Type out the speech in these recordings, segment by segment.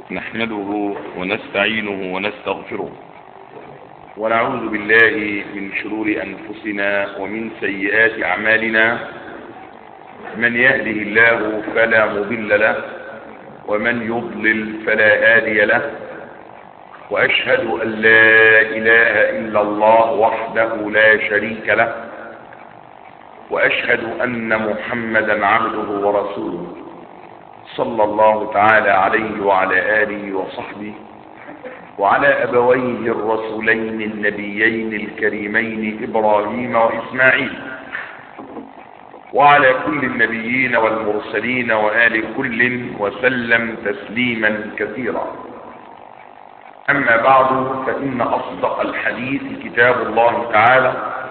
نحمده ونستعينه ونستغفره ونعوذ بالله من شرور أنفسنا ومن سيئات أعمالنا من يهده الله فلا مضل له ومن يضلل فلا هادي له وأشهد أن لا إله إلا الله وحده لا شريك له وأشهد أن محمدا عبده ورسوله صلى الله تعالى عليه وعلى آله وصحبه وعلى أبويه الرسولين النبيين الكريمين إبراهيم وإسماعيل وعلى كل النبيين والمرسلين وآل كل وسلم تسليما كثيرا أما بعد فإن أصدق الحديث كتاب الله تعالى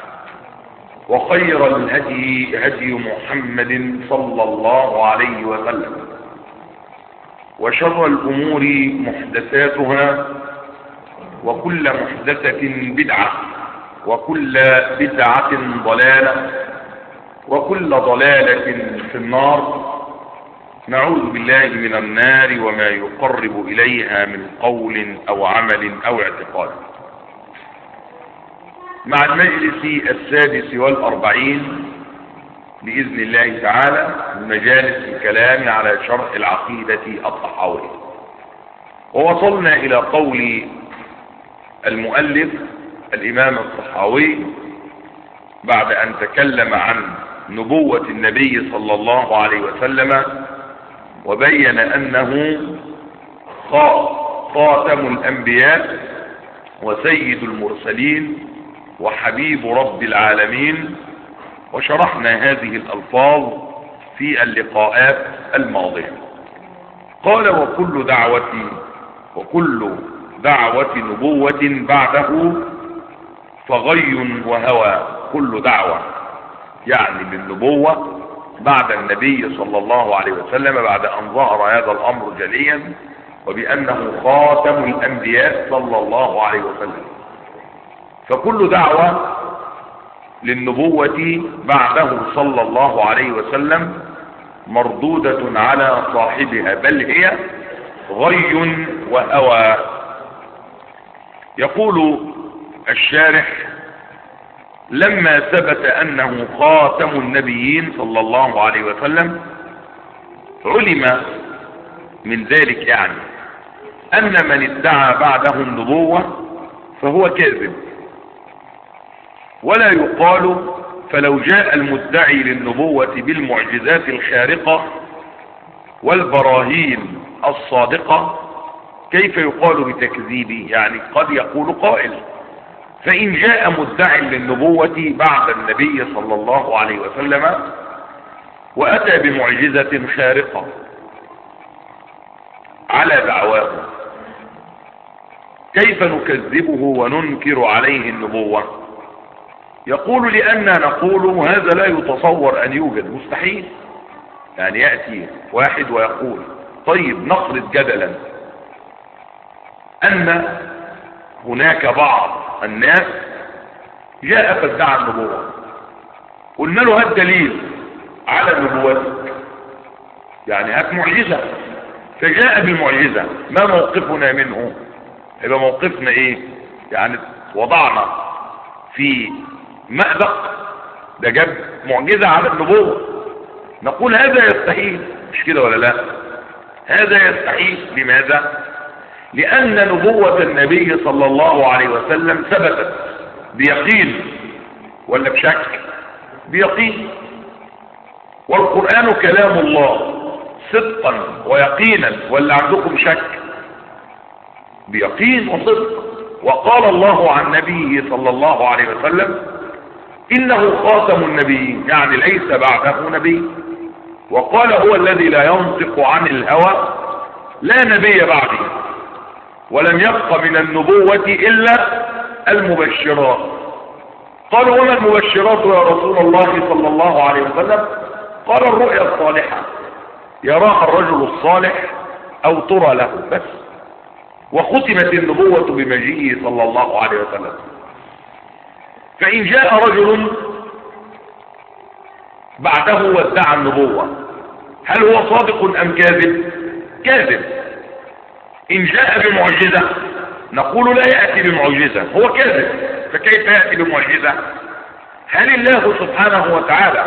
وخير الهدي هدي محمد صلى الله عليه وسلم وشر الأمور محدثاتها وكل محدثة بدعة وكل بدعة ضلالة وكل ضلالة في النار نعوذ بالله من النار وما يقرب إليها من قول أو عمل أو اعتقاد مع المجلس السادس والأربعين بإذن الله تعالى من مجالس الكلام على شرح العقيدة الطحاوية ووصلنا إلى قول المؤلف الإمام الطحاوي بعد أن تكلم عن نبوة النبي صلى الله عليه وسلم وبين أنه خاتم الأنبياء وسيد المرسلين وحبيب رب العالمين وشرحنا هذه الألفاظ في اللقاءات الماضية قال وكل دعوة وكل دعوة نبوة بعده فغي وهوى كل دعوة يعني بالنبوة بعد النبي صلى الله عليه وسلم بعد أن ظهر هذا الأمر جليا وبأنه خاتم الأنبياء صلى الله عليه وسلم فكل دعوة للنبوة بعده صلى الله عليه وسلم مردودة على صاحبها بل هي غي وهوى يقول الشارح لما ثبت أنه خاتم النبيين صلى الله عليه وسلم علم من ذلك يعني أن من ادعى بعده النبوة فهو كاذب ولا يقال فلو جاء المدعي للنبوة بالمعجزات الخارقة والبراهين الصادقة كيف يقال بتكذيبه يعني قد يقول قائل فإن جاء مدعي للنبوة بعد النبي صلى الله عليه وسلم وأتى بمعجزة خارقة على دعواه كيف نكذبه وننكر عليه النبوة يقول لأننا نقول هذا لا يتصور أن يوجد مستحيل يعني يأتي واحد ويقول طيب نفرض جدلا أن هناك بعض الناس جاء فادعى النبوة قلنا له هات دليل على نبوتك يعني هات معجزة فجاء بالمعجزة ما موقفنا منه يبقى موقفنا ايه يعني وضعنا في مأزق ده جاب معجزة على النبوة نقول هذا يستحيل مش كده ولا لا هذا يستحيل لماذا لأن نبوة النبي صلى الله عليه وسلم ثبتت بيقين ولا بشك بيقين والقرآن كلام الله صدقا ويقينا ولا عندكم شك بيقين وصدق وقال الله عن نبيه صلى الله عليه وسلم إنه خاتم النبيين يعني ليس بعده نبي وقال هو الذي لا ينطق عن الهوى لا نبي بعده ولم يبق من النبوة إلا المبشرات قالوا وما المبشرات يا رسول الله صلى الله عليه وسلم قال الرؤيا الصالحة يراها الرجل الصالح أو ترى له بس وختمت النبوة بمجيئه صلى الله عليه وسلم فإن جاء رجل بعده وادعى النبوة هل هو صادق أم كاذب كاذب إن جاء بمعجزة نقول لا يأتي بمعجزة هو كذب فكيف يأتي بمعجزة هل الله سبحانه وتعالى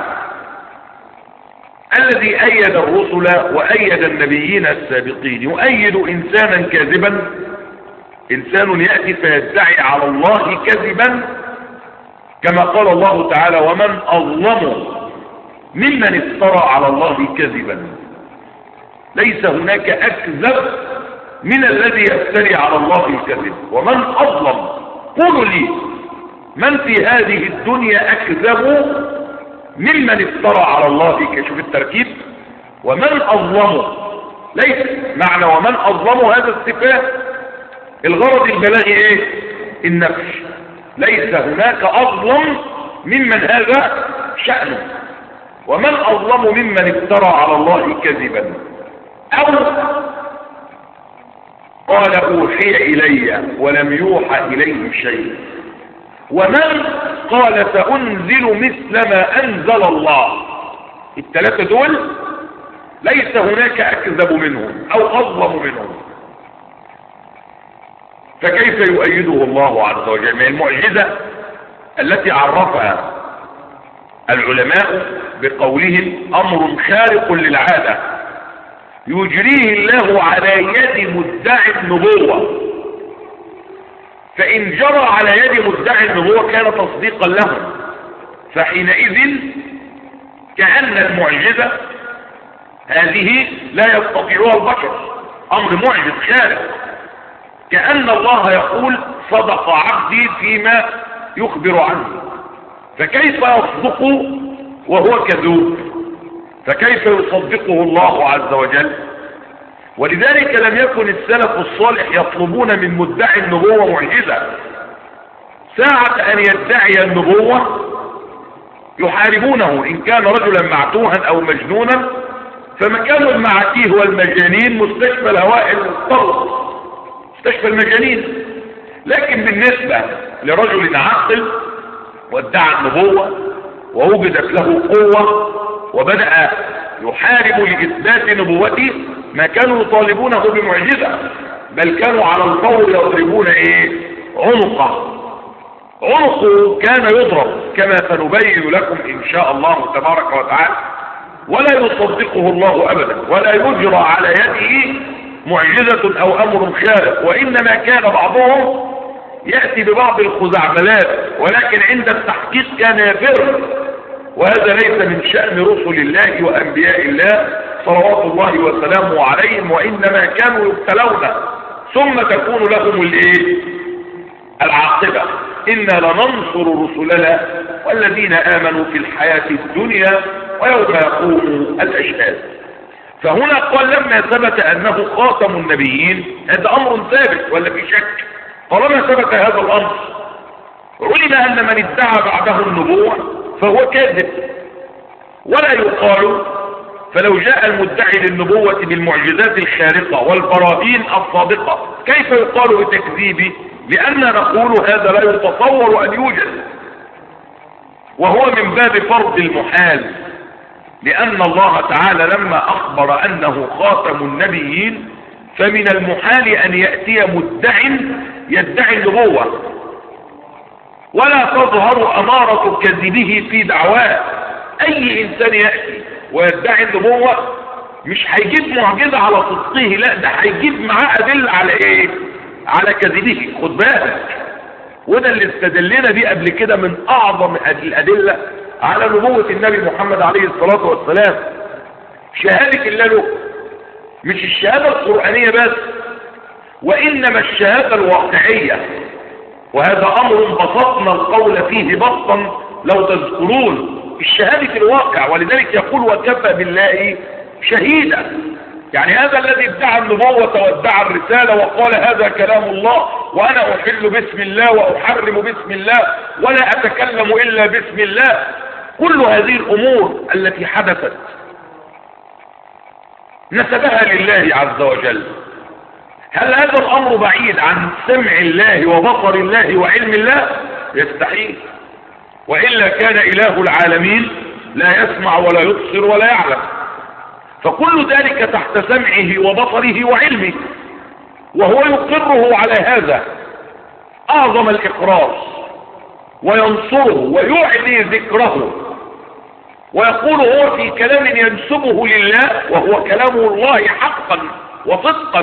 الذي أيد الرسل وأيد النبيين السابقين يؤيد إنسانا كاذبا إنسان يأتي فيدعي على الله كذبا كما قال الله تعالى ومن أظلم ممن افترى على الله كذبا ليس هناك أكذب من الذي يفتري على الله الكذب ومن أظلم قولوا لي من في هذه الدنيا أكذب ممن افترى على الله كشوف التركيب ومن أظلم ليس معنى ومن أظلم هذا الصفات الغرض البلاغي ايه النفش ليس هناك أظلم ممن هذا شأنه ومن أظلم ممن افترى على الله كذبا أو قال أوحي إلي ولم يوحى إليه شيء ومن قال سأنزل مثل ما أنزل الله الثلاثة دول ليس هناك أكذب منهم أو أظلم منهم فكيف يؤيده الله عز وجل من المعجزة التي عرفها العلماء بقولهم أمر خارق للعادة يجريه الله على يد مدعي النبوة فإن جرى على يد مدعي النبوة كان تصديقا لهم فحينئذ كأن المعجزة هذه لا يستطيعها البشر أمر معجز خارق كأن الله يقول صدق عبدي فيما يخبر عنه فكيف يصدق وهو كذوب فكيف يصدقه الله عز وجل ولذلك لم يكن السلف الصالح يطلبون من مدعي النبوة معجزة ساعة أن يدعي النبوة يحاربونه إن كان رجلا معتوها أو مجنونا فمكان المعاتيه والمجانين مستشفى الهواء الطرق مستشفى المجانين لكن بالنسبة لرجل عاقل وادعى النبوة ووجدت له قوة وبدأ يحارب لإثبات نبوته ما كانوا يطالبونه بمعجزة بل كانوا على الفور يضربون ايه عنقه عنقه كان يضرب كما سنبين لكم ان شاء الله تبارك وتعالى ولا يصدقه الله ابدا ولا يجرى على يده معجزة او امر خارق وانما كان بعضهم يأتي ببعض الخزعبلات ولكن عند التحقيق كان يفر وهذا ليس من شأن رسل الله وأنبياء الله صلوات الله وسلامه عليهم وإنما كانوا يبتلون ثم تكون لهم الايه العاقبة إنا لننصر رسلنا والذين آمنوا في الحياة الدنيا ويوم يقوم الأشهاد فهنا قال لما ثبت أنه خاتم النبيين هذا أمر ثابت ولا في شك طالما ثبت هذا الأمر علم أن من ادعى بعده النبوة فهو كاذب ولا يقال فلو جاء المدعي للنبوة بالمعجزات الخارقة والبراهين الصادقة كيف يقال بتكذيبه لأننا نقول هذا لا يتصور أن يوجد وهو من باب فرض المحال لأن الله تعالى لما أخبر أنه خاتم النبيين فمن المحال أن يأتي مدع يدعي النبوة ولا تظهر أمارة كذبه في دعواه أي إنسان يأتي ويدعي النبوة مش هيجيب معجزة على صدقه لا ده هيجيب معاه أدلة على إيه على كذبه خد بالك وده اللي استدلنا بيه قبل كده من أعظم الأدلة على نبوة النبي محمد عليه الصلاة والسلام شهادة الله له مش الشهادة القرآنية بس وإنما الشهادة الواقعية وهذا أمر بسطنا القول فيه بسطا لو تذكرون الشهادة الواقع ولذلك يقول وكفى بالله شهيدا يعني هذا الذي ادعى النبوة وادعى الرسالة وقال هذا كلام الله وأنا أحل باسم الله وأحرم باسم الله ولا أتكلم إلا باسم الله كل هذه الأمور التي حدثت نسبها لله عز وجل هل هذا الأمر بعيد عن سمع الله وبصر الله وعلم الله يستحيل وإلا كان إله العالمين لا يسمع ولا يبصر ولا يعلم فكل ذلك تحت سمعه وبصره وعلمه وهو يقره على هذا اعظم الاقرار وينصره ويعلي ذكره ويقول هو في كلام ينسبه لله وهو كلام الله حقا وصدقا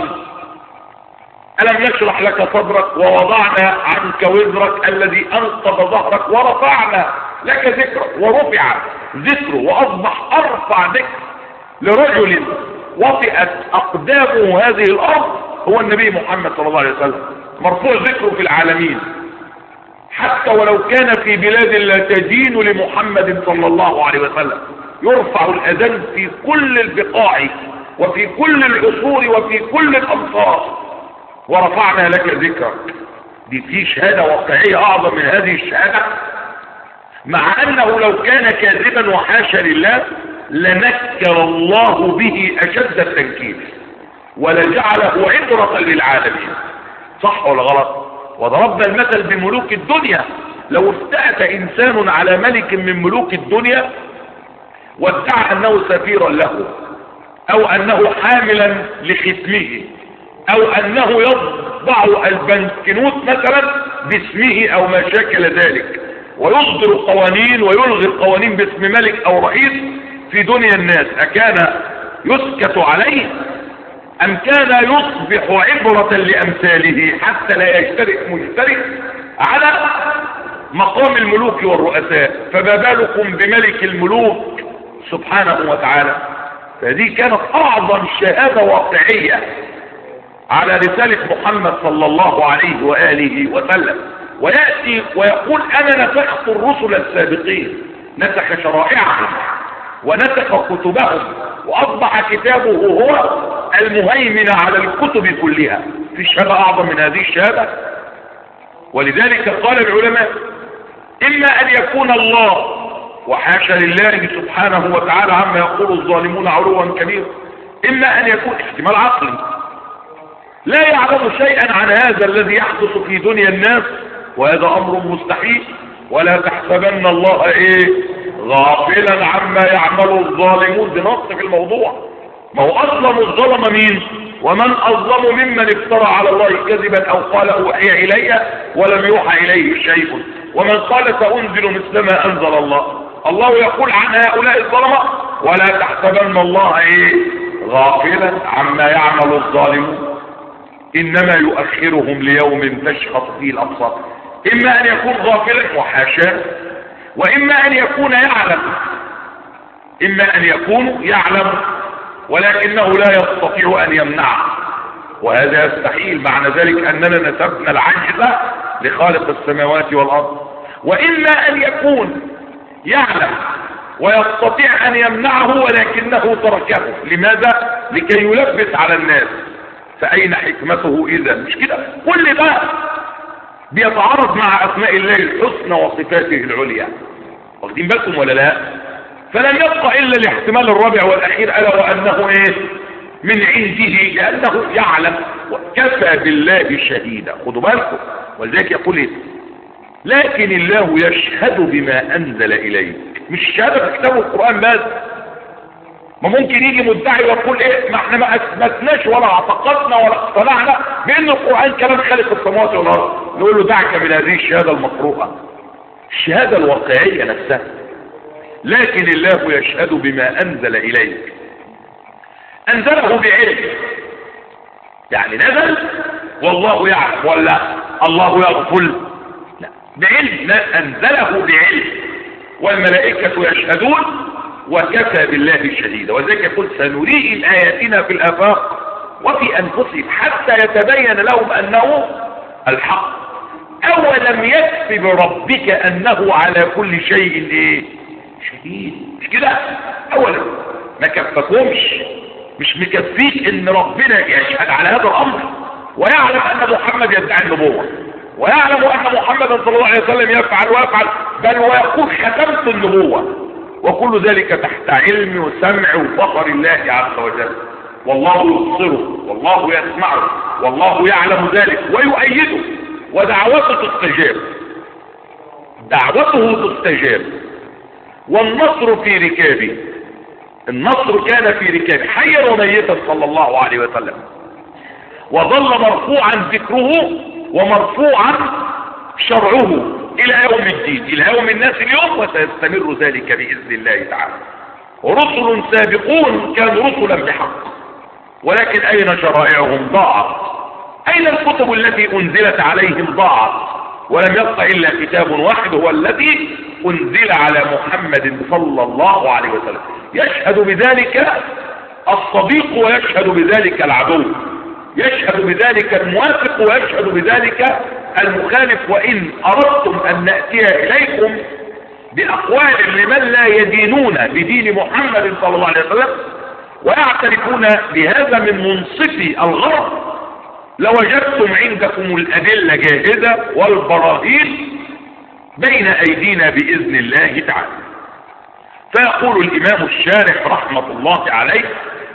ألم نشرح لك صدرك ووضعنا عنك وزرك الذي أنقض ظهرك ورفعنا لك ذكرك ورفع ذكره وأصبح أرفع ذكر لرجل وطئت أقدامه هذه الأرض هو النبي محمد صلى الله عليه وسلم مرفوع ذكره في العالمين حتى ولو كان في بلاد لا تدين لمحمد صلى الله عليه وسلم يرفع الأذان في كل البقاع وفي كل العصور وفي كل الأمصار ورفعنا لك ذكرك دي في شهادة واقعية أعظم من هذه الشهادة مع أنه لو كان كاذبا وحاشا لله لنكر الله به أشد التنكير ولجعله عبرة للعالمين صح ولا غلط وضربنا المثل بملوك الدنيا لو افتأت إنسان على ملك من ملوك الدنيا وادعى أنه سفيرا له أو أنه حاملا لختمه أو أنه يطبع البنكنوت مثلا باسمه أو ما شاكل ذلك ويصدر قوانين ويلغي القوانين باسم ملك أو رئيس في دنيا الناس أكان يسكت عليه أم كان يصبح عبرة لأمثاله حتى لا يشترك مشترك على مقام الملوك والرؤساء فما بالكم بملك الملوك سبحانه وتعالى فهذه كانت أعظم شهادة واقعية على رسالة محمد صلى الله عليه وآله وسلم ويأتي ويقول أنا نسخت الرسل السابقين نسخ شرائعهم ونسخ كتبهم وأصبح كتابه هو المهيمن على الكتب كلها في شهادة أعظم من هذه الشهادة ولذلك قال العلماء إما أن يكون الله وحاشا لله سبحانه وتعالى عما يقول الظالمون علوا كبيرا إما أن يكون احتمال عقلي لا يعلم شيئا عن هذا الذي يحدث في دنيا الناس وهذا أمر مستحيل ولا تحسبن الله إيه غافلا عما يعمل الظالمون بنص في الموضوع ما هو أظلم الظلم مين ومن أظلم ممن افترى على الله كذبا أو قال أوحي إلي ولم يوحى إليه شيء ومن قال سأنزل مثل ما أنزل الله الله يقول عن هؤلاء الظلمة ولا تحسبن الله إيه غافلا عما يعمل الظالمون إنما يؤخرهم ليوم تشخص فيه الأبصار إما أن يكون غافلا وحاشاه وإما أن يكون يعلم إما أن يكون يعلم ولكنه لا يستطيع أن يمنعه وهذا يستحيل معنى ذلك أننا نسبنا العجز لخالق السماوات والأرض وإما أن يكون يعلم ويستطيع أن يمنعه ولكنه تركه لماذا؟ لكي يلبس على الناس فأين حكمته إذا مش كده كل ده بيتعارض مع أسماء الله الحسنى وصفاته العليا واخدين بالكم ولا لا فلن يبقى إلا الاحتمال الرابع والأخير ألا وأنه إيه من عنده لأنه يعلم وكفى بالله شهيدا خدوا بالكم ولذلك يقول إيه لكن الله يشهد بما أنزل إليك مش شهادة في كتاب القرآن بس ما ممكن يجي مدعي ويقول ايه ما احنا ما اثبتناش ولا اعتقدنا ولا اقتنعنا بان القرآن كلام خالق السماوات والارض نقول له دعك من هذه الشهادة المقروءة الشهادة الواقعية نفسها لكن الله يشهد بما انزل اليك انزله بعلم يعني نزل والله يعلم ولا الله يغفل لا بعلم لا انزله بعلم والملائكة يشهدون وكفى بالله شهيدا وذلك يقول سنريهم آياتنا في الآفاق وفي أنفسهم حتى يتبين لهم أنه الحق أولم يكفي بربك أنه على كل شيء إيه؟ شهيد مش كده أولا ما كفكمش مش مكفيك ان ربنا يشهد على هذا الامر ويعلم ان محمد يدعي النبوة ويعلم ان محمد صلى الله عليه وسلم يفعل ويفعل بل ويقول ختمت النبوة وكل ذلك تحت علم وسمع وفقر الله عز وجل والله يبصره والله يسمعه والله يعلم ذلك ويؤيده ودعوته تستجاب دعوته تستجاب والنصر في ركابه النصر كان في ركابه حيا وميتا صلى الله عليه وسلم وظل مرفوعا ذكره ومرفوعا شرعه الى يوم الدين الى يوم الناس اليوم وسيستمر ذلك باذن الله تعالى رسل سابقون كانوا رسلا بحق ولكن اين شرائعهم ضاعت اين الكتب التي انزلت عليهم ضاعت ولم يبق الا كتاب واحد هو الذي انزل على محمد صلى الله عليه وسلم يشهد بذلك الصديق ويشهد بذلك العدو يشهد بذلك الموافق ويشهد بذلك المخالف وإن أردتم أن نأتي إليكم بأقوال لمن لا يدينون بدين محمد صلى الله عليه وسلم ويعترفون بهذا من منصفي الغرب لوجدتم عندكم الأدلة جاهزة والبراهين بين أيدينا بإذن الله تعالى فيقول الإمام الشارح رحمة الله عليه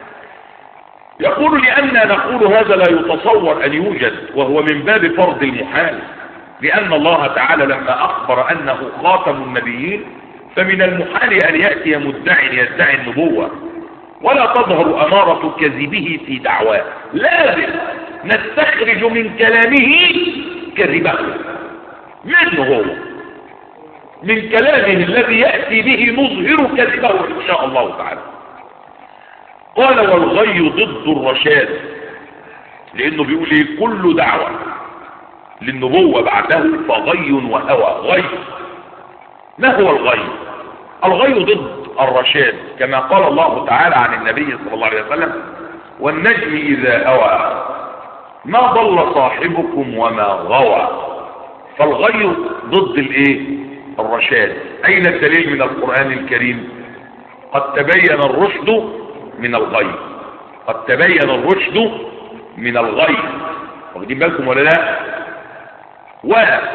يقول لأننا نقول هذا لا يتصور أن يوجد وهو من باب فرض المحال لأن الله تعالى لما أخبر أنه خاتم النبيين فمن المحال أن يأتي مدع يدعي النبوة ولا تظهر أمارة كذبه في دعواه لازم نستخرج من كلامه كذبه منه هو من كلامه الذي يأتي به نظهر كذبه إن شاء الله تعالى قال والغي ضد الرشاد لانه بيقول ايه كل دعوة للنبوة بعده فغي وهوى غي ما هو الغي الغي ضد الرشاد كما قال الله تعالى عن النبي صلى الله عليه وسلم والنجم اذا هوى ما ضل صاحبكم وما غوى فالغي ضد الايه الرشاد اين الدليل من القرآن الكريم قد تبين الرشد من الغي قد تبين الرشد من الغي واخدين بالكم ولا لا و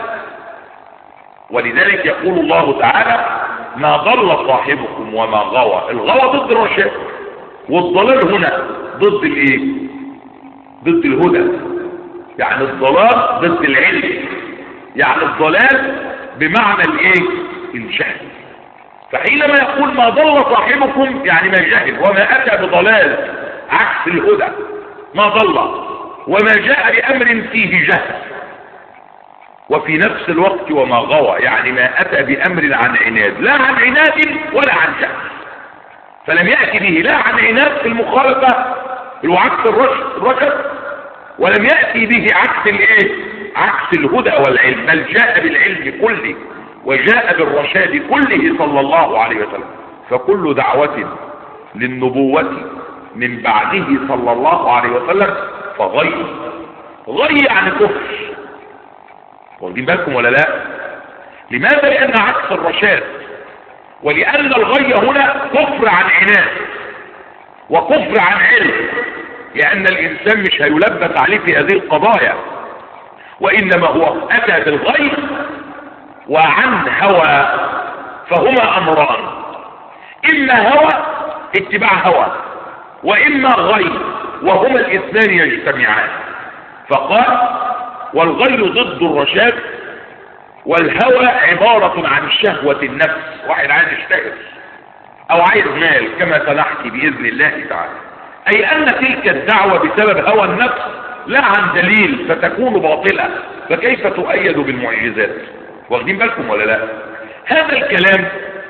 ولذلك يقول الله تعالى ما ضل صاحبكم وما غوى الغوى ضد الرشاد والضلال هنا ضد الايه ضد الهدى يعني الضلال ضد العلم يعني الضلال بمعنى الايه الجهل فحينما يقول ما ضل صاحبكم يعني ما جهل وما أتى بضلال عكس الهدى ما ضل وما جاء بأمر فيه جهل وفي نفس الوقت وما غوى يعني ما أتى بأمر عن عناد لا عن عناد ولا عن جهل فلم يأتي به لا عن عناد في المخالفة وعكس الرشد ولم يأتي به عكس الايه عكس الهدى والعلم بل جاء بالعلم كله وجاء بالرشاد كله صلى الله عليه وسلم فكل دعوة للنبوة من بعده صلى الله عليه وسلم فغي غي يعني كفر واخدين بالكم ولا لا لماذا لان عكس الرشاد ولان الغي هنا كفر عن عناد وكفر عن علم لان الانسان مش هيلبس عليه في هذه القضايا وانما هو اتى بالغي وعن هوى فهما امران اما هوى اتباع هوى واما غي وهما الاثنان يجتمعان فقال والغي ضد الرشاد والهوى عبارة عن شهوة النفس واحد عايز يشتهر او عايز مال كما سنحكي باذن الله تعالى اي ان تلك الدعوة بسبب هوى النفس لا عن دليل فتكون باطلة فكيف تؤيد بالمعجزات واخدين بالكم ولا لا هذا الكلام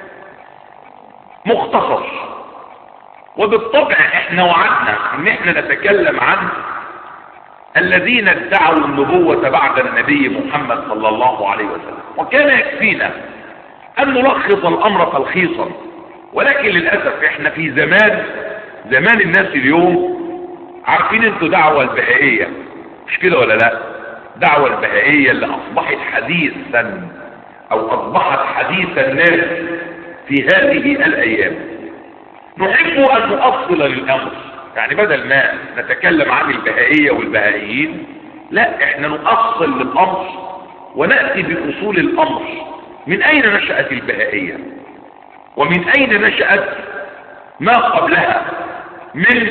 مختصر وبالطبع احنا وعدنا ان احنا نتكلم عن الذين ادعوا النبوة بعد النبي محمد صلى الله عليه وسلم وكان يكفينا ان نلخص الامر تلخيصا ولكن للأسف احنا في زمان زمان الناس اليوم عارفين انتوا دعوة البهائية مش كده ولا لا دعوة البهائية اللي اصبحت حديثا او اصبحت حديث الناس في هذه الايام نحب ان نؤصل للامر يعني بدل ما نتكلم عن البهائية والبهائيين لا احنا نؤصل للامر ونأتي بأصول الامر من اين نشأت البهائية ومن اين نشأت ما قبلها من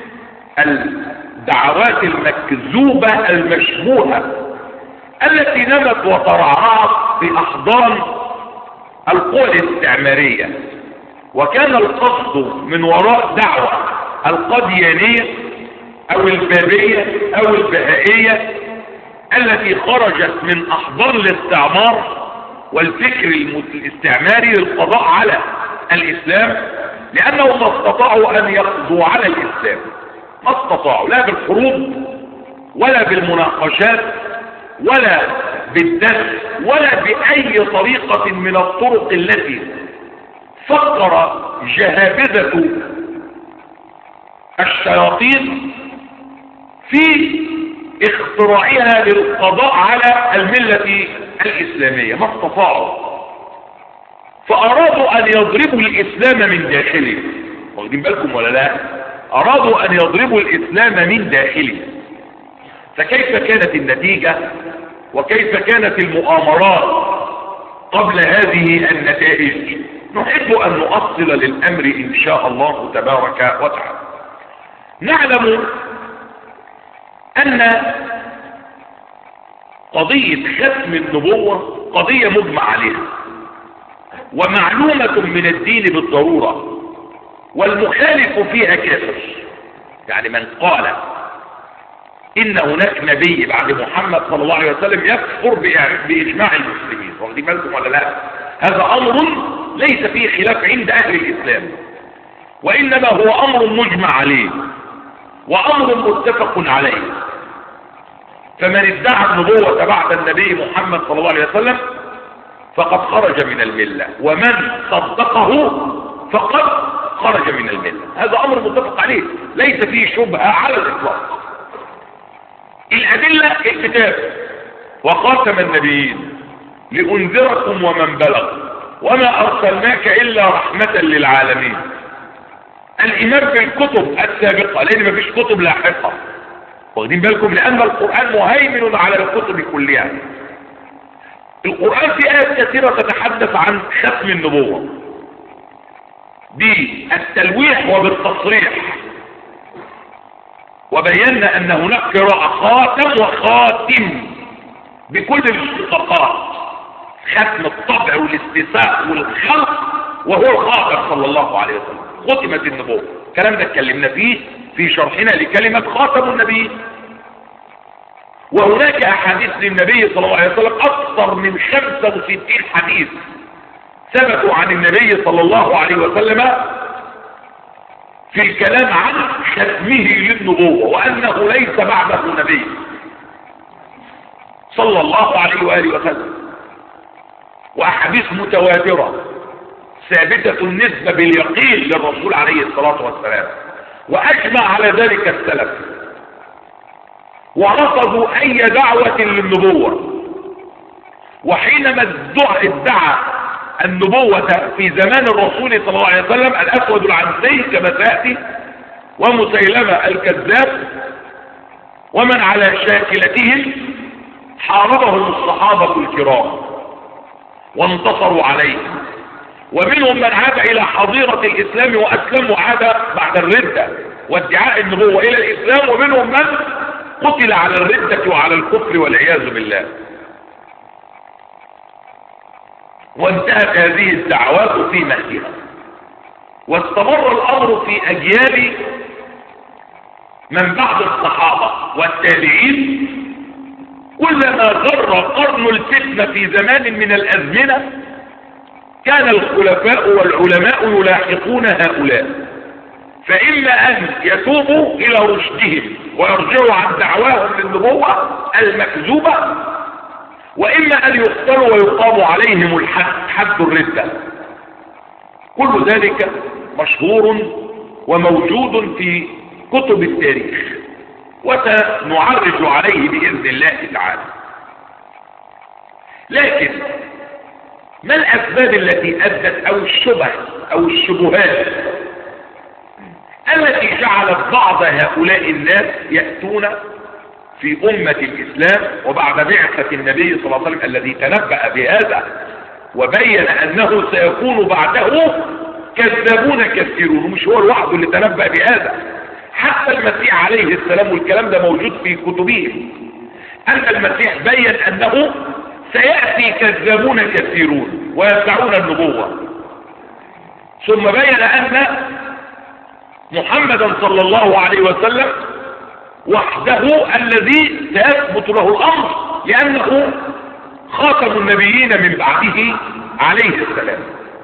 الدعوات المكذوبة المشبوهة التي نمت وترعرعت في احضان القوى الاستعمارية وكان القصد من وراء دعوة القديانية او البابية او البهائية التي خرجت من احضان الاستعمار والفكر الاستعماري للقضاء على الاسلام لانهم ما استطاعوا ان يقضوا على الاسلام ما استطاعوا لا بالحروب ولا بالمناقشات ولا بالدس ولا بأي طريقة من الطرق التي فكر جهابذة الشياطين في اختراعها للقضاء على الملة الإسلامية ما استطاعوا فأرادوا أن يضربوا الإسلام من داخله واخدين بالكم ولا لا أرادوا أن يضربوا الإسلام من داخله فكيف كانت النتيجة وكيف كانت المؤامرات قبل هذه النتائج نحب أن نؤصل للأمر إن شاء الله تبارك وتعالى نعلم أن قضية ختم النبوة قضية مجمع عليها ومعلومة من الدين بالضرورة والمخالف فيها كافر يعني من قال ان هناك نبي بعد محمد صلى الله عليه وسلم يكفر باجماع المسلمين واخدين بالكم ولا لا هذا امر ليس فيه خلاف عند اهل الاسلام وانما هو امر مجمع عليه وامر متفق عليه فمن ادعى النبوة بعد النبي محمد صلى الله عليه وسلم فقد خرج من الملة ومن صدقه فقد خرج من الملة هذا امر متفق عليه ليس فيه شبهة على الاطلاق الأدلة الكتاب وخاتم النبيين لأنذركم ومن بلغ وما أرسلناك إلا رحمة للعالمين الإيمان بالكتب السابقة لأن مفيش كتب لاحقة واخدين بالكم لأن القرآن مهيمن على الكتب كلها القرآن في آيات كثيرة تتحدث عن ختم النبوة بالتلويح وبالتصريح وبينا ان هناك قراءة خاتم وخاتم بكل الاشتقاقات ختم الطبع والاستثاء والخلق وهو الخاتم صلى الله عليه وسلم ختمت النبوة الكلام ده اتكلمنا فيه في شرحنا لكلمة خاتم النبي وهناك احاديث للنبي صلى الله عليه وسلم اكثر من 65 حديث ثبتوا عن النبي صلى الله عليه وسلم في الكلام عن ختمه للنبوة وأنه ليس بعده نبي صلى الله عليه وآله وسلم وأحاديث متواترة ثابتة النسبة باليقين للرسول عليه الصلاة والسلام وأجمع على ذلك السلف ورفضوا أي دعوة للنبوة وحينما ادعى النبوة في زمان الرسول صلى الله عليه وسلم الأسود العنسي كما تأتي ومسيلمة الكذاب ومن على شاكلتهم حاربهم الصحابة الكرام وانتصروا عليه ومنهم من عاد إلى حظيرة الإسلام وأسلم وعاد بعد الردة وادعاء النبوة إلى الإسلام ومنهم من قتل على الردة وعلى الكفر والعياذ بالله وانتهت هذه الدعوات في مهدها واستمر الامر في اجيال من بعد الصحابة والتابعين كلما غر قرن الفتنة في زمان من الازمنة كان الخلفاء والعلماء يلاحقون هؤلاء فإما أن يتوبوا إلى رشدهم ويرجعوا عن دعواهم للنبوة المكذوبة وإما أن يقتلوا ويقام عليهم الحد حد الردة كل ذلك مشهور وموجود في كتب التاريخ وسنعرج عليه بإذن الله تعالى لكن ما الأسباب التي أدت أو الشبه أو الشبهات التي جعلت بعض هؤلاء الناس يأتون في أمة الإسلام وبعد بعثة النبي صلى الله عليه وسلم الذي تنبأ بهذا وبين أنه سيكون بعده كذابون كثيرون مش هو لوحده اللي تنبأ بهذا حتى المسيح عليه السلام والكلام ده موجود في كتبهم أن المسيح بين أنه سيأتي كذابون كثيرون ويدعون النبوة ثم بين أن محمدا صلى الله عليه وسلم وحده الذي سيثبت له الامر لانه خاتم النبيين من بعده عليه السلام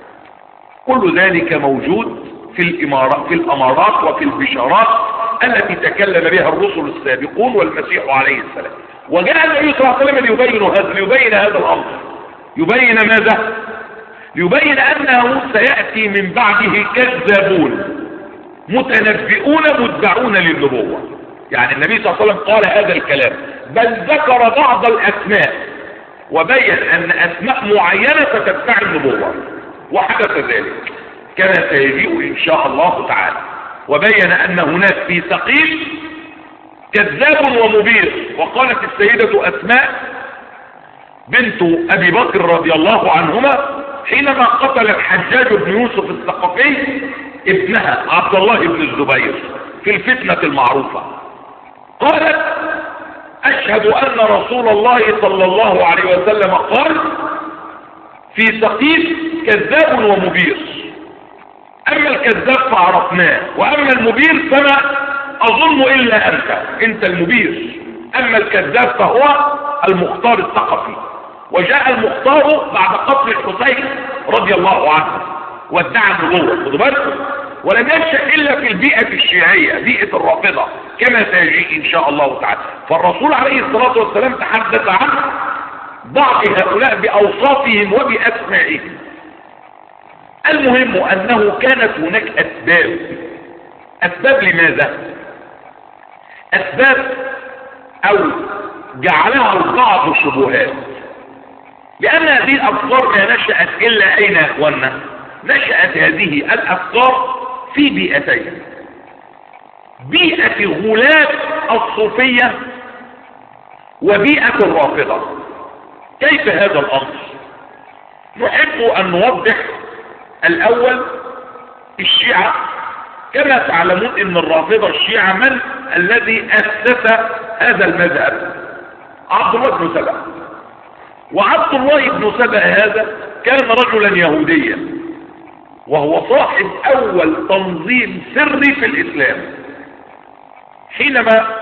كل ذلك موجود في الامارات في الامارات وفي البشارات التي تكلم بها الرسل السابقون والمسيح عليه السلام وجاء النبي صلى الله عليه وسلم ليبين هذا ليبين هذا الامر يبين ماذا يبين انه سياتي من بعده كذابون متنبئون مدعون للنبوه يعني النبي صلى الله عليه وسلم قال هذا الكلام بل ذكر بعض الاسماء وبين ان اسماء معينه ستدعي النبوه وحدث ذلك كما سيجيء ان شاء الله تعالى وبين ان هناك في ثقيل كذاب ومبير وقالت السيدة اسماء بنت ابي بكر رضي الله عنهما حينما قتل الحجاج بن يوسف الثقفي ابنها عبد الله بن الزبير في الفتنة المعروفة قالت اشهد ان رسول الله صلى الله عليه وسلم قال في ثقيف كذاب ومبير اما الكذاب فعرفناه واما المبير فما اظن الا انت انت المبير اما الكذاب فهو المختار الثقفي وجاء المختار بعد قتل الحسين رضي الله عنه وادعى النبوة خدوا بالكم ولم ينشأ الا في البيئة الشيعية بيئة الرافضة كما سيجيء ان شاء الله تعالى فالرسول عليه الصلاة والسلام تحدث عن بعض هؤلاء باوصافهم وباسمائهم المهم انه كانت هناك اسباب اسباب لماذا اسباب او جعلها البعض شبهات لان هذه الافكار ما نشأت الا اين يا اخوانا نشأت هذه الافكار في بيئتين بيئة غلاة الصوفية وبيئة الرافضة كيف هذا الامر نحب ان نوضح الاول الشيعة كما تعلمون ان الرافضة الشيعة من الذي اسس هذا المذهب عبد الله بن سبأ وعبد الله بن سبأ هذا كان رجلا يهوديا وهو صاحب اول تنظيم سري في الاسلام حينما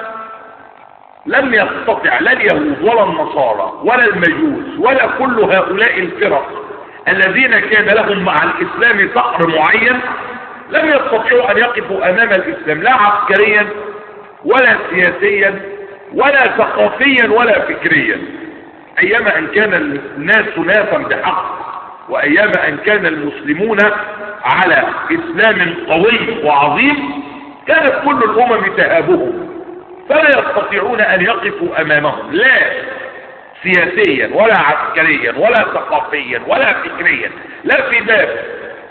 لم يستطع لا اليهود ولا النصارى ولا المجوس ولا كل هؤلاء الفرق الذين كان لهم مع الاسلام ثأر معين لم يستطيعوا ان يقفوا امام الاسلام لا عسكريا ولا سياسيا ولا ثقافيا ولا فكريا ايما ان كان الناس ناسا بحق وايما ان كان المسلمون على اسلام قوي وعظيم كانت كل الامم تهابهم فلا يستطيعون ان يقفوا امامهم لا سياسيا ولا عسكريا ولا ثقافيا ولا فكريا لا في باب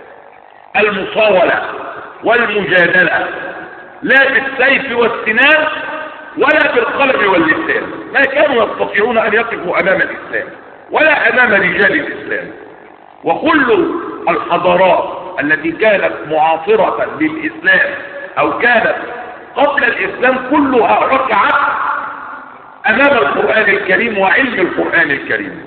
المصاولة والمجادلة لا بالسيف والسنان ولا بالقلم واللسان ما كانوا يستطيعون ان يقفوا امام الاسلام ولا امام رجال الاسلام وكل الحضارات التي كانت معاصرة للاسلام او كانت قبل الاسلام كلها ركعت امام القرآن الكريم وعلم القرآن الكريم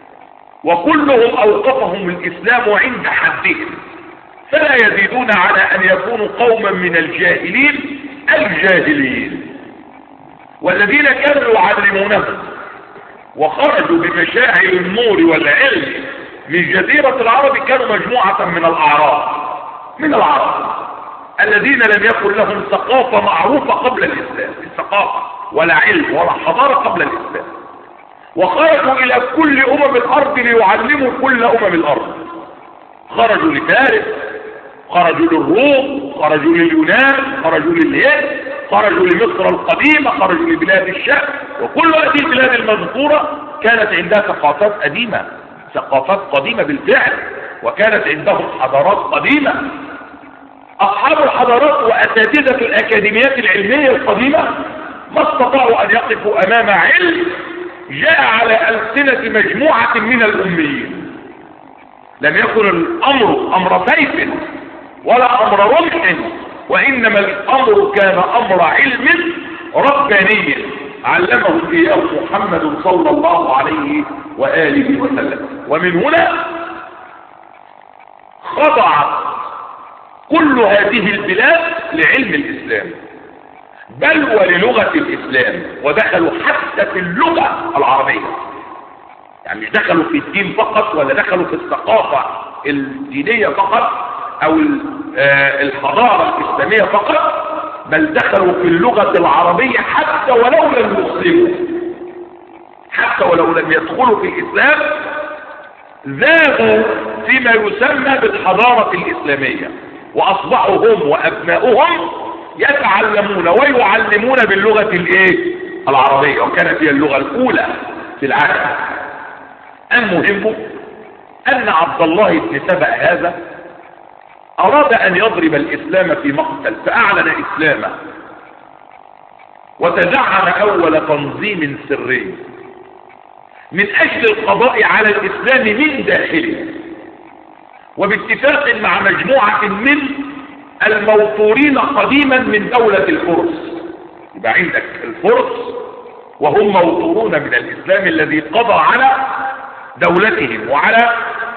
وكلهم اوقفهم الاسلام عند حدهم فلا يزيدون على ان يكونوا قوما من الجاهلين الجاهلين والذين كانوا يعلمونهم وخرجوا بمشاعر النور والعلم من جزيرة العرب كانوا مجموعة من الاعراب من العرب الذين لم يكن لهم ثقافة معروفة قبل الاسلام الثقافة ولا علم ولا حضارة قبل الاسلام وخرجوا الى كل امم الارض ليعلموا كل امم الارض خرجوا لفارس خرجوا للروم خرجوا لليونان خرجوا للهند خرجوا لمصر القديمة خرجوا لبلاد الشام وكل هذه البلاد المذكورة كانت عندها ثقافات قديمة ثقافات قديمة بالفعل وكانت عندهم حضارات قديمة أصحاب الحضارات وأساتذة الأكاديميات العلمية القديمة ما استطاعوا أن يقفوا أمام علم جاء على ألسنة مجموعة من الأميين لم يكن الأمر أمر سيف ولا أمر رمح وإنما الأمر كان أمر علم رباني علمه إياه محمد صلى الله عليه وآله وسلم ومن هنا خضعت كل هذه البلاد لعلم الإسلام بل وللغة الإسلام ودخلوا حتى في اللغة العربية يعني مش دخلوا في الدين فقط ولا دخلوا في الثقافة الدينية فقط أو الحضارة الإسلامية فقط بل دخلوا في اللغة العربية حتى ولو لم يسلموا حتى ولو لم يدخلوا في الإسلام ذابوا فيما يسمى بالحضارة الإسلامية وأصبحوا هم وأبناؤهم يتعلمون ويعلمون باللغة الايه العربية وكانت هي اللغة الأولى في العالم المهم أن عبد الله بن سبأ هذا أراد أن يضرب الإسلام في مقتل فأعلن إسلامه وتزعم أول تنظيم سري من أجل القضاء على الإسلام من داخله وباتفاق مع مجموعة من الموطورين قديما من دولة الفرس يبقى عندك الفرس وهم موطورون من الإسلام الذي قضى على دولتهم وعلى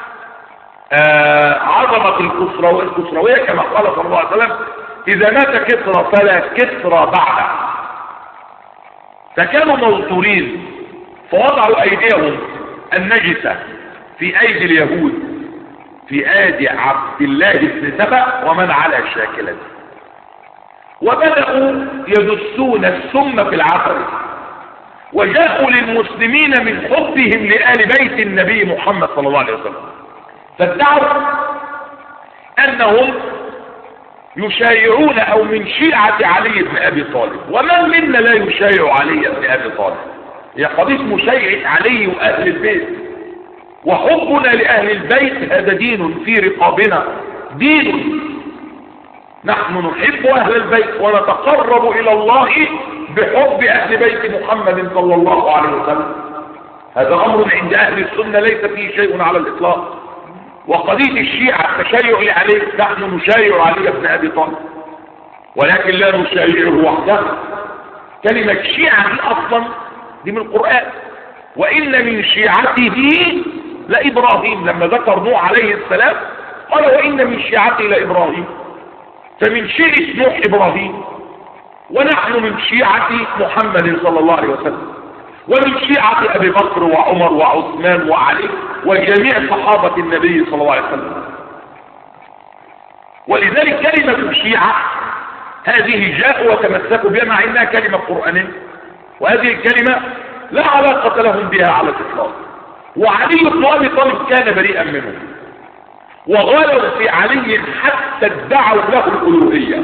آه عظمة الكسروية الكسروية كما قال صلى الله عليه وسلم إذا مات كسرى فلا كسرى بعده فكانوا موطورين فوضعوا أيديهم النجسة في أيدي اليهود في آدي عبد الله بن سبأ ومن على شاكلته وبدأوا يدسون السم في العقل وجاءوا للمسلمين من حبهم لآل بيت النبي محمد صلى الله عليه وسلم فادعوا أنهم يشايعون أو من شيعة علي بن أبي طالب ومن منا لا يشايع علي بن أبي طالب هي قضية مشايعة علي وأهل البيت وحبنا لأهل البيت هذا دين في رقابنا دين نحن نحب أهل البيت ونتقرب إلى الله بحب أهل بيت محمد صلى الله عليه وسلم هذا أمر عند أهل السنة ليس فيه شيء على الإطلاق وقضية الشيعة التشيع عليه نحن نشايع علي بن أبي طالب ولكن لا نشايعه وحده كلمة شيعة دي أصلا دي من القرآن وإن من شيعته لإبراهيم لما ذكر نوح عليه السلام قال وإن من شيعته لإبراهيم فمن شيعة نوح إبراهيم ونحن من شيعة محمد صلى الله عليه وسلم ومن شيعة أبي بكر وعمر وعثمان وعلي وجميع صحابة النبي صلى الله عليه وسلم ولذلك كلمة الشيعة هذه جاءوا وتمسكوا بها مع انها كلمة قرآنية وهذه الكلمة لا علاقة لهم بها على الإطلاق وعلي بن أبي طالب كان بريئا منهم وغلوا في علي حتى ادعوا له الألوهية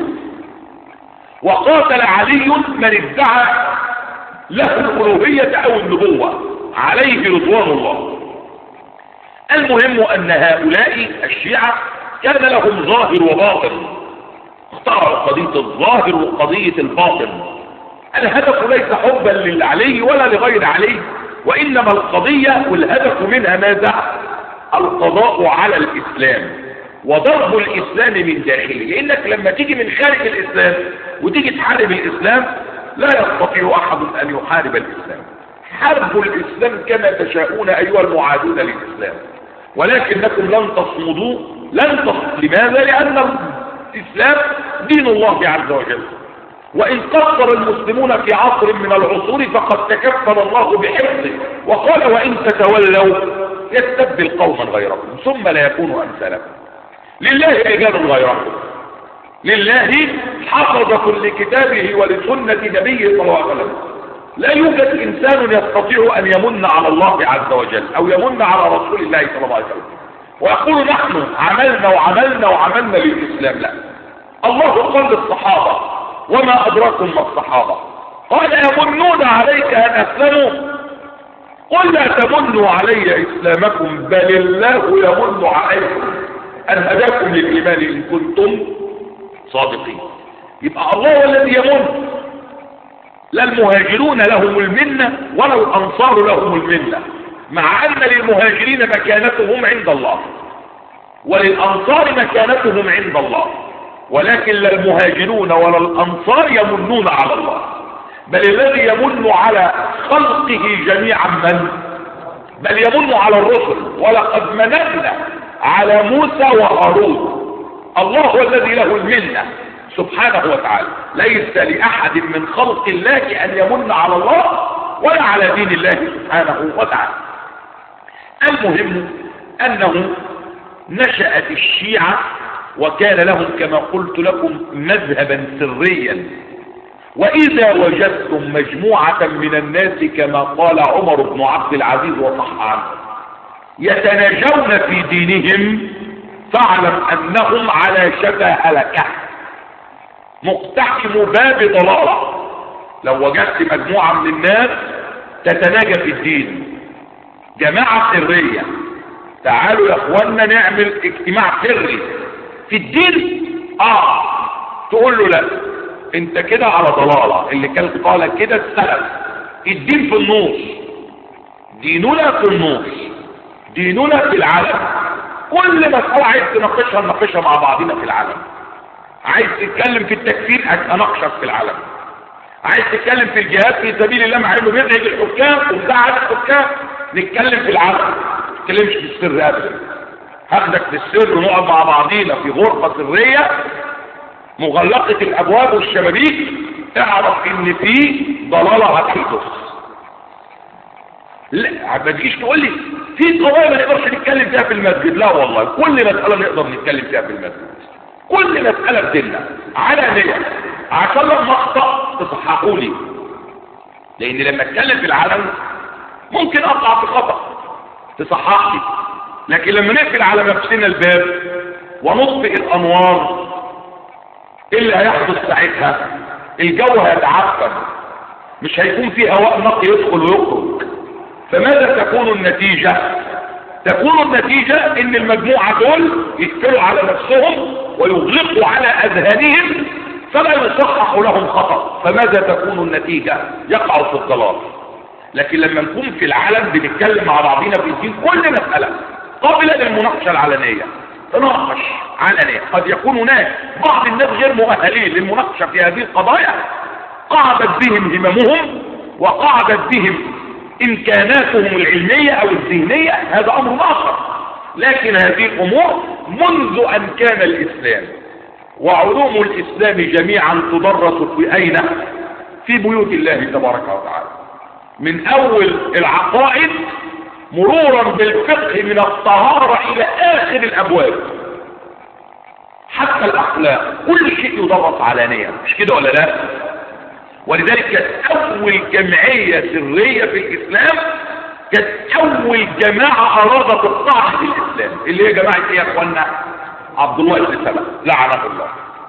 وقاتل علي من ادعى له الألوهية أو النبوة عليه رضوان الله المهم أن هؤلاء الشيعة كان لهم ظاهر وباطن اختاروا قضية الظاهر وقضية الباطن الهدف ليس حبا للعلي ولا لغير علي وإنما القضية والهدف منها ماذا القضاء على الإسلام وضرب الإسلام من داخله لأنك لما تيجي من خارج الإسلام وتيجي تحارب الإسلام لا يستطيع أحد أن يحارب الإسلام حاربوا الإسلام كما تشاءون أيها المعادون للإسلام ولكنكم لن تصمدوا لن تصمدوا لماذا؟ لأن الإسلام دين الله عز وجل وإن قصر المسلمون في عصر من العصور فقد تكفل الله بحفظه وقال وإن تتولوا يستبدل قوما غيركم ثم لا يكونوا أمثالكم لله رجال غيركم لله حفظ كل كتابه ولسنة نبيه صلى الله عليه وسلم لا يوجد إنسان يستطيع أن يمن على الله عز وجل أو يمن على رسول الله صلى الله عليه وسلم ويقول نحن عملنا وعملنا وعملنا للإسلام لا الله قال للصحابة وما أدراكم ما الصحابة قال يمنون عليك أن أسلموا قل لا تمنوا علي إسلامكم بل الله يمن عليكم أن هداكم للإيمان إن كنتم صادقين يبقى الله هو الذي يمن لا المهاجرون لهم المنة ولا الأنصار لهم المنة مع أن للمهاجرين مكانتهم عند الله وللأنصار مكانتهم عند الله ولكن لا المهاجرون ولا الأنصار يمنون على الله بل الذي يمن على خلقه جميعا من بل يمن على الرسل ولقد مننا على موسى وهارون الله هو الذي له المنة سبحانه وتعالى ليس لأحد من خلق الله أن يمن على الله ولا على دين الله سبحانه وتعالى المهم أنه نشأت الشيعة وكان لهم كما قلت لكم مذهبا سريا وإذا وجدتم مجموعة من الناس كما قال عمر بن عبد العزيز وصح عنه يتناجون في دينهم فاعلم أنهم على شفا هلكة مقتحم باب ضلالة لو وجدت مجموعة من الناس تتناجى في الدين جماعة سرية تعالوا يا اخوانا نعمل اجتماع سري في الدين اه تقول له لا انت كده على ضلالة اللي كان قال كده السلف الدين في النص ديننا في النص ديننا في العالم كل مسألة عايز تناقشها نناقشها مع بعضنا في العالم عايز تتكلم في التكفير اناقشك في العالم عايز تتكلم في الجهاد في سبيل الله مع انه بيزعج الحكام ومزعل الحكام نتكلم في العالم ما تتكلمش في السر ابدا هاخدك في السر ونقعد مع بعضينا في غرفه سريه مغلقه الابواب والشبابيك اعرف ان في ضلاله هتحدث لا ما تجيش تقول لي في قضايا ما نقدرش نتكلم فيها في المسجد لا والله كل مساله نقدر نتكلم فيها في المسجد كل مساله في ديننا على نيه عشان لما اخطا تصححوا لي لان لما اتكلم في العالم ممكن اقع في خطا تصحح لي لكن لما نقفل على نفسنا الباب ونطفئ الانوار ايه اللي هيحدث ساعتها الجو هيتعفن مش هيكون فيه هواء نقي يدخل ويخرج فماذا تكون النتيجة تكون النتيجة ان المجموعة دول يقفلوا على نفسهم ويغلقوا على اذهانهم فلا يصحح لهم خطأ فماذا تكون النتيجة يقعوا في الضلال لكن لما نكون في العالم بنتكلم مع بعضنا في الدين كل مسألة قابلة للمناقشة العلنية تناقش علنية قد يكون هناك بعض الناس غير مؤهلين للمناقشة في هذه القضايا قعدت بهم هممهم وقعدت بهم امكاناتهم العلمية او الذهنية هذا امر اخر لكن هذه الامور منذ ان كان الاسلام وعلوم الاسلام جميعا تدرس في اين في بيوت الله تبارك وتعالى من اول العقائد مرورا بالفقه من الطهارة الى اخر الابواب حتى الاخلاق كل شيء يدرس علانية مش كده ولا لا ولذلك كانت اول جمعية سرية في الاسلام كانت اول جماعة ارادت الطعن في الاسلام اللي هي جماعة ايه يا اخوانا عبد الله بن سلام لعنه الله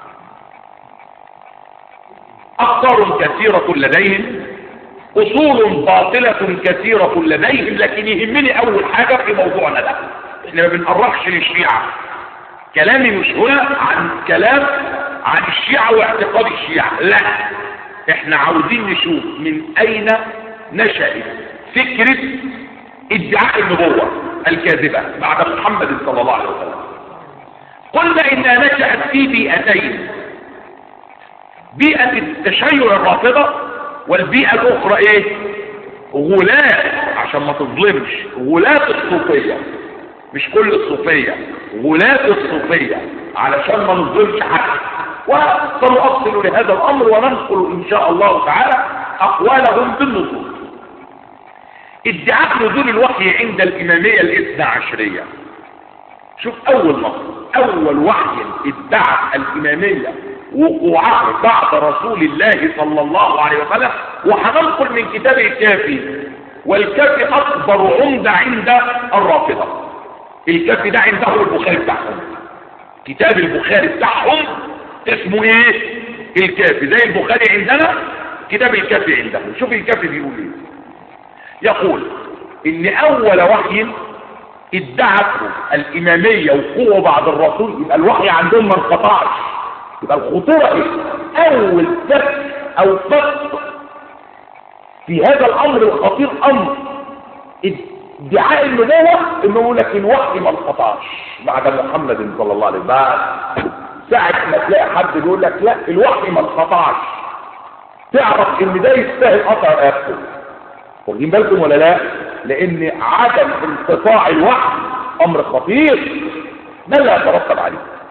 افكار كثيرة لديهم اصول باطلة كثيرة لديهم لكن يهمني اول حاجة في موضوعنا ده احنا ما بنقربش للشيعة كلامي مش هنا عن كلام عن الشيعة واعتقاد الشيعة لا احنا عاوزين نشوف من اين نشأت فكرة ادعاء النبوة الكاذبة بعد محمد صلى الله عليه وسلم قلنا انها نشأت في بيئتين بيئة التشيع الرافضة والبيئة الاخرى ايه غلاة عشان ما تظلمش غلاة الصوفية مش كل الصوفية غلاة الصوفية علشان ما نظلمش حد وسنؤصل لهذا الامر وننقل ان شاء الله تعالى اقوالهم بالنصوص ادعاء نزول الوحي عند الامامية الاثنى عشرية شوف اول نص اول وحي ادعت الامامية وقوعه بعد رسول الله صلى الله عليه وسلم وهننقل من كتاب الكافي والكافي اكبر عمدة عند الرافضة الكافي ده عندهم البخاري بتاعهم كتاب البخاري بتاعهم اسمه ايه الكافي زي البخاري عندنا كتاب الكافي عندهم شوف الكافي بيقول ايه يقول ان اول وحي ادعته الامامية وقوة بعد الرسول يبقى الوحي عندهم ما انقطعش يبقى الخطورة ايه اول فك او فك في هذا الامر الخطير امر ادعاء النبوة انه يقول لك الوحي ما انقطعش بعد محمد صلى الله عليه وسلم بعد ساعة ما تلاقي حد يقول لك لا الوحي ما انقطعش تعرف ان ده يستاهل قطع رقبته واخدين بالكم ولا لا لان عدم انقطاع الوحي امر خطير ما لا يترتب عليه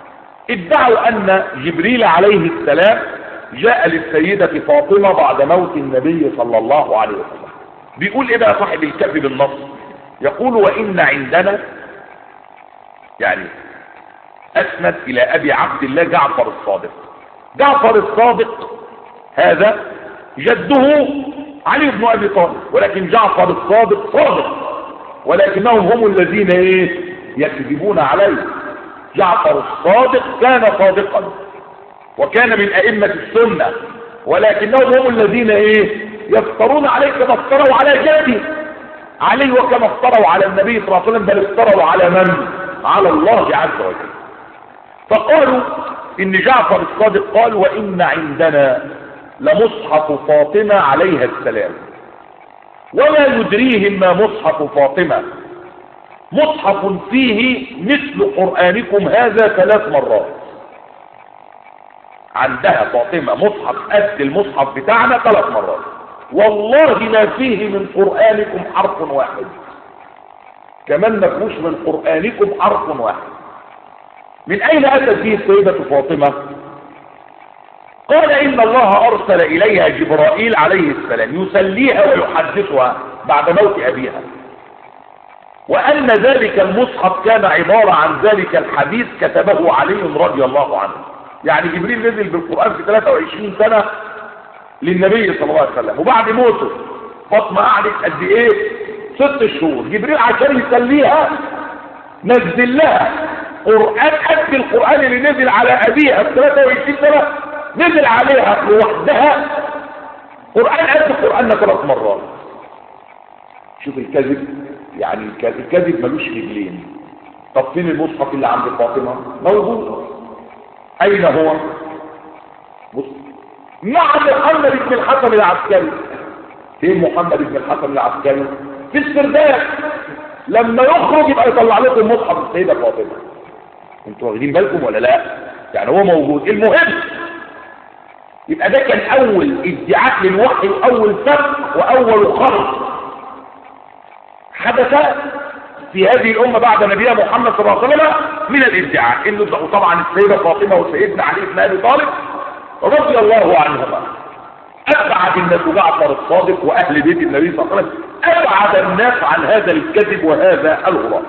ادعوا ان جبريل عليه السلام جاء للسيدة فاطمة بعد موت النبي صلى الله عليه وسلم بيقول ايه بقى صاحب الكافي بالنص يقول وان عندنا يعني اسند الى ابي عبد الله جعفر الصادق جعفر الصادق هذا جده علي بن ابي طالب ولكن جعفر الصادق صادق ولكنهم هم الذين ايه يكذبون عليه جعفر الصادق كان صادقا وكان من ائمة السنة ولكنهم هم الذين ايه يفترون عليه كما افتروا على جده علي وكما افتروا على النبي صلى الله عليه وسلم بل افتروا على من على الله عز وجل فقالوا ان جعفر الصادق قال وان عندنا لمصحف فاطمة عليها السلام وما يدريهم ما مصحف فاطمة مصحف فيه مثل قرآنكم هذا ثلاث مرات عندها فاطمة مصحف قد المصحف بتاعنا ثلاث مرات والله ما فيه من قرآنكم حرف واحد كمان ما فيهوش من قرآنكم حرف واحد من أين أتت به السيدة فاطمة قال إن الله أرسل إليها جبرائيل عليه السلام يسليها ويحدثها بعد موت أبيها وأن ذلك المصحف كان عبارة عن ذلك الحديث كتبه علي رضي الله عنه يعني جبريل نزل بالقرآن في 23 سنة للنبي صلى الله عليه وسلم وبعد موته فاطمة قعدت قد ايه ست شهور جبريل عشان يسليها نزل لها قرآن قد القرآن اللي نزل على أبيها في 23 سنة نزل عليها لوحدها قرآن قد قرآننا ثلاث مرات شوف الكذب يعني الكذب ملوش رجلين طب فين المصحف اللي عند فاطمة موجود اين هو بص مع محمد بن الحسن العسكري فين محمد بن الحسن العسكري في السرداب لما يخرج يبقى يطلع لكم مصحف السيدة فاطمة انتوا واخدين بالكم ولا لا يعني هو موجود المهم يبقى ده كان اول ادعاء للوحي واول سبق واول خلق حدث في هذه الامه بعد نبينا محمد صلى الله عليه وسلم من الادعاء انه طبعا السيده فاطمه وسيدنا علي بن ابي طالب رضي الله عنهما ابعد الناس جعفر الصادق واهل بيت النبي صلى الله عليه وسلم ابعد الناس عن هذا الكذب وهذا الغراب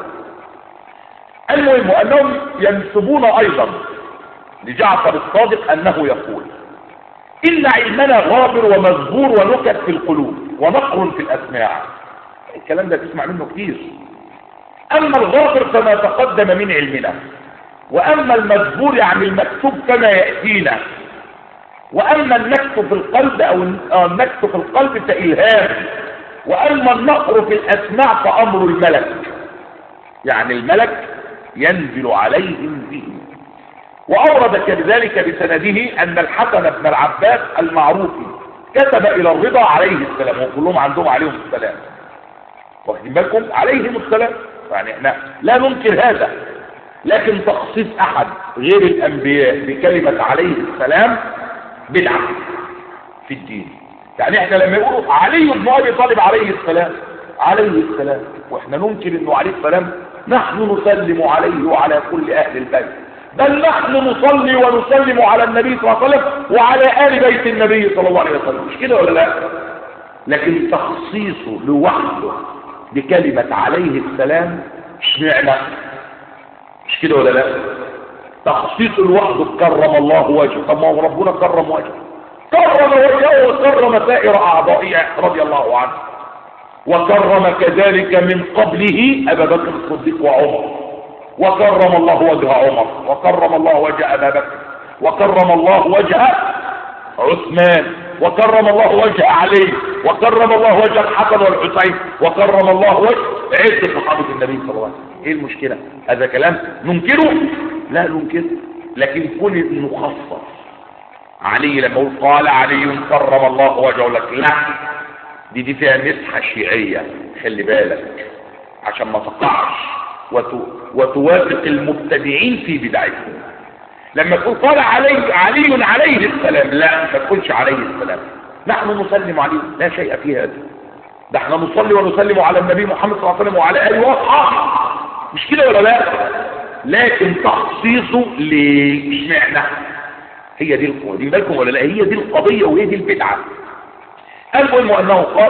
المهم انهم ينسبون ايضا لجعفر الصادق انه يقول ان علمنا غابر ومزبور ونكت في القلوب ونقر في الاسماع الكلام ده تسمع منه كتير اما الغافر فما تقدم من علمنا واما المزبور يعني المكتوب كما يأتينا واما النكت في القلب او النكت في القلب فإلهام واما النقر في الاسماع فامر الملك يعني الملك ينزل عليهم به واورد كذلك بسنده ان الحسن بن العباس المعروف كتب الى الرضا عليه السلام وكلهم عندهم عليهم السلام واخدين بالكم عليهم السلام يعني احنا لا ننكر هذا لكن تخصيص احد غير الانبياء بكلمة عليه السلام بدعة في الدين يعني احنا لما يقولوا علي بن ابي طالب عليه السلام عليه السلام واحنا ننكر انه عليه السلام نحن نسلم عليه وعلى كل اهل البيت بل نحن نصلي ونسلم على النبي صلى الله عليه وسلم وعلى ال بيت النبي صلى الله عليه وسلم مش كده ولا لا لكن تخصيصه لوحده بكلمة عليه السلام اشمعنى مش كده ولا لا تخصيص لوحده كرم الله وجهه طب ما هو ربنا كرم وجهه كرم وجهه وكرم سائر اعضائه رضي الله عنه وكرم كذلك من قبله ابا بكر الصديق وعمر وكرم الله وجه عمر وكرم الله وجه ابا بكر وكرم الله وجه عثمان وكرم الله وجه علي وكرم الله وجه الحسن والحسين وكرم الله وجه عز صحابة النبي صلى الله عليه وسلم ايه المشكلة هذا كلام ننكره لا ننكره لكن كون انه خصص علي لما يقول قال علي كرم الله وجهه لك لا دي دي فيها مسحة شيعية خلي بالك عشان ما تقعش وتو وتوافق المبتدعين في بدعتهم لما تقول قال علي علي عليه السلام لا ما تقولش عليه السلام نحن نسلم عليه لا شيء في هذا ده احنا نصلي ونسلم على النبي محمد صلى الله عليه وسلم وعلى اله واصحابه مش كده ولا لا لكن تخصيصه ليه اشمعنى هي دي القضية دي بالكم ولا لا هي دي القضية وهي دي البدعة المهم انه قال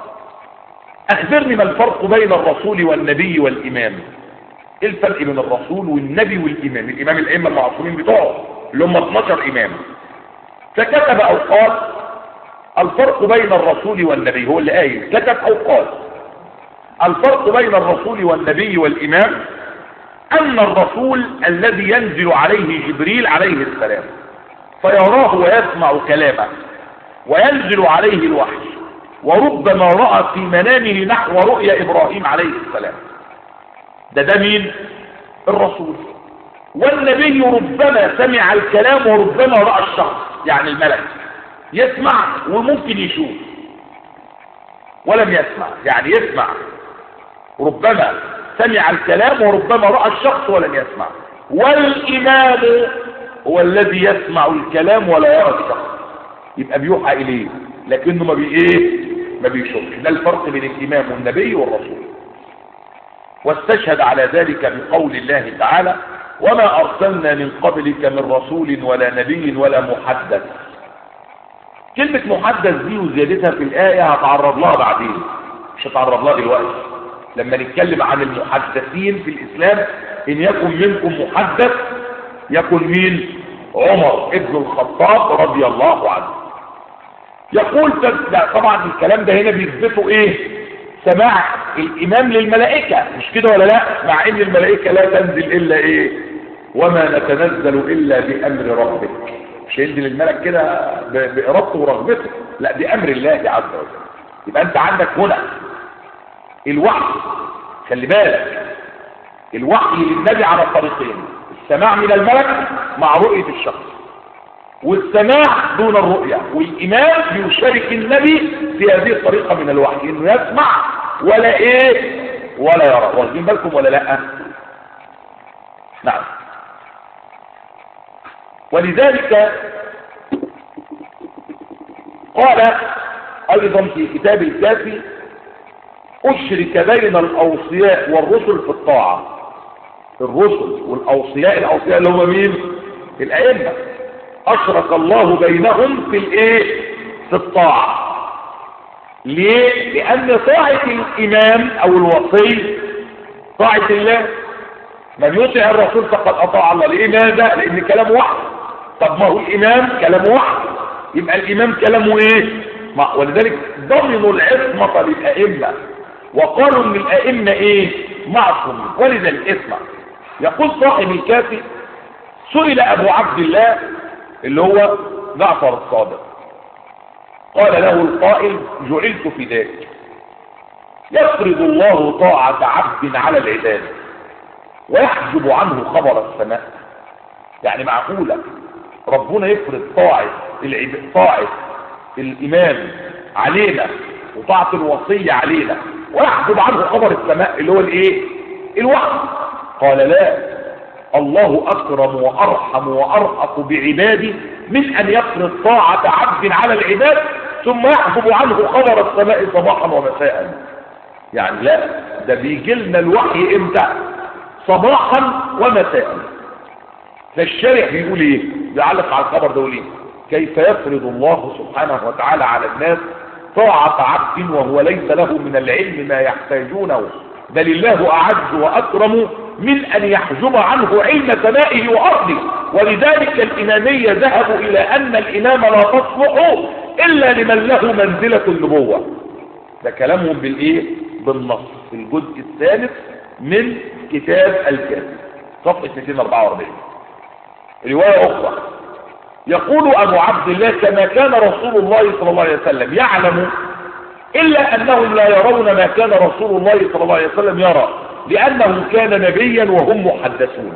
اخبرني ما الفرق بين الرسول والنبي والامام ايه الفرق بين الرسول والنبي والامام الامام الائمه المعصومين بتوعه اللي هم 12 امام فكتب او قال الفرق بين الرسول والنبي هو اللي قايل كتب او قال الفرق بين الرسول والنبي والامام ان الرسول الذي ينزل عليه جبريل عليه السلام فيراه ويسمع كلامه وينزل عليه الوحي وربما رأى في منامه نحو رؤيا إبراهيم عليه السلام ده ده مين الرسول والنبي ربما سمع الكلام وربما رأى الشخص يعني الملك يسمع وممكن يشوف ولم يسمع يعني يسمع ربما سمع الكلام وربما رأى الشخص ولم يسمع والإمام هو الذي يسمع الكلام ولا يرى الشخص يبقى بيوحى إليه لكنه ما بي ايه ما بيشوفش ده الفرق بين الإمام والنبي والرسول واستشهد على ذلك بقول الله تعالى وما أرسلنا من قبلك من رسول ولا نبي ولا محدث كلمة محدث دي وزيادتها في الآية هتعرض لها بعدين مش هتعرض لها دلوقتي لما نتكلم عن المحدثين في الإسلام إن يكن منكم محدث يكن مين عمر ابن الخطاب رضي الله عنه يقول طبعا الكلام ده هنا بيثبتوا ايه سماع الامام للملائكة مش كده ولا لا مع ان الملائكة لا تنزل الا ايه وما نتنزل الا بامر ربك مش ينزل الملك كده بارادته ورغبته لا بامر الله عز وجل يبقى انت عندك هنا الوحي خلي بالك الوحي للنبي على طريقين السماع من الملك مع رؤية الشخص والسماع دون الرؤية والإمام بيشارك النبي في هذه الطريقة من الوحي إنه يسمع ولا إيه ولا يرى واخدين بالكم ولا لا نعم ولذلك قال أيضا في كتاب الكافي أشرك بين الأوصياء والرسل في الطاعة الرسل والأوصياء الأوصياء اللي هم مين الأئمة أشرك الله بينهم في الإيه في الطاعة ليه لأن طاعة الإمام أو الوصي طاعة الله من يطع الرسول فقد أطاع الله لماذا لأن كلامه واحد طب ما هو الإمام كلامه واحد يبقى الإمام كلامه إيه ولذلك ضمنوا العصمة للأئمة وقالوا ان الائمة ايه معصومين ولذلك اسمع يقول صاحب الكافي سئل ابو عبد الله اللي هو جعفر الصادق قال له القائل جعلت في ذلك يفرض الله طاعة عبد على العباد ويحجب عنه خبر السماء يعني معقولة ربنا يفرض طاعة العب... طاعة الإمام علينا وطاعة الوصية علينا ويحجب عنه خبر السماء اللي هو الايه الوحي قال لا الله اكرم وارحم وارأف بعباده من ان يفرض طاعة عبد على العباد ثم يحجب عنه خبر السماء صباحا ومساء يعني لا ده بيجي لنا الوحي امتى صباحا ومساء فالشارع بيقول ايه بيعلق على الخبر ده ايه كيف يفرض الله سبحانه وتعالى على الناس طاعة عبد وهو ليس له من العلم ما يحتاجونه بل الله أعز وأكرم من أن يحجب عنه علم سمائه وأرضه ولذلك الإمامية ذهبوا إلى أن الإمام لا تصلح إلا لمن له منزلة النبوة ده كلامهم بالإيه؟ بالنص في الجزء الثالث من كتاب الكافي صفحة 244 رواية أخرى يقول أبو عبد الله كما كان رسول الله صلى الله عليه وسلم يعلم إلا أنهم لا يرون ما كان رسول الله صلى الله عليه وسلم يرى لأنه كان نبيا وهم محدثون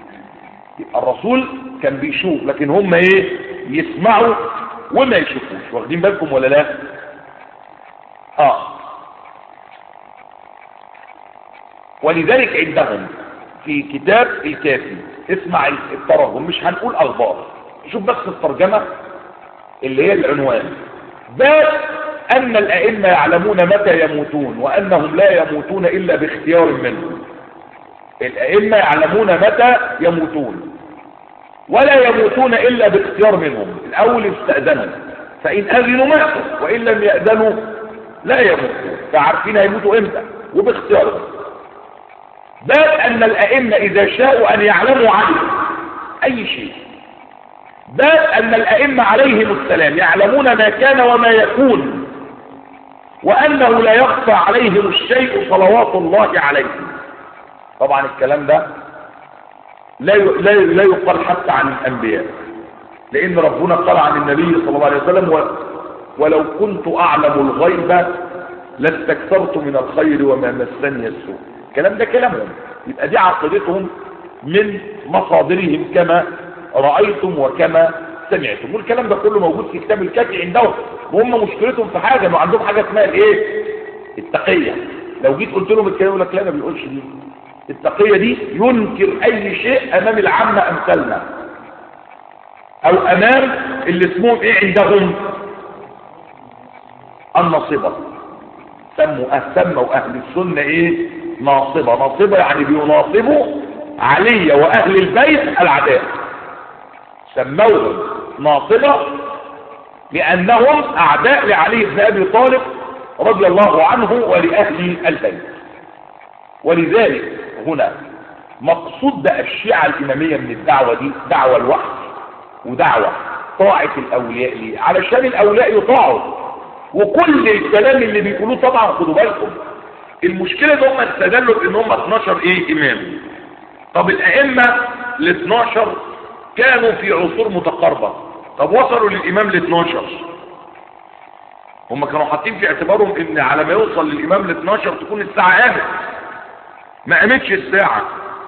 الرسول كان بيشوف لكن هم ايه يسمعوا وما يشوفوش واخدين بالكم ولا لا اه ولذلك عندهم في كتاب الكافي اسمع الترجم مش هنقول اخبار شوف بس الترجمة اللي هي العنوان باب أن الأئمة يعلمون متى يموتون وأنهم لا يموتون إلا باختيار منهم الأئمة يعلمون متى يموتون ولا يموتون إلا باختيار منهم الأول استأذنوا فإن أذنوا ماتوا وإن لم يأذنوا لا يموتون فعارفين هيموتوا إمتى وباختيارهم بل أن الأئمة إذا شاءوا أن يعلموا عنه أي شيء بل أن الأئمة عليهم السلام يعلمون ما كان وما يكون وأنه لا يخفى عليهم الشيء صلوات الله عليهم طبعا الكلام ده لا لا لا يقال حتى عن الأنبياء لأن ربنا قال عن النبي صلى الله عليه وسلم ولو كنت أعلم الغيب لاستكثرت من الخير وما مسني السوء الكلام ده كلامهم يبقى دي عقيدتهم من مصادرهم كما رأيتم وكما سمعتم والكلام ده كله موجود في كتاب الكافي عندهم وهم مشكلتهم في حاجة انه عندهم حاجة اسمها الايه التقية لو جيت قلت لهم الكلام يقول لك لا ما بيقولش دي التقية دي ينكر اي شيء امام العامة امثالنا او امام اللي اسمهم ايه عندهم النصبة سموا سموا اهل السنة ايه ناصبة ناصبة يعني بيناصبوا علي واهل البيت العداء سموهم ناصبة لانهم اعداء لعلي بن ابي طالب رضي الله عنه ولاهل البيت ولذلك هنا مقصود بقى الشيعة الامامية من الدعوة دي دعوة الوحي ودعوة طاعة الاولياء ليه علشان الاولياء يطاعوا وكل الكلام اللي بيقولوه طبعا خدوا بالكم المشكلة ان هم استدلوا بان هم 12 ايه امام طب الائمة ال 12 كانوا في عصور متقاربة طب وصلوا للامام ال 12 هم كانوا حاطين في اعتبارهم ان على ما يوصل للامام ال 12 تكون الساعة قامت ما قامتش الساعة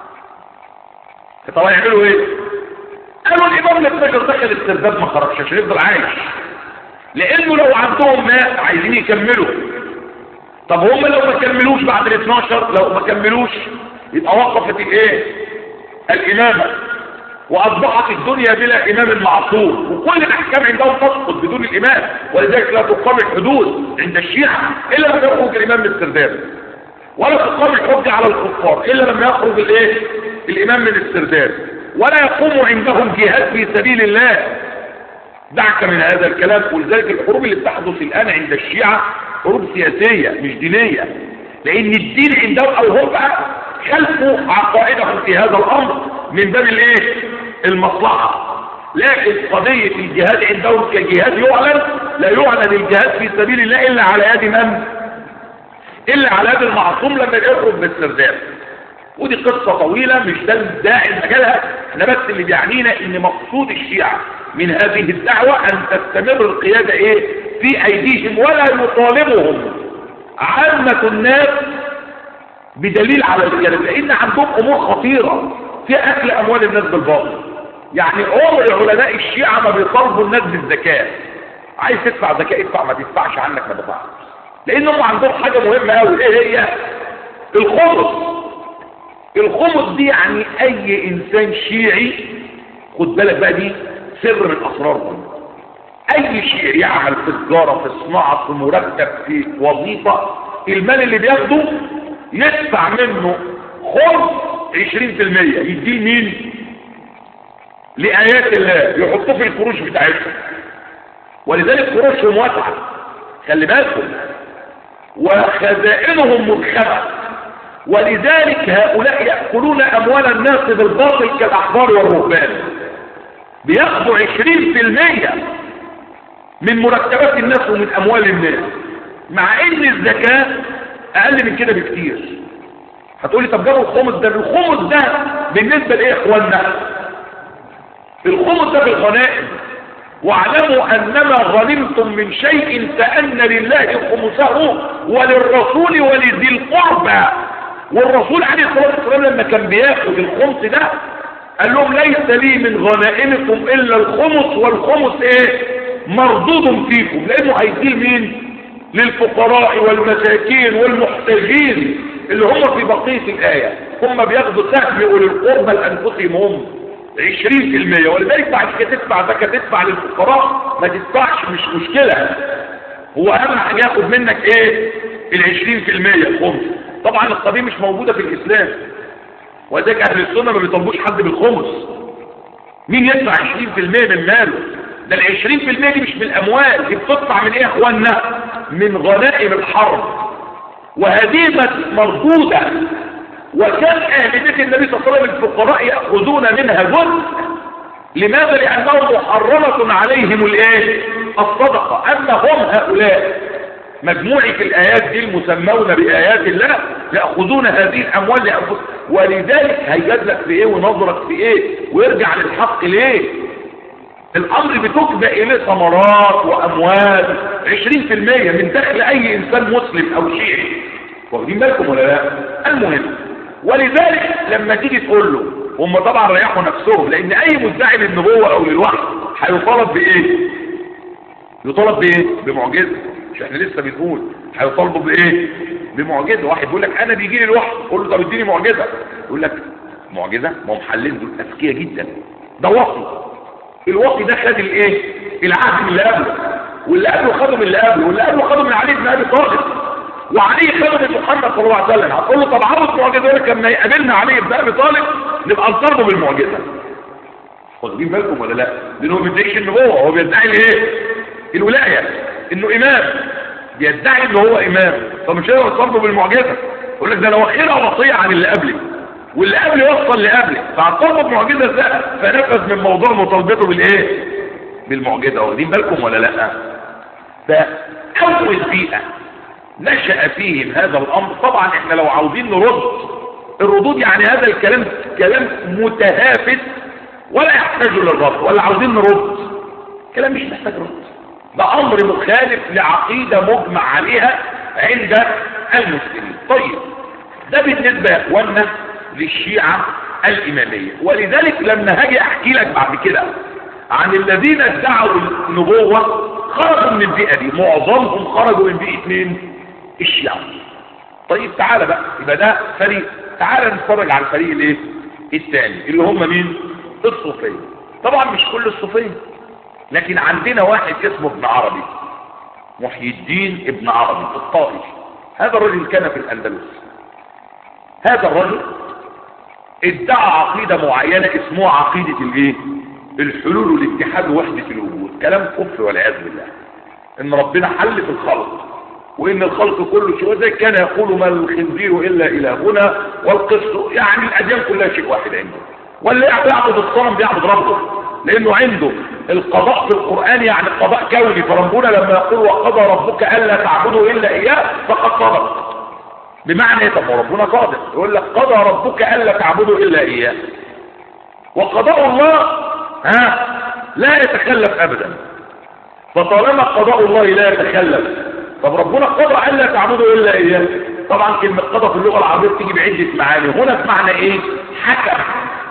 طب هيعملوا ايه قالوا الامام ال 12 دخل السرداب ما خرجش عشان يفضل عايش لانه لو عندهم ماء عايزين يكملوا طب هم لو ما كملوش بعد ال 12 لو ما كملوش يبقى وقفت الايه الامامه واصبحت الدنيا بلا امام معصوم وكل الاحكام عندهم تسقط بدون الامام ولذلك لا تقام الحدود عند الشيعة الا لما يخرج الامام من السرداب ولا تقام الحجة على الكفار الا لما يخرج الايه الامام من السرداب ولا يقوم عندهم جهاد في سبيل الله دعك من هذا الكلام ولذلك الحروب اللي بتحدث الان عند الشيعة حروب سياسية مش دينية لان الدين عندهم او هم خلفوا عقائدهم في هذا الامر من باب الايه المصلحة لكن قضية الجهاد عندهم كجهاد يعلن لا يعلن الجهاد في سبيل الله الا على يد من الا على يد المعصوم لما يخرج بالسرداب ودي قصة طويلة مش ده الداعي مجالها احنا بس اللي بيعنينا ان مقصود الشيعة من هذه الدعوة ان تستمر القيادة ايه في ايديهم ولا يطالبهم عامة الناس بدليل على القيادة لان عندهم امور خطيرة في اكل اموال الناس بالباطل يعني عمر علماء الشيعة ما بيطالبوا الناس بالزكاة عايز تدفع زكاة ادفع ما تدفعش عنك ما تدفعش لانهم عندهم حاجة مهمة قوي ايه هي الخمس الخمس دي يعني اي انسان شيعي خد بالك بقى دي سر من اسرارهم اي شيعي يعمل في تجارة في صناعة في مرتب في وظيفة المال اللي بياخده يدفع منه خمس 20% يديه مين لآيات الله يحطوه في الفروش بتاعتهم ولذلك فروشهم واسعة خلي بالكم وخزائنهم مرخبة ولذلك هؤلاء يأكلون أموال الناس بالباطل كالأحبار والرهبان بياخدوا عشرين في المية من مرتبات الناس ومن أموال الناس مع إن الزكاة أقل من كده بكتير هتقولي طب جابوا الخمس ده الخمس ده بالنسبة لإيه يا إخوانا الخمس ده في الغنائم واعلموا أنما غنمتم من شيء فأن لله خمسه وللرسول ولذي القربى والرسول عليه الصلاة والسلام لما كان بياخد الخمس ده قال لهم ليس لي من غنائمكم إلا الخمس والخمس إيه مردود فيكم لأنه هيديه مين للفقراء والمساكين والمحتاجين اللي هم في بقية الآية هم بياخدوا سهم أولي القربى لأنفسهم هم 20% ولذلك بعد كده تدفع زكاة تدفع للفقراء ما تدفعش مش مشكلة هو أهم حاجة ياخد منك إيه ال 20% الخمس طبعا القضية مش موجودة في الإسلام وذلك اهل السنه ما بيطالبوش حد بالخمس مين يدفع 20% من ماله ده ال 20% دي مش من الاموال دي بتدفع من ايه يا اخوانا من غنائم الحرب وهذه مردوده وكان اهل بيت النبي صلى الله عليه وسلم الفقراء ياخذون منها جزء لماذا لانه محرمه عليهم الايه الصدقه اما هم هؤلاء مجموعة الآيات دي المسمون بآيات الله يأخذون هذه الأموال لأنفسهم ولذلك هيجد لك في إيه ونظرك في إيه ويرجع للحق ليه الأمر بتكبى إليه ثمرات وأموال 20% من دخل أي إنسان مسلم أو شيعي واخدين بالكم ولا لا المهم ولذلك لما تيجي تقول له هم طبعا ريحوا نفسهم لأن أي مدعي للنبوة أو للوحي هيطالب بإيه يطالب بإيه بمعجزة مش احنا لسه بنقول هيطالبوا بايه بمعجزه واحد يقول لك انا بيجي لي الوحي قول له طب اديني معجزه يقول لك معجزه ما هم محلين دول اذكياء جدا ده وحي الوحي ده خد الايه العهد من اللي قبله واللي قبله خده من اللي قبله واللي قبله خده من علي بن ابي طالب وعلي خده من محمد صلى الله عليه وسلم هتقول له طب عرض معجزه يقول لك لما يقابلنا علي بن ابي طالب نبقى نطالبه بالمعجزه واخدين بالكم ولا لا لانه ما بيدعيش النبوه هو بيدعي الايه الولايه انه امام بيدعي انه هو امام فمش هيقدر يطالبه بالمعجزه يقول لك ده انا واخدها وصيه عن اللي قبلي واللي قبلي وصل لقبلي فهطالبه بمعجزه ازاي فنفذ من موضوع مطالبته بالايه بالمعجزه واخدين بالكم ولا لا فاول بيئه نشأ فيهم هذا الامر طبعا احنا لو عاوزين نرد الردود يعني هذا الكلام كلام متهافت ولا يحتاج للرد ولا عاوزين نرد كلام مش محتاج رد ده امر مخالف لعقيدة مجمع عليها عند المسلمين طيب ده بالنسبة يا اخوانا للشيعة الامامية ولذلك لما هاجي احكي لك بعد كده عن الذين ادعوا النبوة خرجوا من البيئة دي معظمهم خرجوا من بيئة مين الشيعة طيب تعالى بقى يبقى ده فريق تعالى نتفرج على الفريق الايه الثاني اللي هم مين الصوفية طبعا مش كل الصوفية لكن عندنا واحد اسمه ابن عربي محي الدين ابن عربي الطائي هذا الرجل كان في الأندلس هذا الرجل ادعى عقيدة معينة اسمها عقيدة الايه الحلول والاتحاد ووحدة الوجود كلام كفر والعياذ بالله ان ربنا حل في الخلق وان الخلق كله شيء وزي كان يقول ما الخنزير الا الهنا والقسط يعني الاديان كلها شيء واحد عنده واللي يعبد الصنم بيعبد ربه لانه عنده القضاء في القرآن يعني قضاء كوني فربنا لما يقول وقضى ربك ألا تعبدوا إلا إياه فقد صدق بمعنى ايه طب ربنا صادق يقول لك قضى ربك ألا تعبدوا إلا إياه وقضاء الله ها لا يتخلف أبدا فطالما قضاء الله لا يتخلف طب ربنا قضى ألا تعبدوا إلا إياه طبعا كلمة قضى في اللغة العربية بتيجي بعدة معاني هنا بمعنى ايه حكم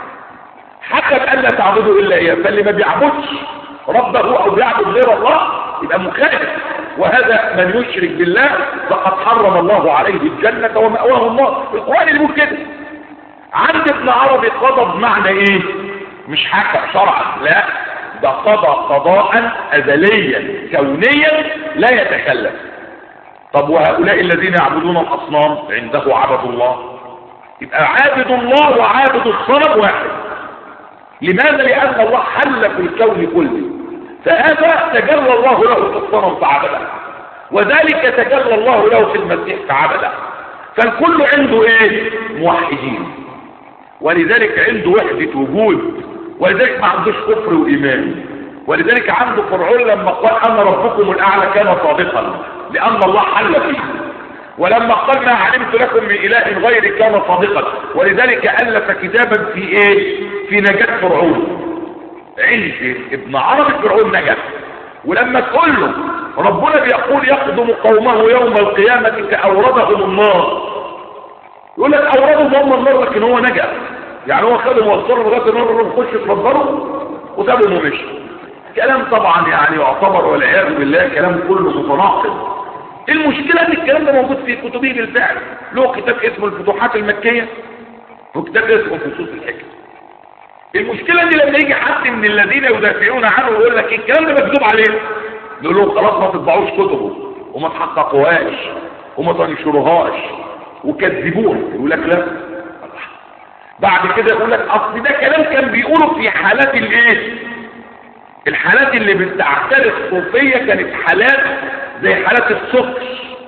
حكم ألا تعبدوا إلا إياه فاللي ما بيعبدش ربه أو بيعبد غير الله يبقى مخالف وهذا من يشرك بالله فقد حرم الله عليه الجنة ومأواه النار القرآن اللي بيقول كده عند ابن عربي قضى بمعنى ايه مش حكم شرعا لا ده قضى قضاء أزليا كونيا لا يتخلف طب وهؤلاء الذين يعبدون الأصنام عنده عبد الله يبقى عابد الله وعابد الصنم واحد لماذا لأن الله حل في الكون كله فهذا تجلى الله له في الصنم فعبده وذلك تجلى الله له في المسيح فعبده فالكل عنده ايه موحدين ولذلك عنده وحدة وجود ولذلك ما عندوش كفر وإيمان ولذلك عنده فرعون لما قال أنا ربكم الأعلى كان صادقا لأن الله حل فيه ولما قال ما علمت لكم من إله غيري كان صادقا ولذلك ألف كتابا في إيه في نجاة فرعون عند ابن عربي فرعون نجا ولما تقول له ربنا بيقول يقدم قومه يوم القيامة كأوردهم النار يقول لك أوردهم هم النار لكن هو نجا يعني هو خدهم وصلوا لغاية النار اللي بخش اتفضلوا وسابهم ومشي كلام طبعا يعني يعتبر والعياذ بالله كلام كله متناقض المشكلة ان الكلام ده موجود في كتبه بالفعل له كتاب اسمه الفتوحات المكية وكتاب اسمه فصوص الحكم المشكلة ان لما يجي حد من الذين يدافعون عنه ويقول لك الكلام ده مكتوب عليه نقول لهم خلاص ما تطبعوش كتبه وما تحققوهاش وما تنشروهاش وكذبوها يقول لك لا بعد كده يقول لك اصل ده كلام كان بيقوله في حالات الايه الحالات اللي بتعترف الصوفيه كانت حالات زي حالات السكر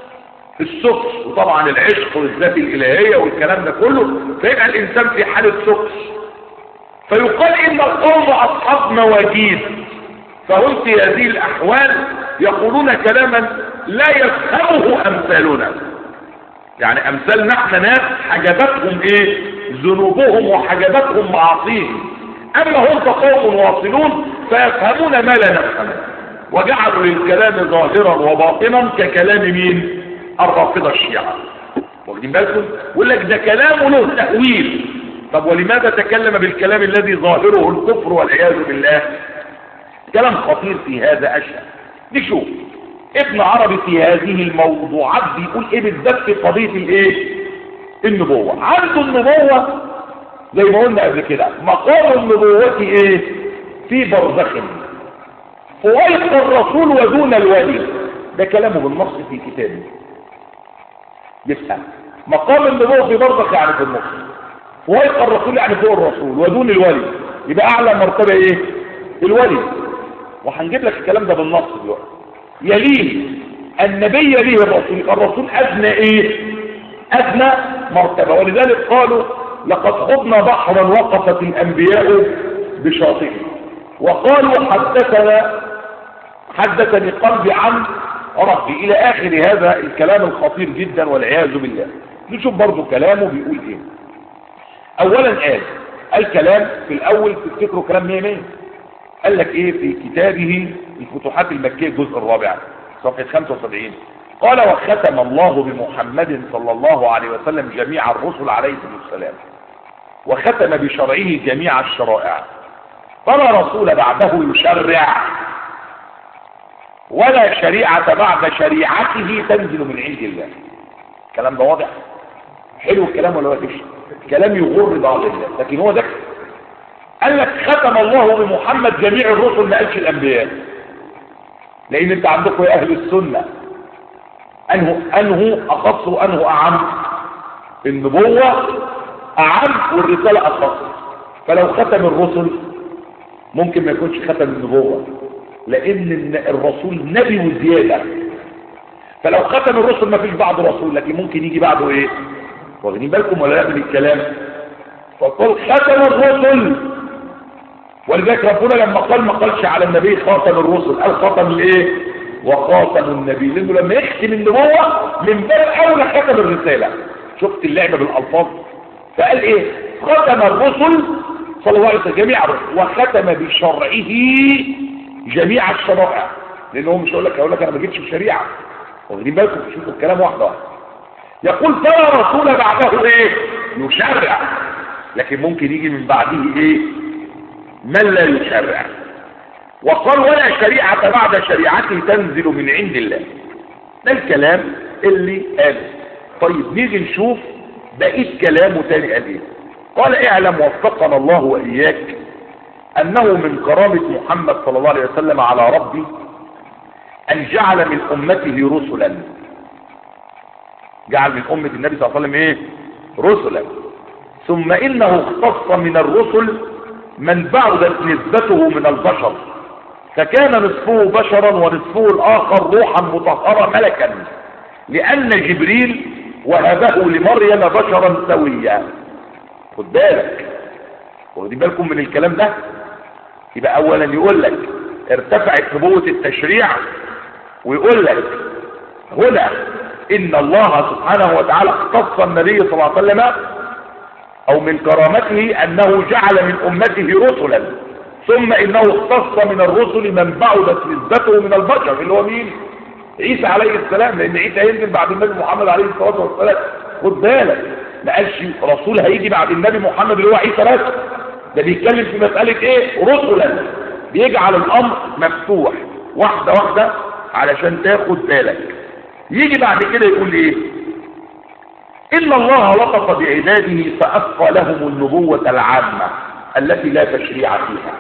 السكر وطبعا العشق والذات الالهيه والكلام ده كله فيبقى الانسان في حاله سكر فيقال ان القوم اصحاب مواجيد فهم في هذه الاحوال يقولون كلاما لا يفهمه امثالنا يعني امثالنا احنا ناس حجبتهم ايه ذنوبهم وحجبتهم معاصيهم اما هم فقوم واصلون فيفهمون ما لا نفهمه وجعلوا للكلام ظاهرا وباطنا ككلام مين الرافضه الشيعه واخدين بالكم يقول لك ده كلامه له تاويل طب ولماذا تكلم بالكلام الذي ظاهره الكفر والعياذ بالله كلام خطير في هذا اشياء نشوف ابن عربي في هذه الموضوعات بيقول ايه بالذات في قضيه الايه النبوه عنده النبوه زي ما قلنا قبل كده مقام النبوه ايه في برزخ فويق الرسول ودون الولي ده كلامه بالنص في كتابه يفهم مقام النبوه في برزخ يعني في النص فويق الرسول يعني فوق الرسول ودون الولي يبقى اعلى مرتبه ايه الولي وهنجيب لك الكلام ده بالنص دلوقتي يليه النبي يليه الرسول الرسول ادنى ايه ادنى مرتبه ولذلك قالوا لقد خضنا بحرا وقفت الانبياء بشاطئه وقالوا حدثنا حدثني قلبي عن ربي الى اخر هذا الكلام الخطير جدا والعياذ بالله نشوف برضو كلامه بيقول ايه اولا قال الكلام في الاول تفتكروا كلام مية مية قال لك ايه في كتابه الفتوحات المكية الجزء الرابع صفحة 75 قال وختم الله بمحمد صلى الله عليه وسلم جميع الرسل عليه السلام وختم بشرعه جميع الشرائع فلا رسول بعده يشرع ولا شريعة بعد شريعته تنزل من عند الله الكلام ده واضح حلو الكلام ولا وحش كلام يغر بعض الناس لكن هو ده قال لك ختم الله بمحمد جميع الرسل ما قالش الانبياء لان انت عندكم يا اهل السنه انه انه اخص وانه اعم النبوه اعم والرساله اخص فلو ختم الرسل ممكن ما يكونش ختم النبوه لان الرسول نبي وزياده فلو ختم الرسل ما فيش بعد رسول لكن ممكن يجي بعده ايه واخدين بالكم ولا لا من الكلام فقال ختم الرسل ولذلك ربنا لما قال ما قالش على النبي خاتم الرسل قال خاتم الايه وخاتم النبي لانه لما يختم النبوه من باب اولى ختم الرساله شفت اللعبه بالالفاظ فقال ايه ختم الرسل صلى الله عليه وسلم جميع الرسل وختم بشرعه جميع الشرائع لان هو مش هيقول لك هيقول لك انا ما جبتش بشريعه واخدين بالكم شوفوا الكلام واحده واحده يقول فلا رسول بعده ايه يشرع لكن ممكن يجي من بعده ايه من لا يشرع وقال ولا شريعة بعد شريعته تنزل من عند الله ده الكلام اللي قاله طيب نيجي نشوف بقية كلامه تاني قال ايه قال اعلم وفقنا الله واياك انه من كرامة محمد صلى الله عليه وسلم على ربي ان جعل من امته رسلا جعل من امة النبي صلى الله عليه وسلم ايه رسلا ثم انه اختص من الرسل من بعدت نسبته من البشر فكان نصفه بشرا ونصفه الاخر روحا مطهرا ملكا لان جبريل وهبه لمريم بشرا سويا خد بالك واخدين بالكم من الكلام ده يبقى اولا يقول لك ارتفعت نبوة التشريع ويقول لك هنا ان الله سبحانه وتعالى اختص النبي صلى الله عليه وسلم او من كرامته انه جعل من امته رسلا ثم انه اختص من الرسل من بعدت نسبته من البشر اللي هو مين عيسى عليه السلام لان عيسى هينزل بعد النبي محمد عليه الصلاه والسلام خد بالك ما قالش رسول هيجي بعد النبي محمد اللي هو عيسى بس ده بيتكلم في مساله ايه رسلا بيجعل الامر مفتوح واحده واحده علشان تاخد بالك يجي بعد كده يقول ايه إن الله لطف بعباده فأبقى لهم النبوة العامة التي لا تشريع فيها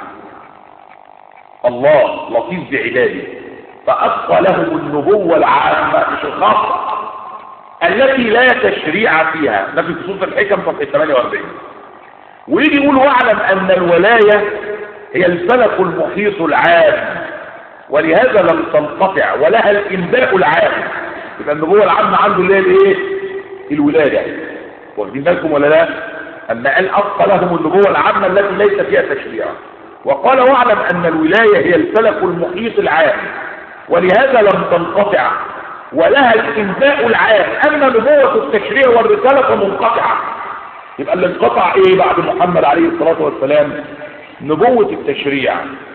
الله لطيف بعباده فأبقى لهم النبوة العامة مش الخاصة التي لا تشريع فيها ده في فصول الحكم صفحة 48 ويجي يقول واعلم ان الولاية هي الفلك المحيط العام ولهذا لم تنقطع ولها الانباء العام يبقى النبوة العامة عنده اللي هي الايه الولادة واخدين بالكم ولا لا اما قال ابقى لهم النبوة العامة التي ليس فيها تشريع وقال واعلم ان الولاية هي الفلك المحيط العام ولهذا لم تنقطع ولها الانباء العام اما نبوة التشريع والرسالة فمنقطعة يبقى اللي انقطع ايه بعد محمد عليه الصلاة والسلام نبوة التشريع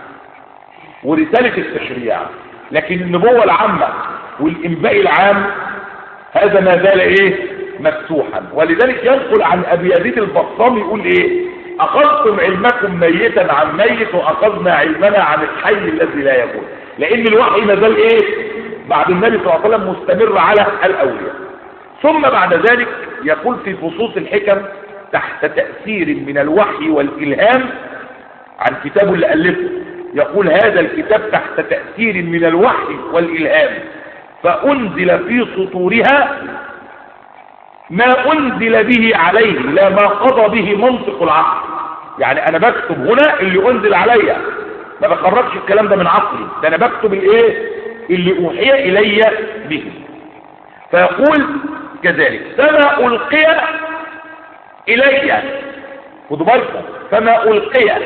ورسالة التشريع لكن النبوة العامة والإنباء العام هذا ما زال ايه مفتوحا ولذلك ينقل عن ابي يزيد البطام يقول ايه اخذتم علمكم ميتا عن ميت واخذنا علمنا عن الحي الذي لا يموت لان الوحي ما زال ايه بعد النبي صلى الله عليه وسلم مستمر على الاولياء ثم بعد ذلك يقول في فصوص الحكم تحت تأثير من الوحي والإلهام عن كتابه اللي ألفه يقول هذا الكتاب تحت تأثير من الوحي والإلهام فأنزل في سطورها ما أنزل به عليه لا ما قضى به منطق العقل يعني أنا بكتب هنا اللي أنزل عليا ما بخرجش الكلام ده من عقلي ده أنا بكتب الإيه اللي أوحي إلي به فيقول كذلك فما ألقي إلي خدوا بالكم فما ألقي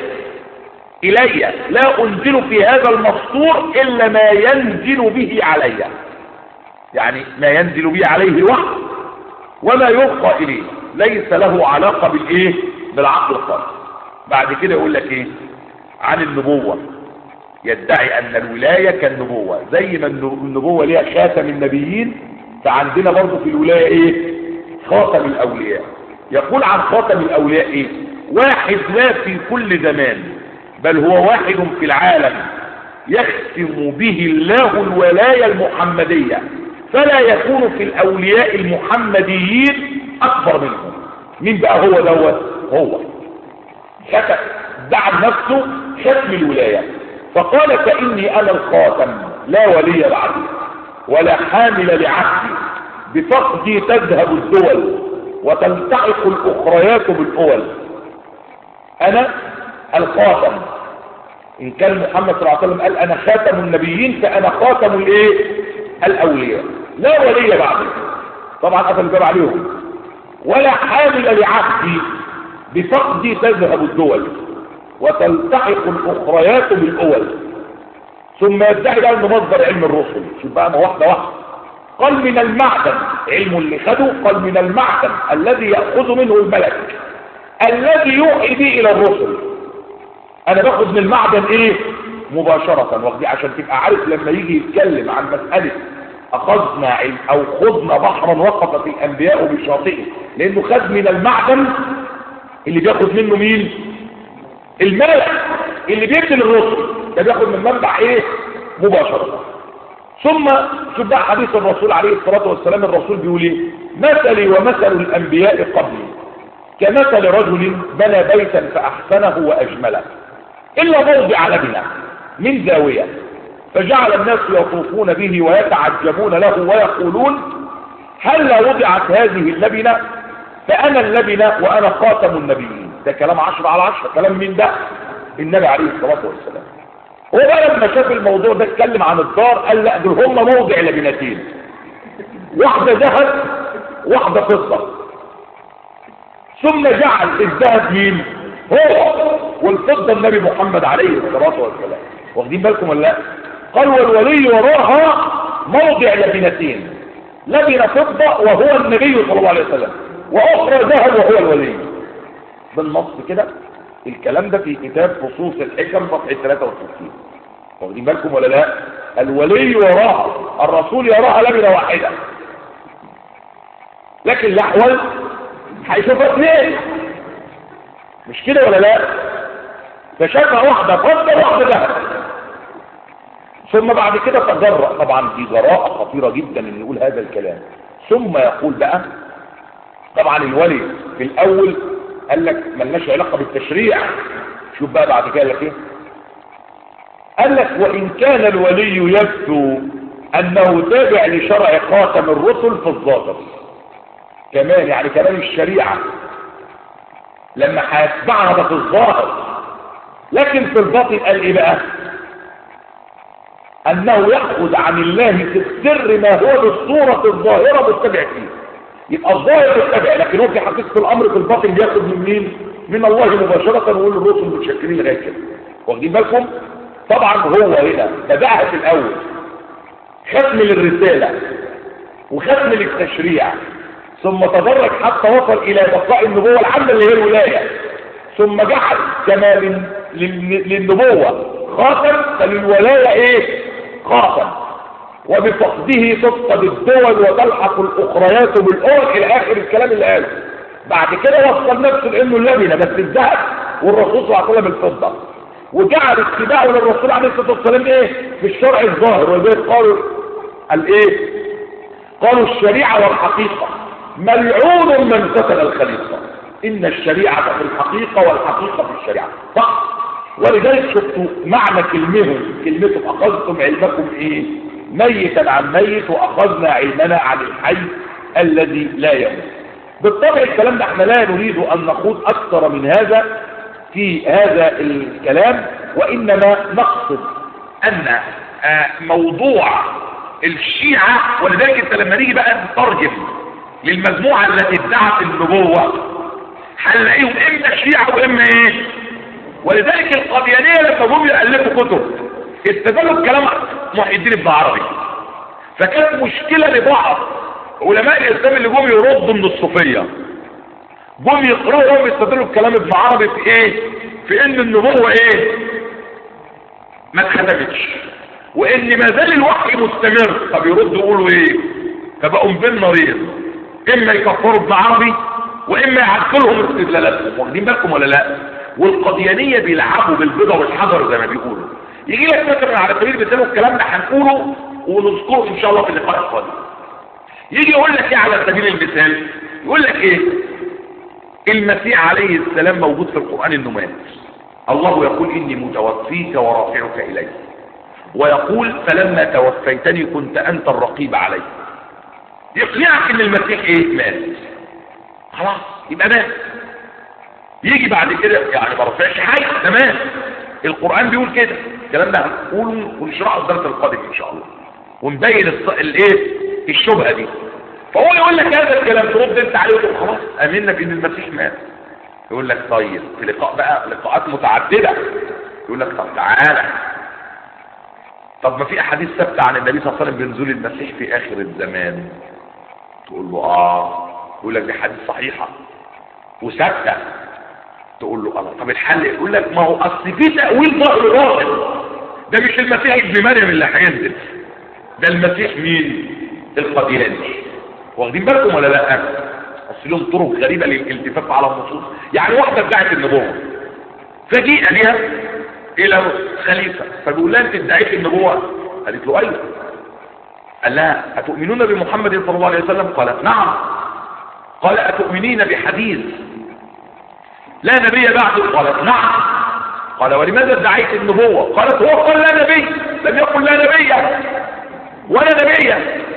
إلي لا أنزل في هذا المسطور إلا ما ينزل به علي يعني ما ينزل به عليه الوحي وما يبقى إليه ليس له علاقة بالإيه بالعقل الخاص بعد كده يقول لك إيه عن النبوة يدعي أن الولاية كالنبوة زي ما النبوة ليها خاتم النبيين فعندنا برضه في الولاية إيه خاتم الأولياء يقول عن خاتم الأولياء إيه واحد لا في كل زمان بل هو واحد في العالم يختم به الله الولاية المحمدية فلا يكون في الأولياء المحمديين أكبر منهم مين بقى هو دوت هو ختم دعا نفسه ختم الولاية فقال فإني أنا الخاتم لا ولي بعدي ولا حامل لعهدي بفقدي تذهب الدول وتلتحق الأخريات بالأول أنا الخاتم إن كان محمد صلى الله عليه وسلم قال أنا خاتم النبيين فأنا خاتم الإيه الأولياء لا ولي بعدي طبعا قفل الباب عليهم ولا حامل لعهدي بفقدي تذهب الدول وتلتحق الأخريات بالأول ثم يدعي بقى انه مصدر علم الرسل شوف بقى واحده واحده قال من المعدن علم اللي خده قال من المعدن الذي يأخذ منه الملك الذي يوحي به الى الرسل انا باخد من المعدن ايه مباشرة واخدي عشان تبقى عارف لما يجي يتكلم عن مسألة اخذنا علم او خذنا بحرا وقفت الانبياء بشاطئه لانه خد من المعدن اللي بياخد منه مين الملك اللي بيبدل الرسل ده بياخد من منبع ايه مباشرة ثم شوف بقى حديث الرسول عليه الصلاة والسلام الرسول بيقول ايه مثلي ومثل الانبياء قبلي كمثل رجل بنى بيتا فاحسنه واجمله الا موضع لبنه من زاوية فجعل الناس يطوفون به ويتعجبون له ويقولون هل وضعت هذه اللبنة فانا اللبنة وانا خاتم النبيين ده كلام عشر على عشر كلام مين ده النبي عليه الصلاة والسلام هو بقى لما شاف الموضوع ده اتكلم عن الدار قال لا دول هم موضع لبنتين واحدة ذهب واحدة فضة ثم جعل الذهب مين هو والفضة النبي محمد عليه الصلاة والسلام واخدين بالكم ولا لا قال والولي وراها موضع لبنتين لبنة فضة وهو النبي صلى الله عليه وسلم واخرى ذهب وهو الولي بالنص كده الكلام ده في كتاب فصوص الحكم صفحة 63 واخدين بالكم ولا لا الولي وراها الرسول يراها لبنة واحدة لكن الاحوال هيشوفها اثنين مش كده ولا لا فشافها واحدة فضة واحدة ذهب ثم بعد كده تجرأ طبعا دي جراءة خطيرة جدا ان يقول هذا الكلام ثم يقول بقى طبعا الولي في الاول قال لك ملناش علاقة بالتشريع شوف بقى بعد كده لك ايه قال لك وان كان الولي يبدو انه تابع لشرع خاتم الرسل في الظاهر كمان يعني كمان الشريعة لما هيتبعها ده في الظاهر لكن في الباطن قال ايه بقى انه ياخذ عن الله في السر ما هو بالصوره الظاهره متبع فيه يبقى الظاهر متبع لكن هو في حقيقه الامر في الباطن بياخذ من مين من الله مباشره ويقول الرسل متشكرين لغايه كده واخدين بالكم طبعا هو هنا بداها في الاول ختم للرساله وختم للتشريع ثم تدرج حتى وصل الى بقاء النبوه العامه اللي هي الولايه ثم جعل كما للنبوه خاتم فللولايه ايه خاتم وبفقده تفقد الدول وتلحق الاخريات بالاول الى اخر الكلام اللي قاله بعد كده وصل نفسه لانه اللبنه بس الذهب والرسول صلى الله عليه وسلم الفضه وجعل اتباعه للرسول عليه الصلاه والسلام ايه في الشرع الظاهر ولذلك قالوا الايه قالوا الشريعه والحقيقه ملعون من قتل الخليقه ان الشريعه في الحقيقه والحقيقه في الشريعه صح ولذلك شفتوا معنى كلمهم كلمتهم اخذتم علمكم ايه ميتا عن ميت واخذنا علمنا عن الحي الذي لا يموت بالطبع الكلام ده احنا لا نريد ان نخوض اكثر من هذا في هذا الكلام وانما نقصد ان موضوع الشيعة ولذلك انت لما نيجي بقى نترجم للمجموعة التي ادعت النبوة هنلاقيهم اما شيعة واما ايه ولذلك القاديانية لما جم يألفوا كتب استدلوا بكلام محي الدين ابن عربي فكانت مشكلة لبعض علماء الاسلام اللي جم يردوا من الصوفية جم يقرأوا وهم يستدلوا بكلام ابن عربي في ايه في ان النبوة ايه ما اتختمتش وان ما زال الوحي مستمر طب يردوا يقولوا ايه فبقوا بين نارين اما يكفروا ابن عربي واما يعدلهم استدلالاتهم واخدين بالكم ولا لا والقضيانيه بيلعبوا بالبيضه والحجر زي ما بيقولوا يجي لك مثلا على سبيل المثال الكلام ده هنقوله ونذكره ان شاء الله في اللقاء القادم يجي يقول لك ايه على سبيل المثال يقول لك ايه المسيح عليه السلام موجود في القران انه مات الله يقول اني متوفيك ورافعك الي ويقول فلما توفيتني كنت انت الرقيب علي يقنعك ان المسيح ايه مات خلاص يبقى مات يجي بعد كده يعني ما رفعش حاجه تمام القران بيقول كده الكلام ده هنقوله ونشرحه الدرس القادم ان شاء الله ونبين الايه الشبهه دي فهو يقول لك هذا الكلام ترد انت عليه وتقول خلاص امنا بان المسيح مات يقول لك طيب في لقاء بقى لقاءات متعدده يقول لك طب تعالى طب ما في احاديث ثابته عن النبي صلى الله عليه وسلم بنزول المسيح في اخر الزمان تقول له اه يقول لك دي حديث صحيحه وثابته تقول له الله طب الحل يقول لك ما هو اصل في تاويل ظاهر باطل ده مش المسيح ابن مريم اللي هينزل ده المسيح مين القدياني واخدين بالكم ولا لا اصل لهم طرق غريبه للالتفاف على النصوص يعني واحده ادعت النبوه فجيء بها الى خليفه فبيقول لها انت ادعيت النبوه قالت له ايوه قال لها اتؤمنون بمحمد صلى الله عليه وسلم قالت نعم قال اتؤمنين بحديث لا نبي بعده قالت نعم قال ولماذا ادعيت النبوة قالت هو قال لا نبي لم يقل لا نبي ولا نبي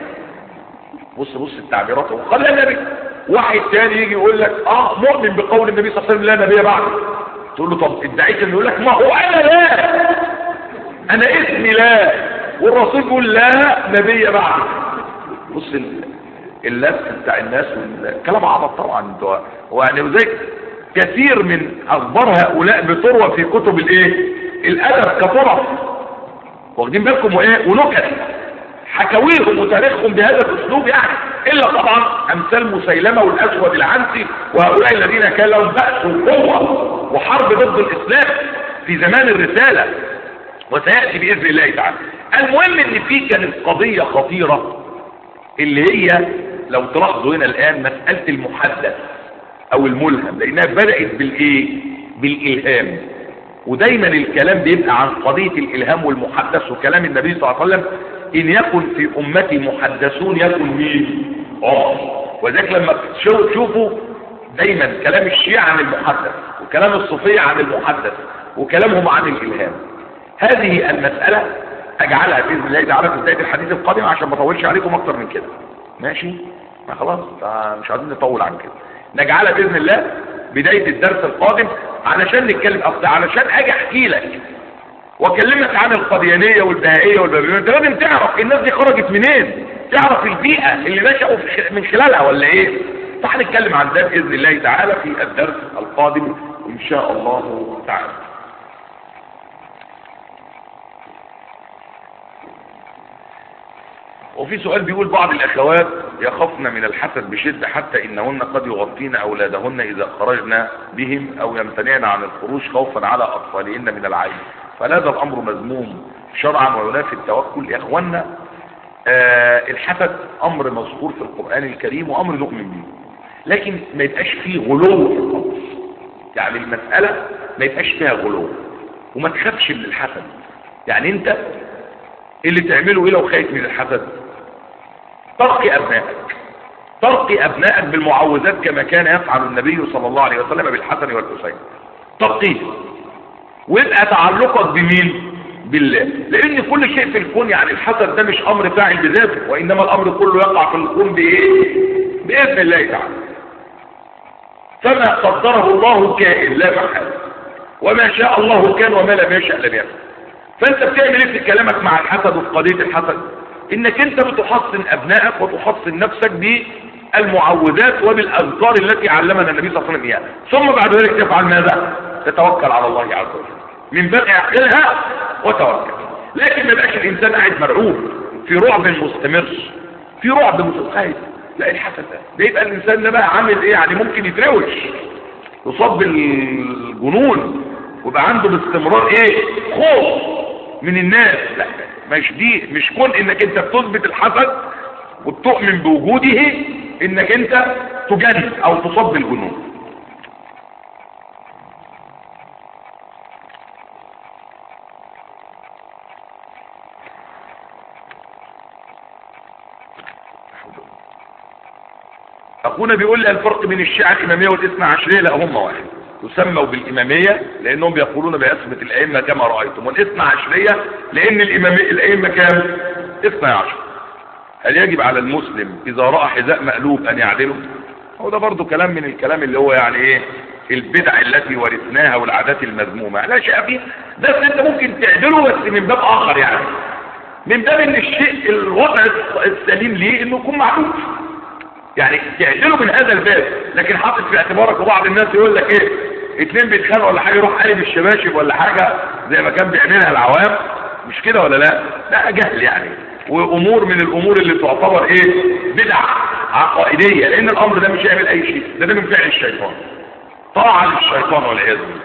بص بص التعبيرات هو قال لا نبي واحد تاني يجي يقول لك اه مؤمن بقول النبي صلى الله عليه وسلم لا نبي بعده تقول له طب ادعيت انه يقول لك ما هو انا لا انا اسمي لا والرسول بيقول لا نبي بعده بص اللف بتاع الناس والكلام عبط طبعا هو يعني وزيك كثير من اخبار هؤلاء بتروى في كتب الايه الادب كطرف واخدين بالكم وايه ونكت حكاويهم وتاريخهم بهذا الاسلوب يعني الا طبعا امثال مسيلمه والاسود العنسي وهؤلاء الذين كان لهم باس وقوه وحرب ضد الاسلام في زمان الرساله وسياتي باذن الله تعالى المهم ان في كانت قضيه خطيره اللي هي لو تلاحظوا هنا الان مساله المحدث او الملهم لانها بدأت بالايه بالالهام ودايما الكلام بيبقى عن قضية الالهام والمحدث وكلام النبي صلى الله عليه وسلم ان يكن في امتي محدثون يكن مين عمر وذلك لما تشوفوا دايما كلام الشيعة عن المحدث وكلام الصوفية عن المحدث وكلامهم عن الالهام هذه المسألة اجعلها باذن الله تعالى في بداية الحديث القادم عشان ما اطولش عليكم اكتر من كده ماشي ما خلاص مش عايزين نطول عن كده نجعلها باذن الله بداية الدرس القادم علشان نتكلم اصل علشان اجي احكي لك واكلمك عن القديانية والبهائية والبابليونية انت لازم تعرف الناس دي خرجت منين تعرف البيئة اللي نشأوا من خلالها ولا ايه فهنتكلم عن ده باذن الله تعالى في الدرس القادم ان شاء الله تعالى وفي سؤال بيقول بعض الاخوات يخفن من الحسد بشدة حتى انهن قد يغطين اولادهن اذا خرجنا بهم او يمتنعن عن الخروج خوفا على اطفالهن من العين فهذا الامر مذموم شرعا وينافي التوكل يا اخوانا آه الحسد امر مذكور في القرآن الكريم وامر نؤمن به لكن ما يبقاش فيه غلو في الامر يعني المسألة ما يبقاش فيها غلو وما تخافش من الحسد يعني انت اللي تعمله ايه لو خايف من الحسد ترقي ابنائك ترقي ابنائك بالمعوذات كما كان يفعل النبي صلى الله عليه وسلم بالحسن والحسين ترقيه ويبقى تعلقك بمين بالله لان كل شيء في الكون يعني الحسد ده مش امر فاعل بذاته وانما الامر كله يقع في الكون بايه باذن الله تعالى فما قدره الله كائن لا محل وما شاء الله كان وما لم يشاء لم يكن فانت بتعمل ايه في كلامك مع الحسد وفي قضيه الحسد انك انت بتحصن ابنائك وتحصن نفسك بالمعوذات وبالاذكار التي علمنا النبي صلى الله عليه وسلم اياها ثم بعد ذلك تفعل ماذا تتوكل على الله عز وجل من باب اعقلها وتوكل لكن ما يبقاش الانسان قاعد مرعوب في رعب مستمر في رعب متخيل لا الحسد ده ده يبقى الانسان ده بقى عامل ايه يعني ممكن يتروش يصاب بالجنون ويبقى عنده باستمرار ايه خوف من الناس لا مش دي مش كون انك انت بتثبت الحسد وبتؤمن بوجوده انك انت تجن او تصاب بالجنون اخونا بيقول لي الفرق بين الشيعة الامامية والاثنى عشرية لا هم واحد يسموا بالامامية لانهم يقولون بأسمة الائمة كما رأيتم والاثنى عشرية لان الامامية الائمة كام اثنى عشر هل يجب على المسلم اذا رأى حذاء مقلوب ان يعدله هو ده برضو كلام من الكلام اللي هو يعني ايه البدع التي ورثناها والعادات المذمومة لا شيء فيه بس انت ممكن تعدله بس من باب اخر يعني من باب ان الشيء الوضع السليم ليه انه يكون معلوم يعني تعدله من هذا الباب لكن حاطط في اعتبارك وبعض الناس يقول لك ايه اتنين بيتخانقوا ولا حاجه يروح قلب الشباشب ولا حاجه زي ما كان بيعملها العوام مش كده ولا لا لا جهل يعني وامور من الامور اللي تعتبر ايه بدع عقائديه لان الامر ده مش هيعمل اي شيء ده, ده من فعل الشيطان طاعه للشيطان والعياذ بالله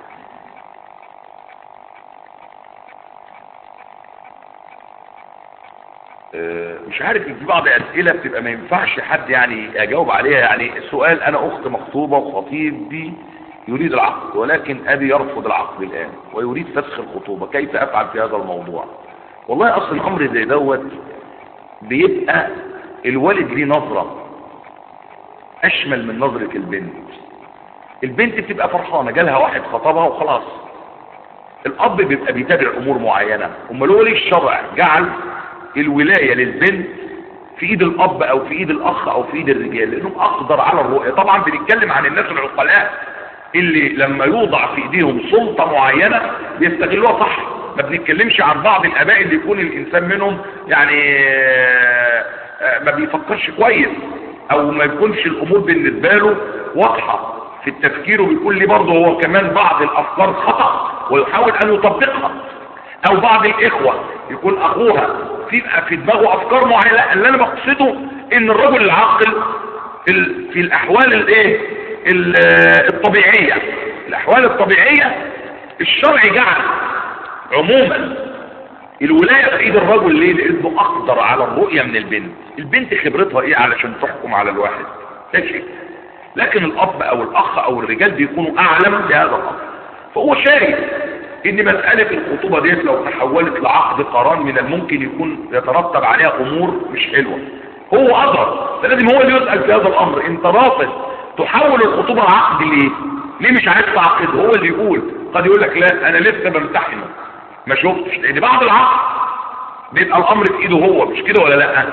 مش عارف في بعض اسئله بتبقى ما ينفعش حد يعني اجاوب عليها يعني السؤال انا اخت مخطوبه وخطيبي يريد العقد ولكن ابي يرفض العقد الان ويريد فسخ الخطوبه كيف افعل في هذا الموضوع والله اصل الامر زي دوت بيبقى الوالد ليه نظره اشمل من نظره البنت البنت بتبقى فرحانه جالها واحد خطبها وخلاص الاب بيبقى بيتابع امور معينه امال هو ليه الشرع جعل الولاية للبنت في ايد الاب او في ايد الاخ او في ايد الرجال لانهم اقدر على الرؤية طبعا بنتكلم عن الناس العقلاء اللي لما يوضع في ايديهم سلطة معينة بيستغلوها صح ما بنتكلمش عن بعض الاباء اللي يكون الانسان منهم يعني ما بيفكرش كويس او ما يكونش الامور بالنسبة له واضحة في التفكير وبيكون لي برضه هو كمان بعض الافكار خطأ ويحاول ان يطبقها او بعض الاخوة يكون اخوها في في دماغه افكار معينه اللي انا بقصده ان الرجل العاقل في الاحوال الايه الطبيعيه الاحوال الطبيعيه الشرع جعل عموما الولايه في ايد الرجل ليه لانه اقدر على الرؤيه من البنت البنت خبرتها ايه علشان تحكم على الواحد ده شيء لكن الاب او الاخ او الرجال بيكونوا اعلم بهذا الامر فهو شايف ان مسألة الخطوبة ديت لو تحولت لعقد قران من الممكن يكون يترتب عليها امور مش حلوة هو اضر فلازم هو اللي يسأل في هذا الامر انت رافض تحول الخطوبة لعقد ليه ليه مش عايز تعقد هو اللي يقول قد يقول لك لا انا لسه بمتحنه ما شفتش لان بعد العقد بيبقى الامر في ايده هو مش كده ولا لا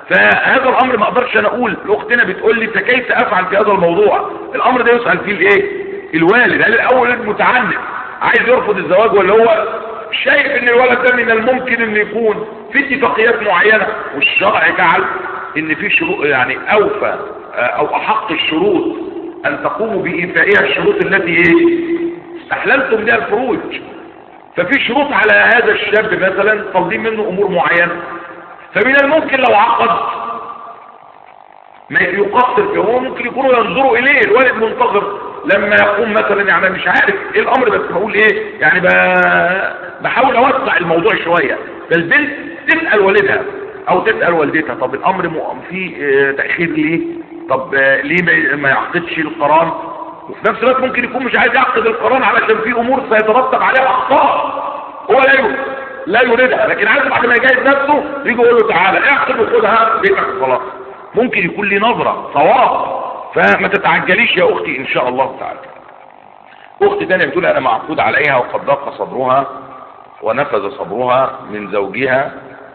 فهذا الامر ما اقدرش انا اقول لاختنا بتقول لي فكيف افعل في هذا الموضوع الامر ده يسأل فيه الايه الوالد هل الاول المتعنف عايز يرفض الزواج ولا هو شايف ان الولد ده من الممكن ان يكون في اتفاقيات معينة والشرع جعل ان في شروط يعني اوفى او احق الشروط ان تقوموا بايفائها الشروط التي ايه استحللتم بها الفروج ففي شروط على هذا الشاب مثلا طالبين منه امور معينة فمن الممكن لو عقد ما يقصر فيه هو ممكن يكونوا ينظروا اليه الوالد منتظر لما يقوم مثلا يعني مش عارف ايه الامر بس بقول ايه يعني بحاول اوسع الموضوع شوية فالبنت تسأل والدها او تسأل والدتها طب الامر فيه تأخير ليه طب ليه ما يعقدش القران وفي نفس الوقت ممكن يكون مش عايز يعقد القران علشان في امور سيترتب عليها اخطاء هو لا يريد لا يريدها لكن عايز بعد ما يجهز نفسه يجي يقول له تعالى اعقد وخدها بيتك خلاص ممكن يكون لي نظرة صواب فما تتعجليش يا اختي ان شاء الله تعالى اختي تانية بتقول انا معقود عليها وقد ضاق صدرها ونفذ صبرها من زوجها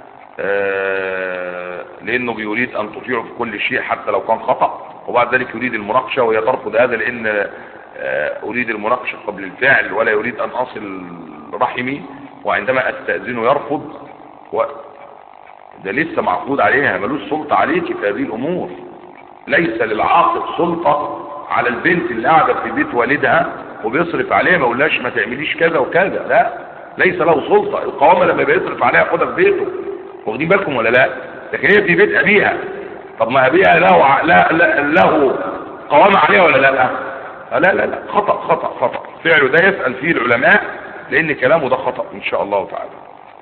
آه لانه بيريد ان تطيعه في كل شيء حتى لو كان خطأ وبعد ذلك يريد المناقشة وهي ترفض هذا لان آه اريد المناقشة قبل الفعل ولا يريد ان اصل رحمي وعندما استأذنه يرفض و... ده لسه معقود عليها ملوش سلطة عليك في هذه الامور ليس للعاقل سلطة على البنت اللي قاعدة في بيت والدها وبيصرف عليها ما قولهاش ما تعمليش كذا وكذا لا ليس له سلطة القوامة لما بيصرف عليها خدها في بيته واخدين بالكم ولا لا لكن هي في بيت ابيها طب ما ابيها له لا لا له قوامة عليها ولا لا لا لا لا خطأ خطأ خطأ فعله ده يسأل فيه العلماء لان كلامه ده خطأ ان شاء الله تعالى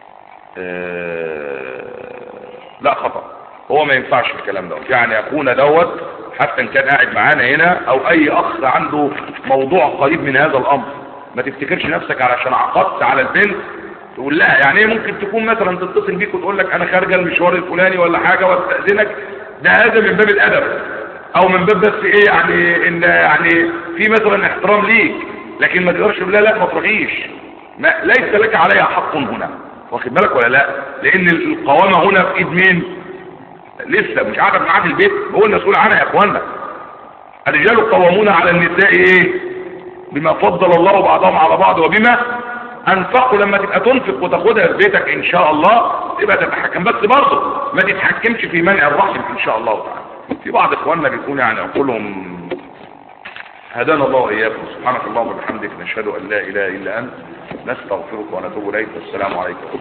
لا خطأ هو ما ينفعش الكلام دوت يعني اخونا دوت حتى ان كان قاعد معانا هنا او اي اخ عنده موضوع قريب من هذا الامر ما تفتكرش نفسك علشان عقدت على البنت تقول لها يعني ايه ممكن تكون مثلا تتصل بيك وتقول لك انا خارجه المشوار الفلاني ولا حاجه واستاذنك ده هذا من باب الادب او من باب بس ايه يعني ان يعني في مثلا احترام ليك لكن ما تقدرش تقول لا لا ما تروحيش ما ليس لك عليها حق هنا واخد بالك ولا لا لان القوامة هنا في ايد مين لسه مش قاعده معاه في البيت هو المسؤول عنها يا اخوانا الرجال قوامون على النساء ايه بما فضل الله بعضهم على بعض وبما انفقوا لما تبقى تنفق وتاخدها في بيتك ان شاء الله تبقى تتحكم بس برضه ما تتحكمش في منع الرحم ان شاء الله تعالى في بعض اخواننا بيكون يعني عقولهم هدانا الله واياكم سبحانك اللهم وبحمدك نشهد ان لا اله الا انت نستغفرك ونتوب اليك والسلام عليكم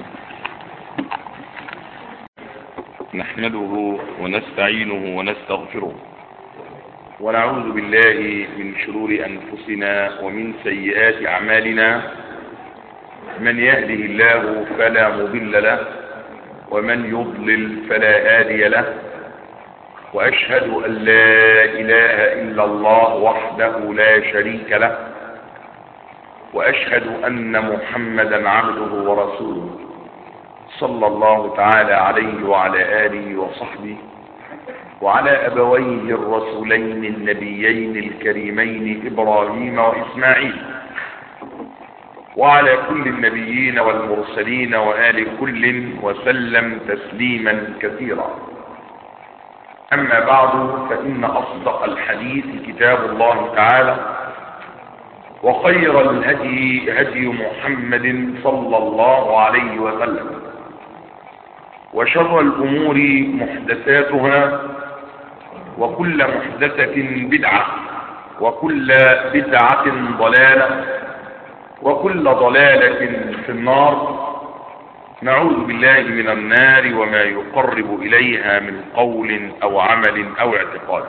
نحمده ونستعينه ونستغفره ونعوذ بالله من شرور انفسنا ومن سيئات اعمالنا من يهده الله فلا مضل له ومن يضلل فلا هادي له واشهد ان لا اله الا الله وحده لا شريك له واشهد ان محمدا عبده ورسوله صلى الله تعالى عليه وعلى اله وصحبه وعلى ابويه الرسولين النبيين الكريمين ابراهيم واسماعيل وعلى كل النبيين والمرسلين وآل كل وسلم تسليما كثيرا أما بعد فإن أصدق الحديث كتاب الله تعالى وخير الهدي هدي محمد صلى الله عليه وسلم وشر الأمور محدثاتها وكل محدثة بدعة وكل بدعة ضلالة وكل ضلالة في النار نعوذ بالله من النار وما يقرب إليها من قول أو عمل أو اعتقاد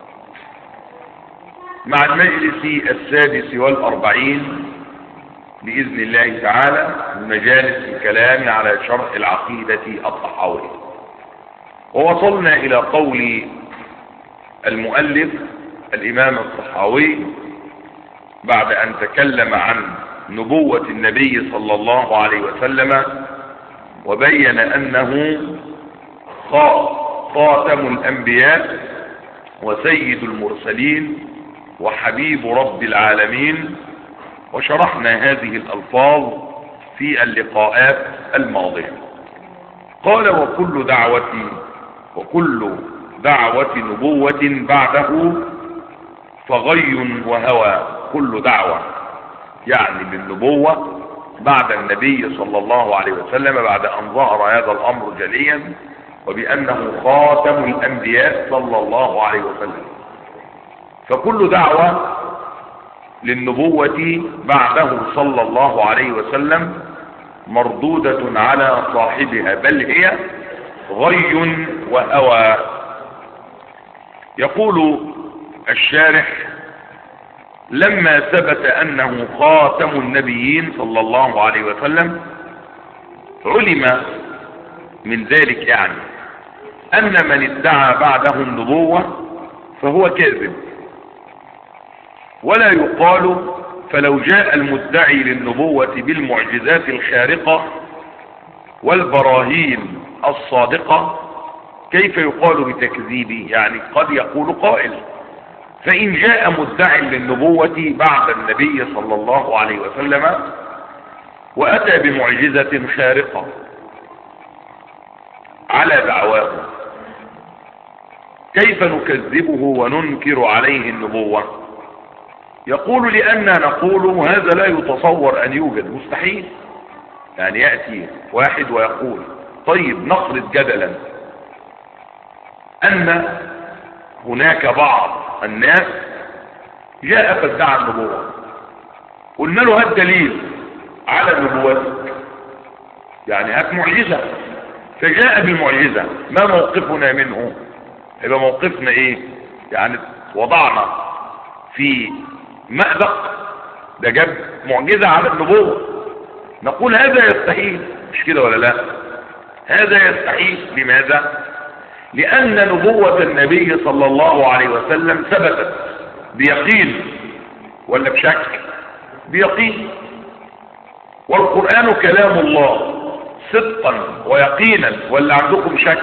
مع المجلس السادس والأربعين بإذن الله تعالى مجالس الكلام على شرح العقيدة الطحاوية ووصلنا إلى قول المؤلف الإمام الطحاوي بعد أن تكلم عن نبوة النبي صلى الله عليه وسلم وبين أنه خاتم الأنبياء وسيد المرسلين وحبيب رب العالمين وشرحنا هذه الألفاظ في اللقاءات الماضية قال وكل دعوة وكل دعوة نبوة بعده فغي وهوى كل دعوة يعني بالنبوة بعد النبي صلى الله عليه وسلم بعد أن ظهر هذا الأمر جليا وبأنه خاتم الأنبياء صلى الله عليه وسلم فكل دعوة للنبوة بعده صلى الله عليه وسلم مردودة على صاحبها بل هي غي وهوى يقول الشارح لما ثبت أنه خاتم النبيين صلى الله عليه وسلم علم من ذلك يعني أن من ادعى بعده النبوة فهو كاذب ولا يقال فلو جاء المدعي للنبوة بالمعجزات الخارقة والبراهين الصادقة كيف يقال بتكذيبه يعني قد يقول قائل فإن جاء مدعي للنبوة بعد النبي صلى الله عليه وسلم وأتى بمعجزة خارقة على دعواه كيف نكذبه وننكر عليه النبوة يقول لأننا نقول هذا لا يتصور أن يوجد مستحيل يعني يأتي واحد ويقول طيب نفرض جدلا أن هناك بعض الناس جاء فادعى النبوة قلنا له هات دليل على نبوتك يعني هات معجزة فجاء بالمعجزة ما موقفنا منه يبقى موقفنا ايه يعني وضعنا في مأزق ده جاب معجزة على النبوة نقول هذا يستحيل مش كده ولا لا هذا يستحيل لماذا لأن نبوة النبي صلى الله عليه وسلم ثبتت بيقين ولا بشك بيقين والقرآن كلام الله صدقا ويقينا ولا عندكم شك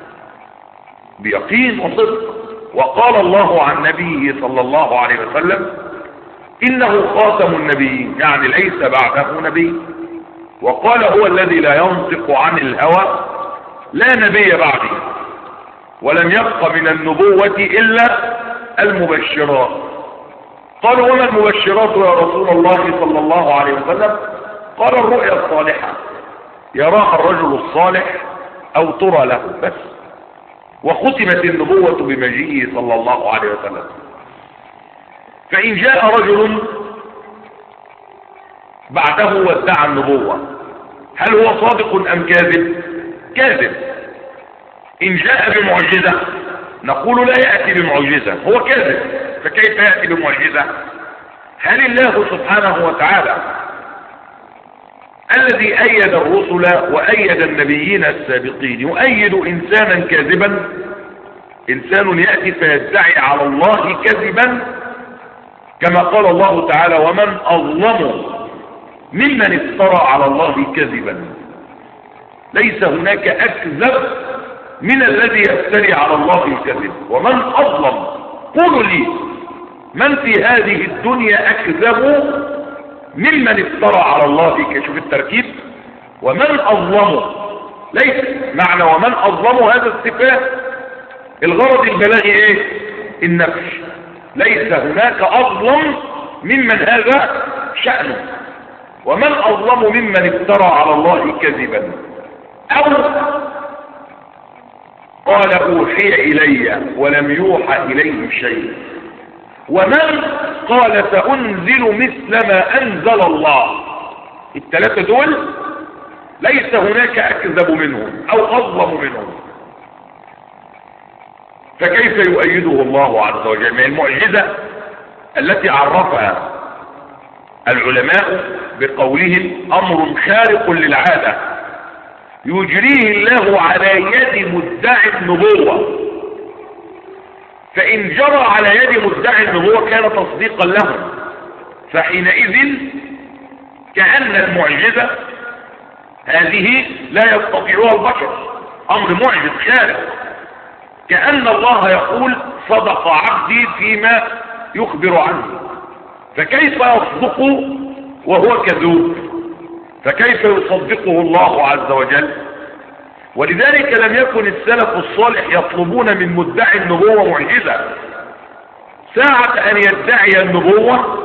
بيقين وصدق وقال الله عن نبيه صلى الله عليه وسلم إنه خاتم النبيين يعني ليس بعده نبي وقال هو الذي لا ينطق عن الهوى لا نبي بعده ولم يبق من النبوة إلا المبشرات قالوا وما المبشرات يا رسول الله صلى الله عليه وسلم قال الرؤيا الصالحة يراها الرجل الصالح أو ترى له بس وختمت النبوة بمجيئه صلى الله عليه وسلم فإن جاء رجل بعده وادعى النبوة هل هو صادق أم كاذب كاذب إن جاء بمعجزة نقول لا يأتي بمعجزة هو كاذب فكيف يأتي بمعجزة هل الله سبحانه وتعالى الذي أيد الرسل وأيد النبيين السابقين يؤيد إنسانا كاذبا إنسان يأتي فيدعي على الله كذبا كما قال الله تعالى ومن أظلم ممن افترى على الله كذبا ليس هناك أكذب من الذي يفتري على الله الكذب ومن أظلم قولوا لي من في هذه الدنيا أكذب ممن افترى على الله شوف التركيب ومن أظلم ليس معنى ومن أظلم هذا استفاء الغرض البلاغي ايه النفش ليس هناك أظلم ممن هذا شأنه ومن أظلم ممن افترى على الله كذبا أو قال أوحي إلي ولم يوحى إليه شيء ومن قال سأنزل مثل ما أنزل الله الثلاثة دول ليس هناك أكذب منهم أو أظلم منهم فكيف يؤيده الله عز وجل من المعجزة التي عرفها العلماء بقولهم أمر خارق للعادة يجريه الله على يد مدعي النبوة فإن جرى على يد مدعي النبوة كان تصديقا له فحينئذ كأن المعجزة هذه لا يستطيعها البشر أمر معجز خارق كأن الله يقول صدق عبدي فيما يخبر عنه فكيف يصدق وهو كذوب فكيف يصدقه الله عز وجل ولذلك لم يكن السلف الصالح يطلبون من مدعي النبوة معجزة ساعة ان يدعي النبوة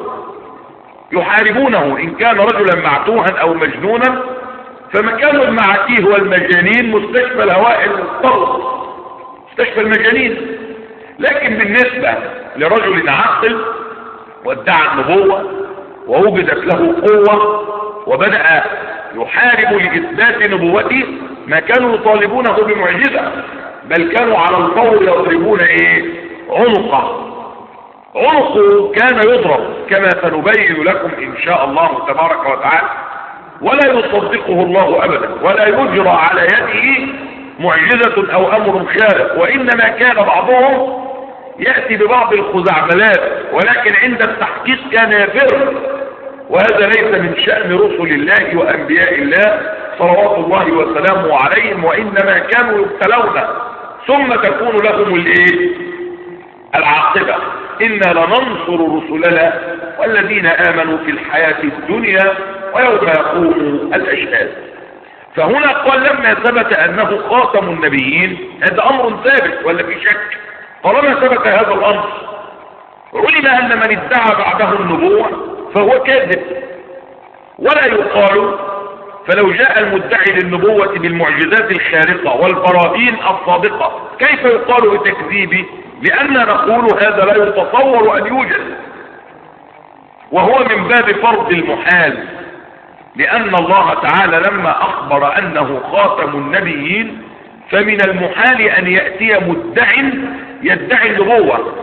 يحاربونه ان كان رجلا معتوها او مجنونا فمكان المعاتيه والمجانين مستشفى الهواء الطلق مستشفى المجانين لكن بالنسبة لرجل عاقل وادعى النبوة ووجدت له قوة وبدأ يحارب لإثبات نبوته ما كانوا يطالبونه بمعجزة بل كانوا على الفور يضربون ايه عنقه عنقه كان يضرب كما سنبين لكم ان شاء الله تبارك وتعالى ولا يصدقه الله ابدا ولا يجرى على يده معجزة او امر خارق وانما كان بعضهم يأتي ببعض الخزعبلات ولكن عند التحقيق كان يفر وهذا ليس من شأن رسل الله وأنبياء الله صلوات الله وسلامه عليهم وإنما كانوا يبتلون ثم تكون لهم الايه العاقبة إنا لننصر رسلنا والذين آمنوا في الحياة الدنيا ويوم يقوم الأشهاد فهنا قال لما ثبت أنه خاتم النبيين هذا أمر ثابت ولا في شك طالما ثبت هذا الأمر علم أن من ادعى بعده النبوة فهو كاذب ولا يقال فلو جاء المدعي للنبوة بالمعجزات الخارقة والبراهين الصادقة كيف يقال بتكذيبه لأننا نقول هذا لا يتصور أن يوجد وهو من باب فرض المحال لأن الله تعالى لما أخبر أنه خاتم النبيين فمن المحال أن يأتي مدع يدعي النبوة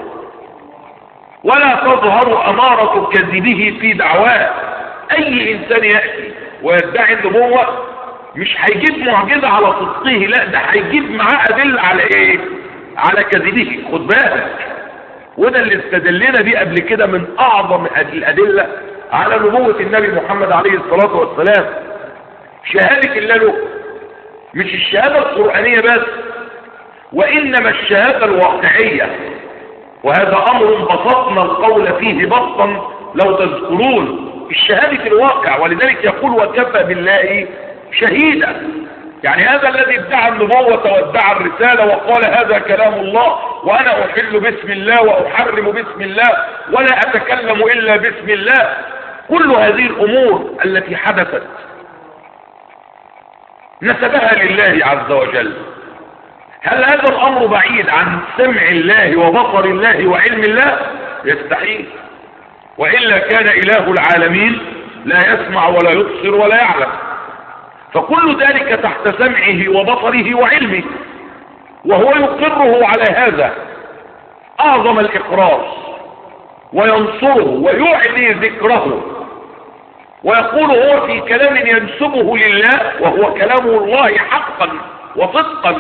ولا تظهر أمارة كذبه في دعواه أي إنسان يأتي ويدعي النبوة مش هيجيب معجزة على صدقه لا ده هيجيب معاه أدلة على إيه على كذبه خد بالك وده اللي استدلنا بيه قبل كده من أعظم الأدلة على نبوة النبي محمد عليه الصلاة والسلام شهادة الله له مش الشهادة القرآنية بس وإنما الشهادة الواقعية وهذا أمر بسطنا القول فيه بسطا لو تذكرون الشهادة الواقع ولذلك يقول وكفى بالله شهيدا يعني هذا الذي ادعى النبوة وادعى الرسالة وقال هذا كلام الله وأنا أحل باسم الله وأحرم باسم الله ولا أتكلم إلا باسم الله كل هذه الأمور التي حدثت نسبها لله عز وجل هل هذا الامر بعيد عن سمع الله وبصر الله وعلم الله يستحيل وإلا كان إله العالمين لا يسمع ولا يبصر ولا يعلم فكل ذلك تحت سمعه وبصره وعلمه وهو يقره على هذا أعظم الإقرار وينصره ويعلي ذكره ويقول هو في كلام ينسبه لله وهو كلام الله حقا وصدقا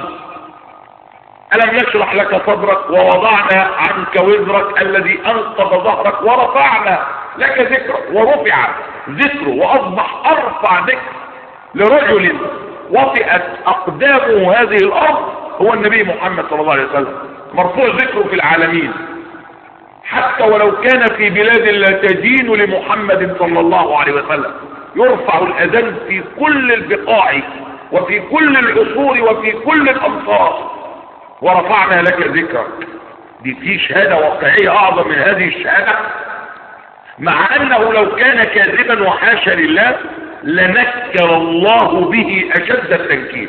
ألم نشرح لك صدرك ووضعنا عنك وزرك الذي أنقض ظهرك ورفعنا لك ذكرك ورفع ذكره وأصبح أرفع ذكر لرجل وطئت أقدامه هذه الأرض هو النبي محمد صلى الله عليه وسلم مرفوع ذكره في العالمين حتى ولو كان في بلاد لا تدين لمحمد صلى الله عليه وسلم يرفع الأذان في كل البقاع وفي كل العصور وفي كل الأمصار ورفعنا لك ذكرك دي في شهادة واقعية أعظم من هذه الشهادة مع أنه لو كان كاذبا وحاشا لله لنكر الله به أشد التنكير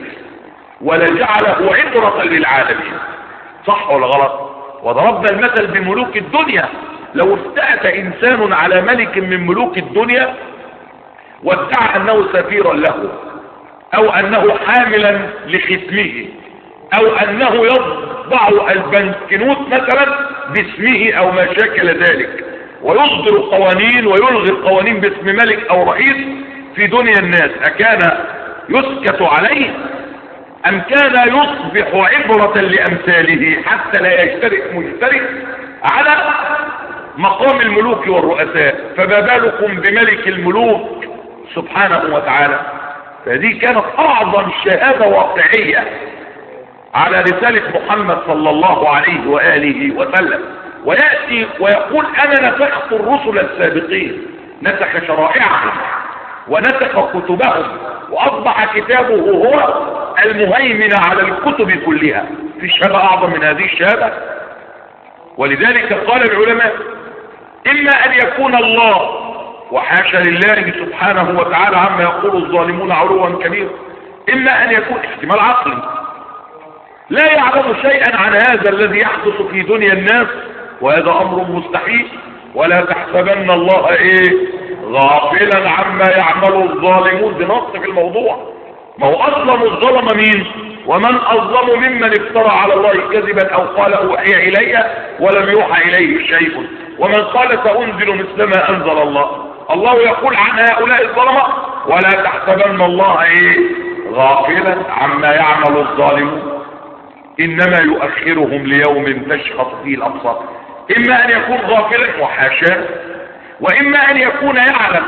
ولجعله عبرة للعالمين صح ولا غلط وضربنا المثل بملوك الدنيا لو استأتى إنسان على ملك من ملوك الدنيا وادعى أنه سفيرا له أو أنه حاملا لختمه او انه يطبع البنكنوت مثلا باسمه او ما شاكل ذلك ويصدر قوانين ويلغي القوانين باسم ملك او رئيس في دنيا الناس اكان يسكت عليه ام كان يصبح عبرة لامثاله حتى لا يشترك مشترك على مقام الملوك والرؤساء فما بالكم بملك الملوك سبحانه وتعالى فهذه كانت اعظم شهادة واقعية على رسالة محمد صلى الله عليه وآله وسلم ويأتي ويقول أنا نسخت الرسل السابقين نسخ شرائعهم ونسخ كتبهم وأصبح كتابه هو المهيمنة على الكتب كلها في شهادة أعظم من هذه الشهادة ولذلك قال العلماء إما أن يكون الله وحاشا لله سبحانه وتعالى عما يقول الظالمون علوا كبيرا إما أن يكون احتمال عقلي لا يعلم شيئا عن هذا الذي يحدث في دنيا الناس وهذا أمر مستحيل ولا تحسبن الله ايه غافلا عما يعمل الظالمون بنص في الموضوع ما هو اظلم الظلم مين ومن اظلم ممن افترى على الله كذبا او قال اوحي الي ولم يوحى اليه شيء ومن قال سانزل مثل ما انزل الله الله يقول عن هؤلاء الظلمه ولا تحسبن الله ايه غافلا عما يعمل الظالمون انما يؤخرهم ليوم تشخص فيه الابصار اما ان يكون غافلا وحاشاه واما ان يكون يعلم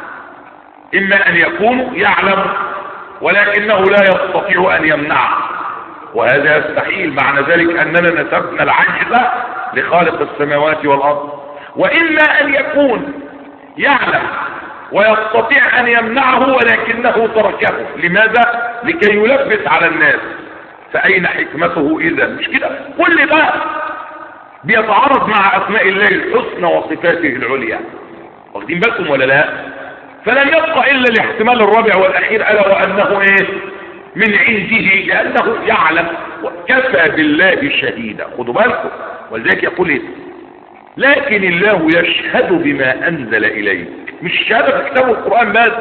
اما ان يكون يعلم ولكنه لا يستطيع ان يمنعه وهذا يستحيل معنى ذلك اننا نسبنا العجز لخالق السماوات والارض واما ان يكون يعلم ويستطيع ان يمنعه ولكنه تركه لماذا لكي يلبس على الناس فاين حكمته اذا مش كده كل ده بيتعارض مع اسماء الله الحسنى وصفاته العليا واخدين بالكم ولا لا فلن يبقى الا الاحتمال الرابع والاخير الا وانه ايه من عنده لانه يعلم وكفى بالله شهيدا خدوا بالكم ولذلك يقول ايه لكن الله يشهد بما انزل اليك مش شهاده في كتاب القران بس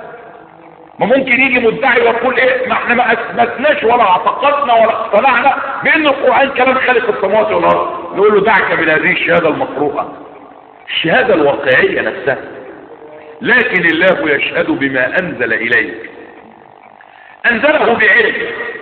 ما ممكن يجي مدعي ويقول ايه ما احنا ما اثبتناش ولا اعتقدنا ولا اقتنعنا بان القران كلام خالق السماوات والارض نقول له دعك من هذه الشهاده المقروءه الشهاده الواقعيه نفسها لكن الله يشهد بما انزل اليك انزله بعلم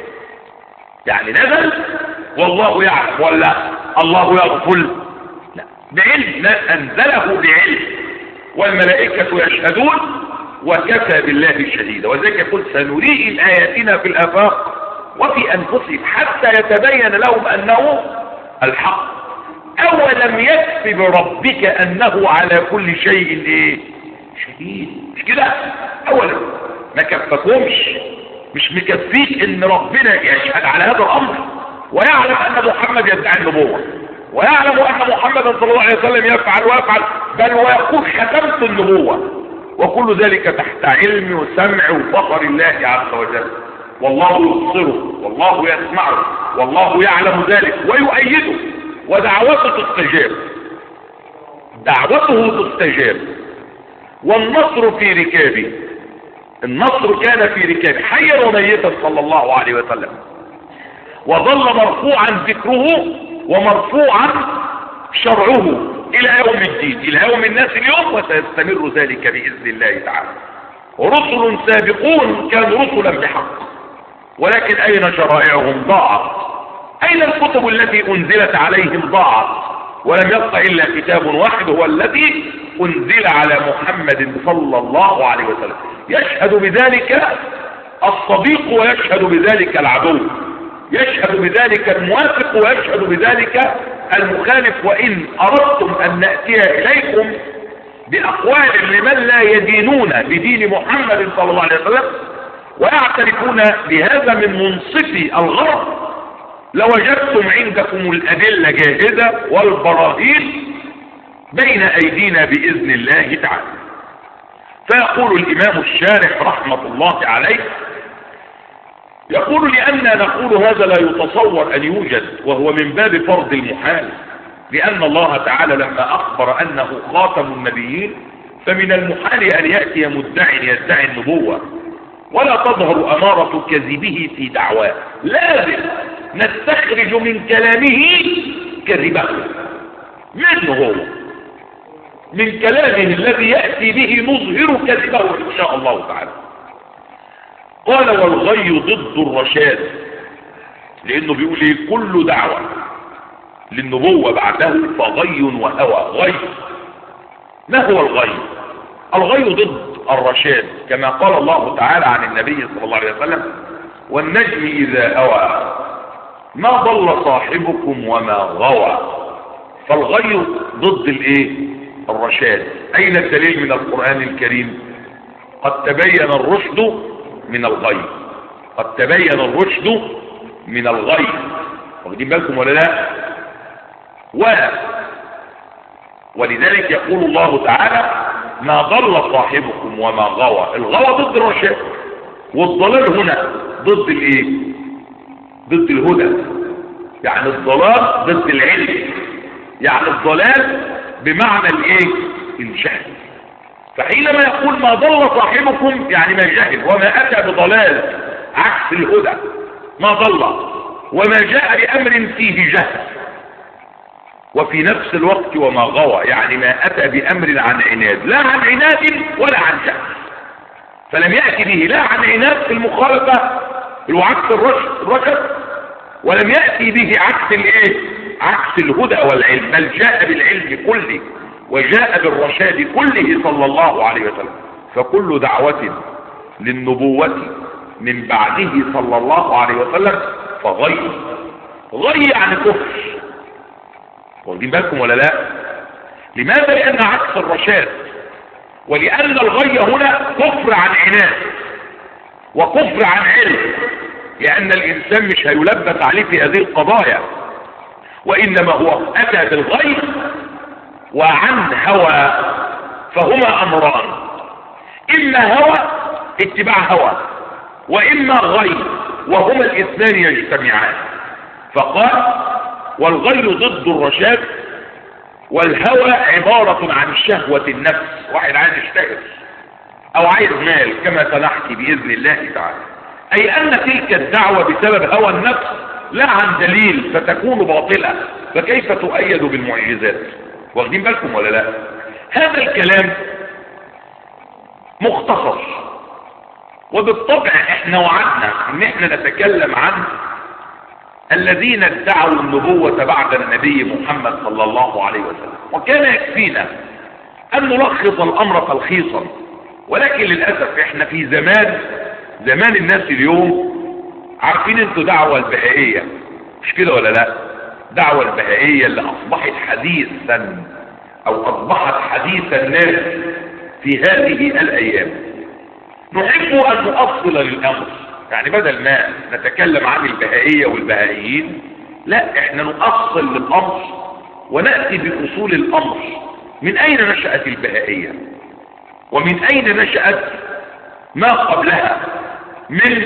يعني نزل والله يعلم ولا الله يغفل لا بعلم لا انزله بعلم والملائكه يشهدون وكفى بالله شهيدا وذلك يقول سنريهم آياتنا في الآفاق وفي أنفسهم حتى يتبين لهم أنه الحق أولم يكفي بربك أنه على كل شيء إيه شهيد مش كده أولا ما كفكمش مش مكفيك ان ربنا يشهد على هذا الامر ويعلم ان محمد يدعي النبوة ويعلم ان محمد صلى الله عليه وسلم يفعل ويفعل بل ويقول ختمت النبوة وكل ذلك تحت علم وسمع وبصر الله عز وجل والله يبصره والله يسمعه والله يعلم ذلك ويؤيده ودعوته تستجاب دعوته تستجاب والنصر في ركابه النصر كان في ركابه حيا وميتا صلى الله عليه وسلم وظل مرفوعا ذكره ومرفوعا شرعه الى يوم الدين الى يوم الناس اليوم وسيستمر ذلك باذن الله تعالى رسل سابقون كانوا رسلا بحق ولكن اين شرائعهم ضاعت اين الكتب التي انزلت عليهم ضاعت ولم يبق الا كتاب واحد هو الذي انزل على محمد صلى الله عليه وسلم يشهد بذلك الصديق ويشهد بذلك العدو يشهد بذلك الموافق ويشهد بذلك المخالف وإن أردتم أن نأتي إليكم بأقوال لمن لا يدينون بدين محمد صلى الله عليه وسلم ويعترفون بهذا من منصفي الغرب لوجدتم عندكم الأدلة جاهزة والبراهين بين أيدينا بإذن الله تعالى فيقول الإمام الشارح رحمة الله عليه يقول لأننا نقول هذا لا يتصور أن يوجد وهو من باب فرض المحال لأن الله تعالى لما أخبر أنه خاتم النبيين فمن المحال أن يأتي مدعي يدعي النبوة ولا تظهر أمارة كذبه في دعواه لازم نستخرج من كلامه كذبه منه هو من كلامه الذي يأتي به نظهر كذبه إن شاء الله تعالى قال والغي ضد الرشاد لانه بيقول ايه كل دعوة للنبوة بعده فغي وهوى غي ما هو الغي الغي ضد الرشاد كما قال الله تعالى عن النبي صلى الله عليه وسلم والنجم اذا هوى ما ضل صاحبكم وما غوى فالغي ضد الايه الرشاد اين الدليل من القرآن الكريم قد تبين الرشد من الغي قد تبين الرشد من الغي واخدين بالكم ولا لا و ولذلك يقول الله تعالى ما ضل صاحبكم وما غوى الغوى ضد الرشاد والضلال هنا ضد الايه ضد الهدى يعني الضلال ضد العلم يعني الضلال بمعنى الايه الجهل فحينما يقول ما ضل صاحبكم يعني ما جهل وما اتى بضلال عكس الهدى ما ضل وما جاء بامر فيه جهل وفي نفس الوقت وما غوى يعني ما اتى بامر عن عناد لا عن عناد ولا عن جهل فلم يأتي به لا عن عناد في المخالفة وعكس الرشد ولم يأتي به عكس الايه عكس الهدى والعلم بل جاء بالعلم كله وجاء بالرشاد كله صلى الله عليه وسلم فكل دعوة للنبوة من بعده صلى الله عليه وسلم فغي غي عن كفر واخدين بالكم ولا لا لماذا لان عكس الرشاد ولان الغي هنا كفر عن عناد وكفر عن علم لان الانسان مش هيلبس عليه في هذه القضايا وانما هو اتى بالغي وعن هوى فهما امران اما هوى اتباع هوى واما غي وهما الاثنان يجتمعان فقال والغي ضد الرشاد والهوى عبارة عن شهوة النفس واحد عايز يشتهر او عايز مال كما سنحكي بإذن الله تعالى اي ان تلك الدعوة بسبب هوى النفس لا عن دليل فتكون باطلة فكيف تؤيد بالمعجزات واخدين بالكم ولا لا هذا الكلام مختصر وبالطبع احنا وعدنا ان احنا نتكلم عن الذين ادعوا النبوة بعد النبي محمد صلى الله عليه وسلم وكان يكفينا ان نلخص الامر تلخيصا ولكن للأسف احنا في زمان زمان الناس اليوم عارفين انتوا دعوة البهائية مش كده ولا لا دعوة البهائية اللي اصبحت حديثا او اصبحت حديث الناس في هذه الايام نحب ان نؤصل للامر يعني بدل ما نتكلم عن البهائية والبهائيين لا احنا نؤصل للامر ونأتي بأصول الامر من اين نشأت البهائية ومن اين نشأت ما قبلها من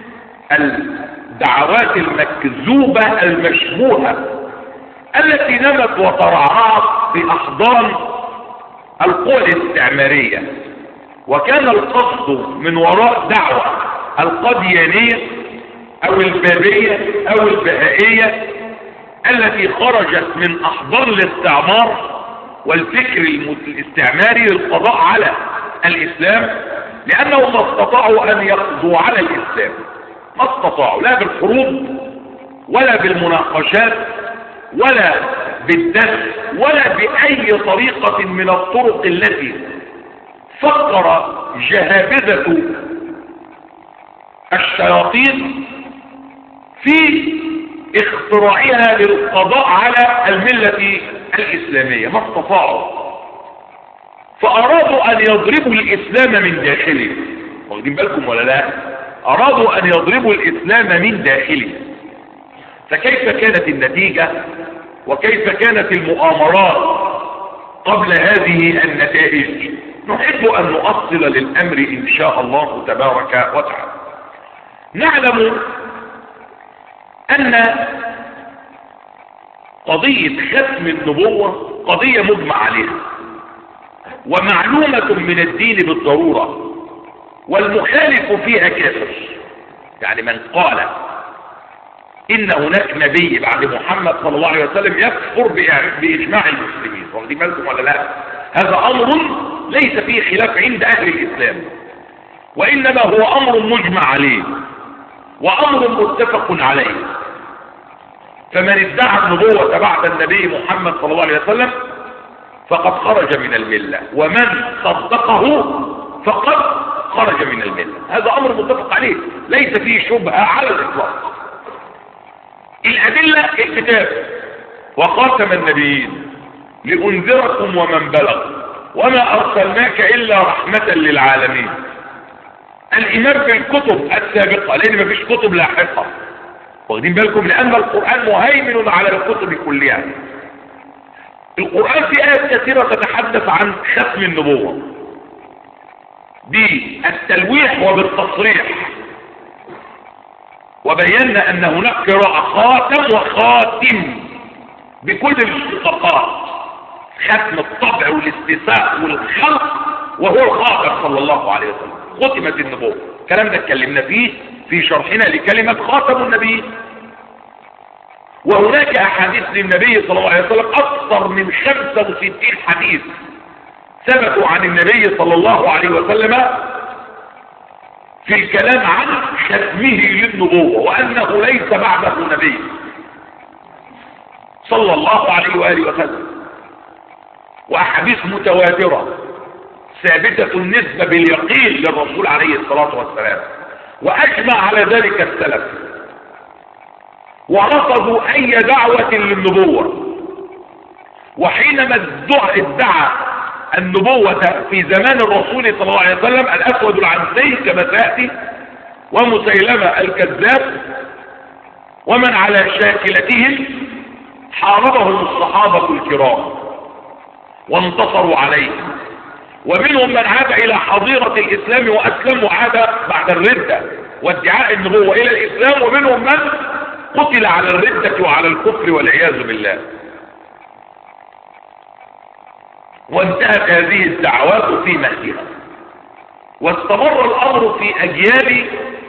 الدعوات المكذوبة المشبوهة التي نمت وترعرعت في احضان القوى الاستعمارية وكان القصد من وراء دعوة القديانية او البابية او البهائية التي خرجت من احضان الاستعمار والفكر الاستعماري للقضاء على الاسلام لانهم ما استطاعوا ان يقضوا على الاسلام ما استطاعوا لا بالحروب ولا بالمناقشات ولا بالدس ولا باي طريقة من الطرق التي فكر جهابذة الشياطين في اختراعها للقضاء على الملة الإسلامية ما استطاعوا فأرادوا أن يضربوا الإسلام من داخله واخدين بالكم ولا لا أرادوا أن يضربوا الإسلام من داخله فكيف كانت النتيجة وكيف كانت المؤامرات قبل هذه النتائج نحب أن نؤصل للأمر إن شاء الله تبارك وتعالى نعلم أن قضية ختم النبوة قضية مجمع عليها ومعلومة من الدين بالضرورة والمخالف فيها كافر يعني من قال إن هناك نبي بعد محمد صلى الله عليه وسلم يكفر بإجماع المسلمين واخدين بالكم ولا لا هذا أمر ليس فيه خلاف عند أهل الإسلام وإنما هو أمر مجمع عليه وأمر متفق عليه فمن ادعى النبوة بعد النبي محمد صلى الله عليه وسلم فقد خرج من الملة ومن صدقه فقد خرج من الملة هذا أمر متفق عليه ليس فيه شبهة على الإطلاق الأدلة الكتاب وخاتم النبيين لأنذركم ومن بلغ وما أرسلناك إلا رحمة للعالمين الايمان بالكتب السابقة لان مفيش كتب لاحقة واخدين بالكم لان القرآن مهيمن على الكتب كلها القرآن في آيات كثيرة تتحدث عن ختم النبوة بالتلويح وبالتصريح وبينا ان هناك قراءة خاتم وخاتم بكل الاشتقاقات ختم الطبع والاستثاء والخلق وهو الخاتم صلى الله عليه وسلم ختمت النبوة الكلام ده اتكلمنا فيه في شرحنا لكلمة خاتم النبي وهناك احاديث للنبي صلى الله عليه وسلم اكثر من 65 حديث ثبتوا عن النبي صلى الله عليه وسلم في الكلام عن ختمه للنبوة وانه ليس بعده نبي صلى الله عليه وآله وسلم واحاديث متواترة ثابتة النسبة باليقين للرسول عليه الصلاة والسلام واجمع على ذلك السلف ورفضوا اي دعوة للنبوة وحينما ادعى النبوة في زمان الرسول صلى الله عليه وسلم الاسود العنسي كما سيأتي ومسيلمة الكذاب ومن على شاكلتهم حاربهم الصحابة الكرام وانتصروا عليه ومنهم من عاد الى حظيرة الاسلام واسلم وعاد بعد الردة وادعاء النبوة الى الاسلام ومنهم من قتل على الردة وعلى الكفر والعياذ بالله وانتهت هذه الدعوات في مهدها واستمر الامر في اجيال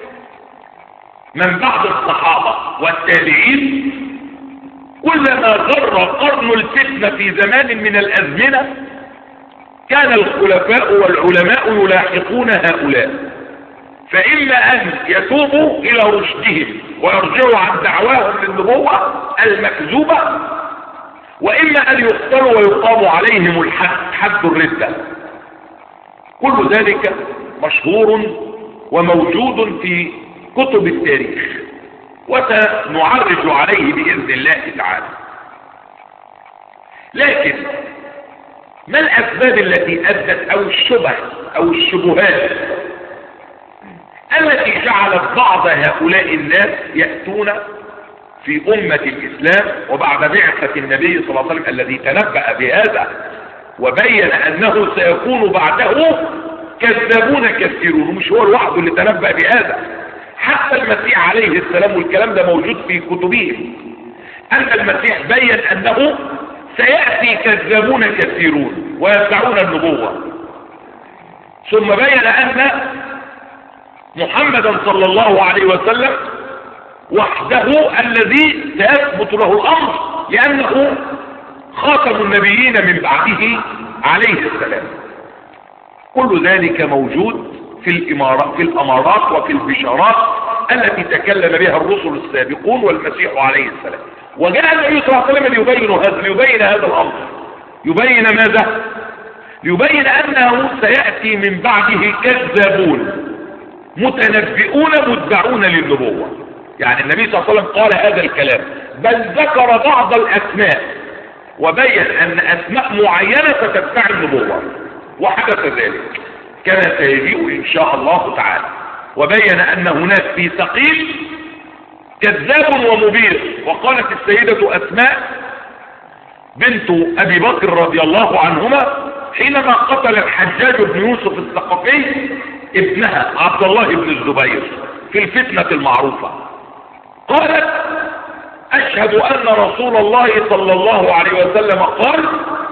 من بعد الصحابة والتابعين كلما غر قرن الفتنة في زمان من الازمنة كان الخلفاء والعلماء يلاحقون هؤلاء فإما أن يتوبوا إلى رشدهم ويرجعوا عن دعواهم للنبوة المكذوبة وإما أن يقتلوا ويقام عليهم الحد حد الردة كل ذلك مشهور وموجود في كتب التاريخ وسنعرج عليه بإذن الله تعالى لكن ما الأسباب التي أدت أو الشبه أو الشبهات التي جعلت بعض هؤلاء الناس يأتون في أمة الإسلام وبعد بعثة النبي صلى الله عليه وسلم الذي تنبأ بهذا وبين أنه سيكون بعده كذابون كثيرون مش هو الوحد اللي تنبأ بهذا حتى المسيح عليه السلام والكلام ده موجود في كتبهم أن المسيح بين أنه سيأتي كذابون كثيرون ويدعون النبوة ثم بين أن محمدا صلى الله عليه وسلم وحده الذي سيثبت له الأمر لأنه خاتم النبيين من بعده عليه السلام كل ذلك موجود في الإمارات, في الأمارات وفي البشارات التي تكلم بها الرسل السابقون والمسيح عليه السلام وجاء النبي صلى الله عليه وسلم ليبين هذا ليبين هذا الأمر يبين ماذا يبين أنه سيأتي من بعده كذابون متنبئون مدعون للنبوة يعني النبي صلى الله عليه وسلم قال هذا الكلام بل ذكر بعض الأسماء وبين أن أسماء معينة ستدفع النبوة وحدث ذلك كما سيجيء إن شاء الله تعالى وبين أن هناك في ثقيل كذاب ومبير وقالت السيدة أسماء بنت أبي بكر رضي الله عنهما حينما قتل الحجاج بن يوسف الثقفي ابنها عبد الله بن الزبير في الفتنة المعروفة قالت أشهد أن رسول الله صلى الله عليه وسلم قال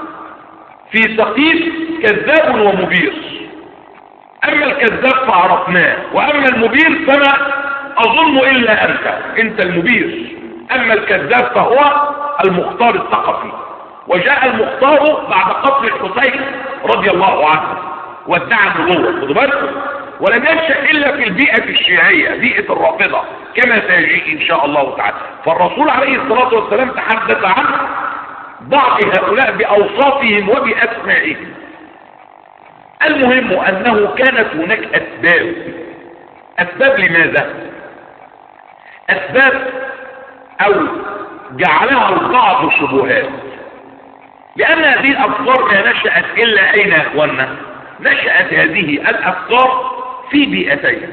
في ثقيل كذاب ومبير أما الكذاب فعرفناه وأما المبير فما أظن إلا أنت أنت المبير أما الكذاب فهو المختار الثقفي وجاء المختار بعد قتل الحسين رضي الله عنه وادعى النبوة خدوا بالكم ولم ينشأ إلا في البيئة الشيعية بيئة الرافضة كما سيجيء إن شاء الله تعالى فالرسول عليه الصلاة والسلام تحدث عن بعض هؤلاء بأوصافهم وبأسمائهم المهم أنه كانت هناك أسباب أسباب لماذا أسباب أو جعلها البعض شبهات لأن هذه الأفكار ما نشأت إلا أين يا أخوانا نشأت هذه الأفكار في بيئتين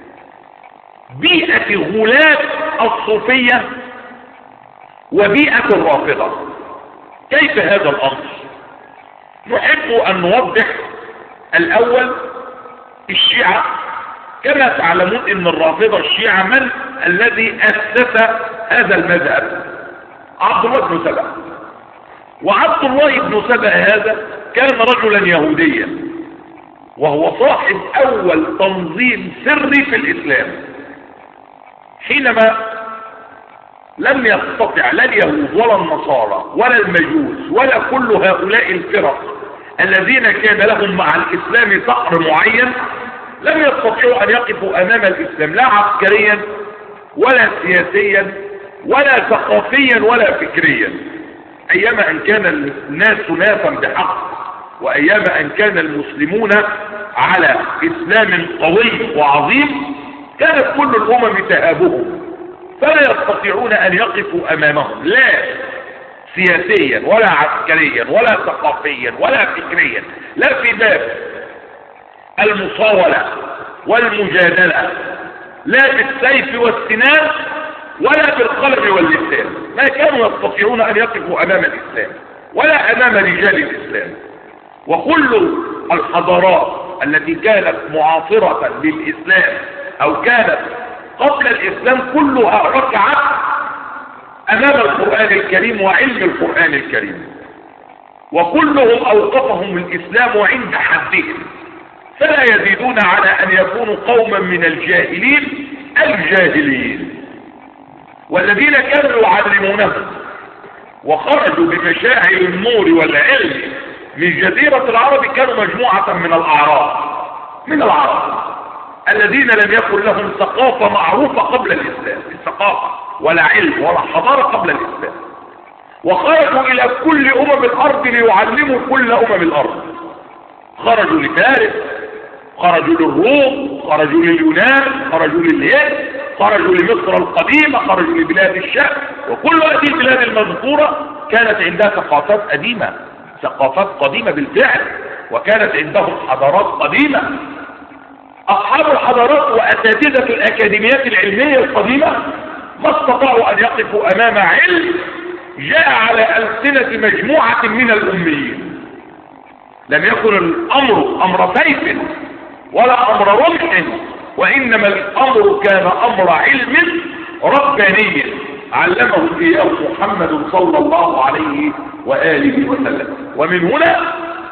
بيئة غلاة الصوفية وبيئة الرافضة كيف هذا الأمر نحب أن نوضح الأول الشيعة كما تعلمون ان الرافضة الشيعة من الذي أسس هذا المذهب عبد الله بن سبأ وعبد الله بن سبأ هذا كان رجلا يهوديا وهو صاحب أول تنظيم سري في الإسلام حينما لم يستطع لا اليهود ولا النصارى ولا المجوس ولا كل هؤلاء الفرق الذين كان لهم مع الإسلام ثأر معين لم يستطيعوا أن يقفوا أمام الإسلام لا عسكريا ولا سياسيا ولا ثقافيا ولا فكريا أيما أن كان الناس ناسا بحق وأيما أن كان المسلمون على إسلام قوي وعظيم كانت كل الأمم تهابهم فلا يستطيعون أن يقفوا أمامهم لا سياسيا ولا عسكريا ولا ثقافيا ولا فكريا لا في باب المصاولة والمجادلة لا بالسيف والسنان ولا بالقلم واللسان ما كانوا يستطيعون أن يقفوا أمام الإسلام ولا أمام رجال الإسلام وكل الحضارات التي كانت معاصرة للإسلام أو كانت قبل الإسلام كلها ركعت أمام القرآن الكريم وعلم القرآن الكريم وكلهم أوقفهم الإسلام عند حدهم فلا يزيدون على أن يكونوا قوما من الجاهلين الجاهلين والذين كانوا يعلمونهم وخرجوا بمشاعر النور والعلم من جزيرة العرب كانوا مجموعة من الأعراب من العرب الذين لم يكن لهم ثقافة معروفة قبل الإسلام ثقافة ولا علم ولا حضارة قبل الإسلام وخرجوا إلى كل أمم الأرض ليعلموا كل أمم الأرض خرجوا لفارس خرجوا للروم خرجوا لليونان خرجوا للهند خرجوا لمصر القديمة خرجوا لبلاد الشام وكل هذه البلاد المذكورة كانت عندها ثقافات قديمة ثقافات قديمة بالفعل وكانت عندهم حضارات قديمة أصحاب الحضارات وأساتذة الأكاديميات العلمية القديمة ما استطاعوا أن يقفوا أمام علم جاء على ألسنة مجموعة من الأميين لم يكن الأمر أمر سيف ولا أمر رمح وإنما الأمر كان أمر علم رباني علمه إياه محمد صلى الله عليه وآله وسلم ومن هنا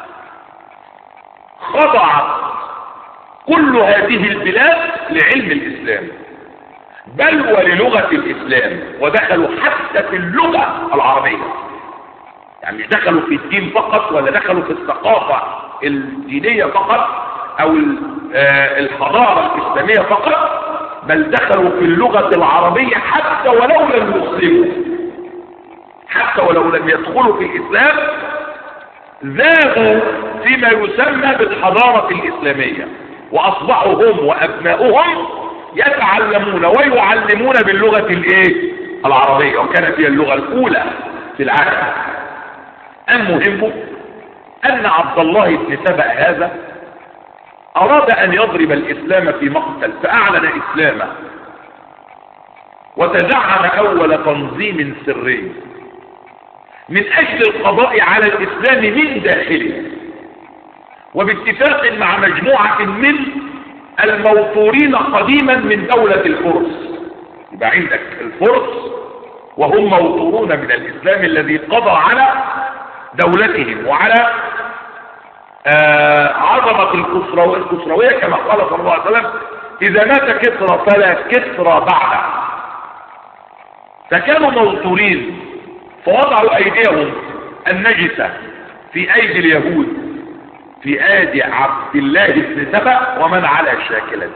خضع كل هذه البلاد لعلم الإسلام بل وللغة الإسلام ودخلوا حتى في اللغة العربية يعني مش دخلوا في الدين فقط ولا دخلوا في الثقافة الدينية فقط او الحضارة الاسلامية فقط بل دخلوا في اللغة العربية حتى ولو لم يسلموا حتى ولو لم يدخلوا في الاسلام ذابوا فيما يسمى بالحضارة الاسلامية واصبحوا هم وابناؤهم يتعلمون ويعلمون باللغة الايه العربية وكانت هي اللغة الاولى في العالم المهم ان عبد الله بن سبأ هذا أراد أن يضرب الإسلام في مقتل فأعلن إسلامه وتزعم أول تنظيم سري من أجل القضاء على الإسلام من داخله وباتفاق مع مجموعة من الموفورين قديما من دولة الفرس يبقى عندك الفرس وهم موفورون من الإسلام الذي قضى على دولتهم وعلى آه عظمة الكسروية الكسروية كما قال صلى الله عليه وسلم إذا مات كسرى فلا كسرى بعده فكانوا موتورين فوضعوا أيديهم النجسة في أيدي اليهود في أيدي عبد الله بن سبأ ومن على شاكلته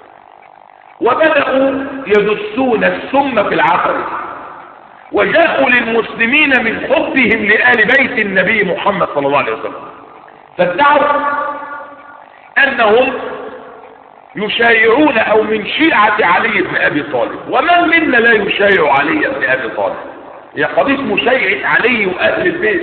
وبدأوا يدسون السم في العسل وجاءوا للمسلمين من حبهم لآل بيت النبي محمد صلى الله عليه وسلم فادعوا انهم يشايعون او من شيعة علي بن ابي طالب ومن منا لا يشايع علي بن ابي طالب هي قضية مشايعة علي واهل البيت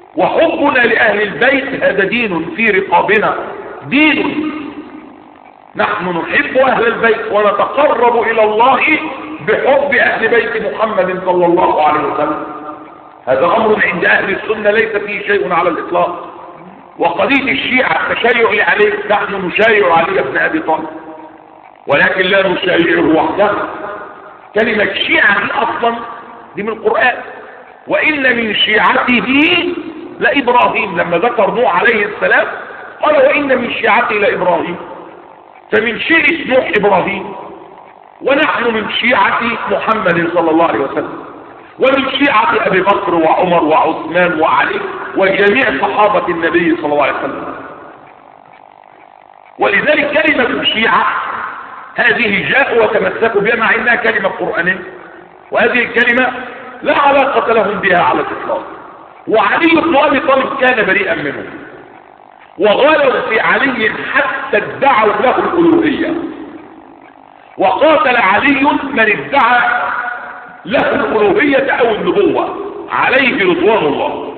وحبنا لاهل البيت هذا دين في رقابنا دين نحن نحب أهل البيت ونتقرب إلى الله بحب أهل بيت محمد صلى الله عليه وسلم هذا أمر عند أهل السنة ليس فيه شيء على الإطلاق وقضية الشيعة التشيع عليه نحن نشايع علي بن أبي طالب ولكن لا نشايعه وحده كلمة شيعة دي أصلا دي من القرآن وإن من شيعته لإبراهيم لما ذكر نوح عليه السلام قال وإن من شيعته لإبراهيم فمن شيعة نوح إبراهيم ونحن من شيعة محمد صلى الله عليه وسلم ومن شيعة أبي بكر وعمر وعثمان وعلي وجميع صحابة النبي صلى الله عليه وسلم ولذلك كلمة الشيعة هذه جاءوا وتمسكوا بها مع انها كلمة قرآنية وهذه الكلمة لا علاقة لهم بها على الإطلاق وعلي بن أبي طالب كان بريئا منهم وغالوا في علي حتى ادعوا له الألوهية وقاتل علي من ادعى له الألوهية أو النبوة عليه رضوان الله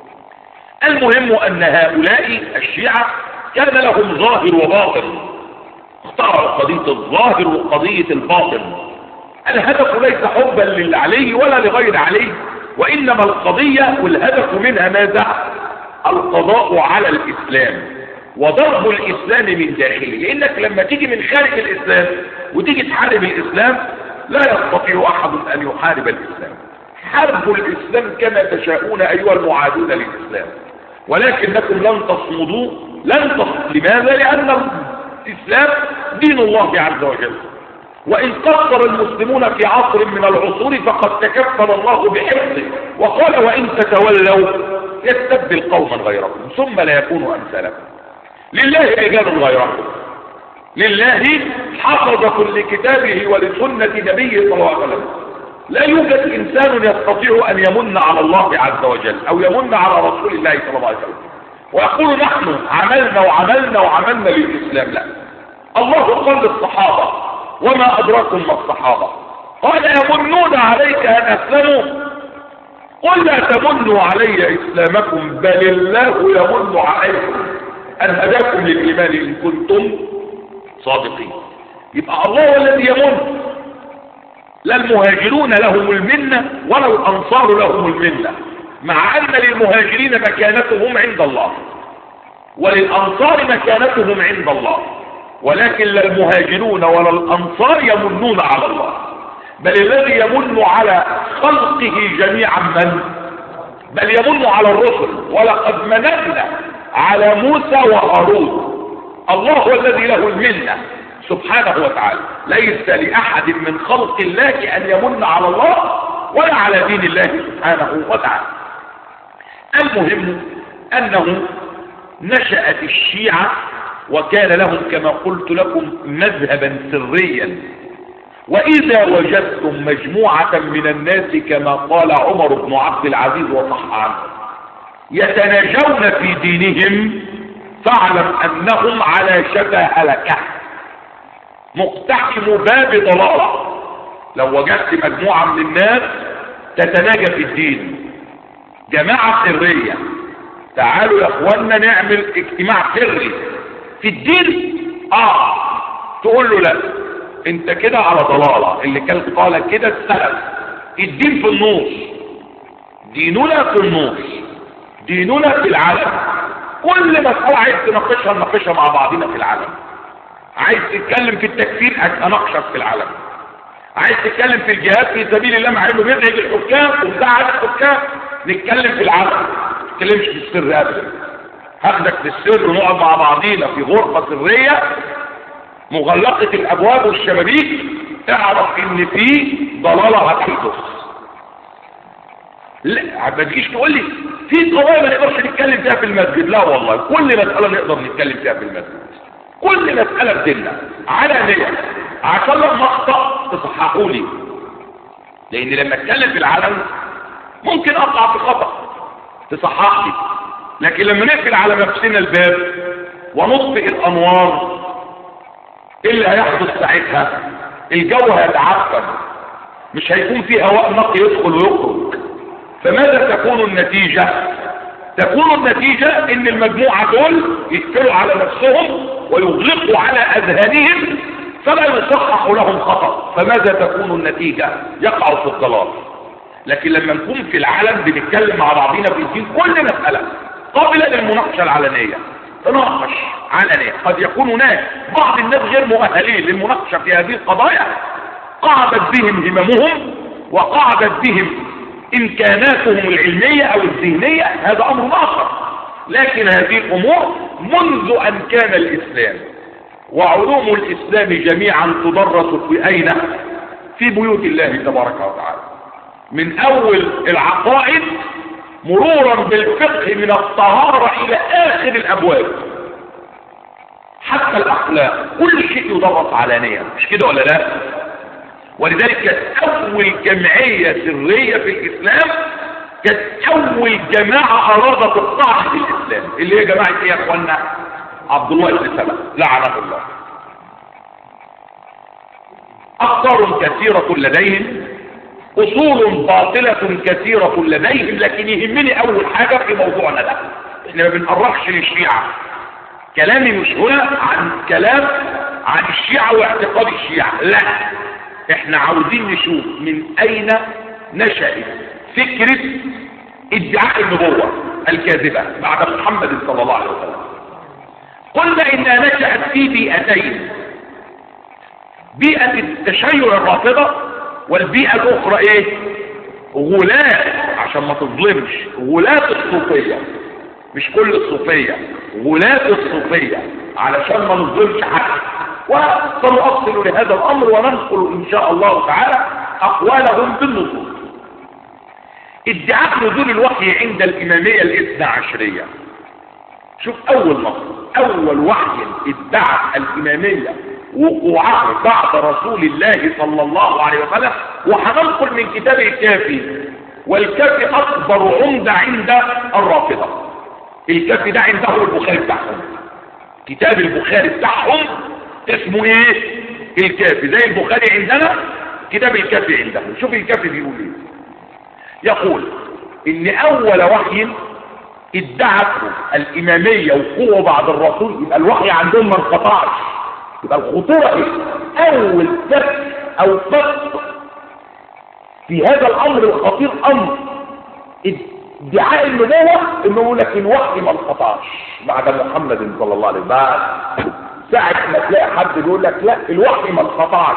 المهم أن هؤلاء الشيعة كان لهم ظاهر وباطن اختاروا قضية الظاهر وقضية الباطن الهدف ليس حبا للعلي ولا لغير علي وإنما القضية والهدف منها ماذا القضاء على الإسلام وضرب الإسلام من داخله لأنك لما تيجي من خارج الإسلام وتيجي تحارب الإسلام لا يستطيع أحد أن يحارب الإسلام حرب الإسلام كما تشاءون أيها المعادون للإسلام ولكنكم لن تصمدوا لن تصمدوا لماذا؟ لأن الإسلام دين الله عز وجل وإن قصر المسلمون في عصر من العصور فقد تكفل الله بحفظه وقال وإن تتولوا يستبدل قوما غيركم ثم لا يكونوا أمثالكم لله رجال غيركم لله حفظ كل كتابه ولسنة نبيه صلى الله عليه وسلم لا يوجد إنسان يستطيع أن يمن على الله عز وجل أو يمن على رسول الله صلى الله عليه وسلم ويقول نحن عملنا وعملنا وعملنا للإسلام لا الله قال للصحابة وما أدراكم ما الصحابة قال يمنون عليك أن أسلموا قل لا تمنوا علي إسلامكم بل الله يمن عليكم أن هداكم للإيمان إن كنتم صادقين يبقى الله هو الذي يمن لا المهاجرون لهم المنة ولا الأنصار لهم المنة مع أن للمهاجرين مكانتهم عند الله وللأنصار مكانتهم عند الله ولكن لا المهاجرون ولا الأنصار يمنون على الله بل الذي يمن على خلقه جميعا من بل يمن على الرسل ولقد مننا على موسى وهارون الله هو الذي له المنة سبحانه وتعالى ليس لأحد من خلق الله أن يمن على الله ولا على دين الله سبحانه وتعالى المهم أنه نشأت الشيعة وكان لهم كما قلت لكم مذهبا سريا وإذا وجدتم مجموعة من الناس كما قال عمر بن عبد العزيز وصح عنه يتناجون في دينهم فاعلم أنهم على شفا هلكة مقتحم باب ضلالة لو وجدت مجموعة من الناس تتناجى في الدين جماعة سرية تعالوا يا اخوانا نعمل اجتماع سري في الدين اه تقول له لا انت كده على ضلالة اللي كان قال كده السلف الدين في النص ديننا في النص ديننا في العالم كل مسألة عايز تناقشها نناقشها مع بعضنا في العالم عايز تتكلم في التكفير اناقشك في العالم عايز تتكلم في الجهاد في سبيل الله مع انه بيزعج الحكام ومزعل الحكام نتكلم في العالم ما نتكلمش في السر ابدا هاخدك في السر ونقعد مع بعضينا في غرفة سرية مغلقة الابواب والشبابيك اعرف ان في ضلالة هتحدث لا ما تجيش تقول لي في قضايا ما نقدرش نتكلم فيها في المسجد لا والله كل مسألة نقدر نتكلم فيها في المسجد كل مسألة في ديننا على نية عشان لما اخطأ تصححوا لي لان لما اتكلم في العالم ممكن اقع في خطأ تصحح لي لكن لما نقفل على نفسنا الباب ونطفئ الانوار ايه اللي هيحدث ساعتها الجو هيتعفن مش هيكون في هواء نقي يدخل ويخرج فماذا تكون النتيجة تكون النتيجة ان المجموعة دول يقفلوا على نفسهم ويغلقوا على أذهانهم فلا يصحح لهم خطأ فماذا تكون النتيجة يقعوا في الضلال لكن لما نكون في العالم بنتكلم مع بعضنا في الدين كل مسألة قابلة للمناقشة العلنية تناقش علنية قد يكون هناك بعض الناس غير مؤهلين للمناقشة في هذه القضايا قعدت بهم هممهم وقعدت بهم إمكاناتهم العلمية أو الذهنية هذا أمر آخر لكن هذه الأمور منذ أن كان الإسلام وعلوم الإسلام جميعا تدرس في أين في بيوت الله تبارك وتعالى من أول العقائد مرورا بالفقه من الطهارة إلى آخر الأبواب حتى الأخلاق كل شيء يدرس علانية مش كده ولا لا ولذلك كانت أول جمعية سرية في الإسلام كانت أول جماعة أرادت الطاعة في الإسلام اللي هي جماعة إيه يا أخوانا عبد الله بن سبأ لعنه الله أفكار كثيرة لديهم أصول باطلة كثيرة لديهم لكن يهمني أول حاجة في موضوعنا ده احنا ما بنقربش للشيعة كلامي مش هنا عن كلام عن الشيعة واعتقاد الشيعة لا احنا عاوزين نشوف من اين نشأت فكرة ادعاء النبوة الكاذبة بعد محمد صلى الله عليه وسلم قلنا انها نشأت في بيئتين بيئة التشيع الرافضة والبيئة الاخرى ايه غلاة عشان ما تظلمش غلاة الصوفية مش كل الصوفية غلاة الصوفية علشان ما نظلمش حد وسنؤصل لهذا الامر وننقل ان شاء الله تعالى اقوالهم بالنصوص ادعاء نزول الوحي عند الامامية الاثنى عشرية شوف اول نص اول وحي ادعت الامامية وقوعه بعد رسول الله صلى الله عليه وسلم وهننقل من كتاب الكافي والكافي اكبر عمدة عند الرافضة الكافي ده عندهم البخاري بتاعهم كتاب البخاري بتاعهم اسمه ايه الكافي زي البخاري عندنا كتاب الكافي عندهم شوف الكافي بيقول ايه يقول ان اول وحي ادعته الامامية وقوة بعد الرسول يبقى الوحي عندهم ما انقطعش يبقى الخطورة ايه اول سبب او فصل في هذا الامر الخطير امر ادعاء النبوة انه يقول لك الوحي ما انقطعش بعد محمد صلى الله عليه وسلم بعد ساعة ما تلاقي حد بيقول لك لا الوحي ما انقطعش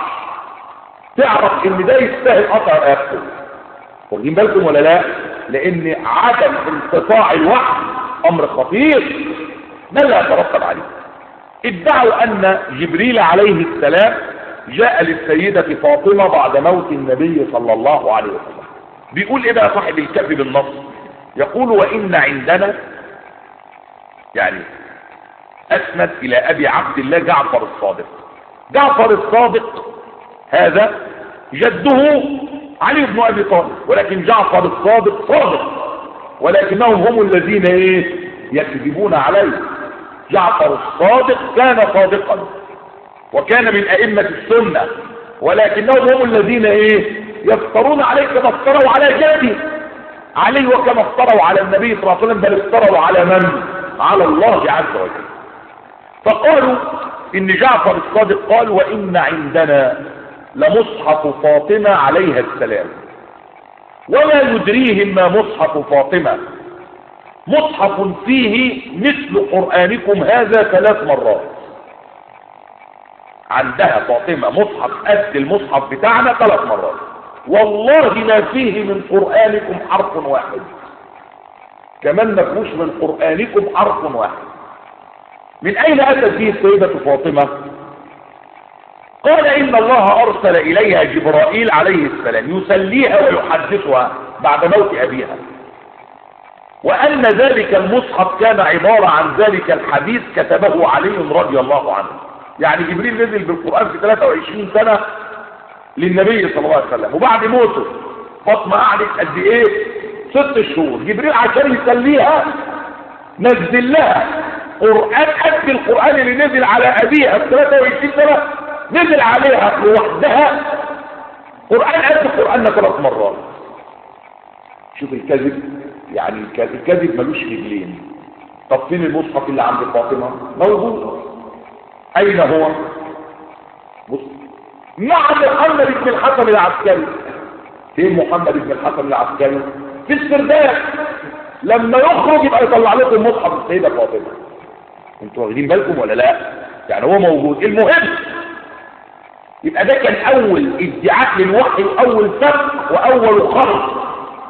تعرف ان ده يستاهل قطع رقبته واخدين بالكم ولا لا لان عدم انقطاع الوحي امر خطير ما لا يترتب عليه ادعوا ان جبريل عليه السلام جاء للسيدة فاطمة بعد موت النبي صلى الله عليه وسلم بيقول ايه بقى صاحب الكافي بالنص يقول وان عندنا يعني اسند الى ابي عبد الله جعفر الصادق جعفر الصادق هذا جده علي بن ابي طالب ولكن جعفر الصادق صادق ولكنهم هم الذين ايه يكذبون عليه جعفر الصادق كان صادقا وكان من ائمة السنة ولكنهم هم الذين ايه يفترون عليه كما افتروا على جده علي وكما افتروا على النبي صلى الله عليه وسلم بل افتروا على من على الله عز وجل فقالوا ان جعفر الصادق قال وان عندنا لمصحف فاطمة عليها السلام ولا يدريهم ما مصحف فاطمة مصحف فيه مثل قرآنكم هذا ثلاث مرات عندها فاطمة مصحف قد المصحف بتاعنا ثلاث مرات والله ما فيه من قرآنكم حرف واحد كمان ما فيهوش من قرآنكم حرف واحد من أين أتت به السيدة فاطمة قال إن الله أرسل إليها جبرائيل عليه السلام يسليها ويحدثها بعد موت أبيها وأن ذلك المصحف كان عبارة عن ذلك الحديث كتبه علي رضي الله عنه يعني جبريل نزل بالقرآن في 23 سنة للنبي صلى الله عليه وسلم وبعد موته فاطمة قعدت قد ايه ست شهور جبريل عشان يسليها نزل لها قرآن قد القرآن اللي نزل على أبيها في 23 سنة نزل عليها لوحدها قرآن قد قرآننا ثلاث مرات شوف الكذب يعني الكذب ملوش رجلين طب فين المصحف اللي عند فاطمة موجود اين هو بص مع محمد بن الحسن العسكري فين محمد بن الحسن العسكري في السرداب لما يخرج يبقى يطلع لكم مصحف السيده فاطمه انتوا واخدين بالكم ولا لا يعني هو موجود المهم يبقى ده كان اول ادعاء للوحي واول فرق واول خرق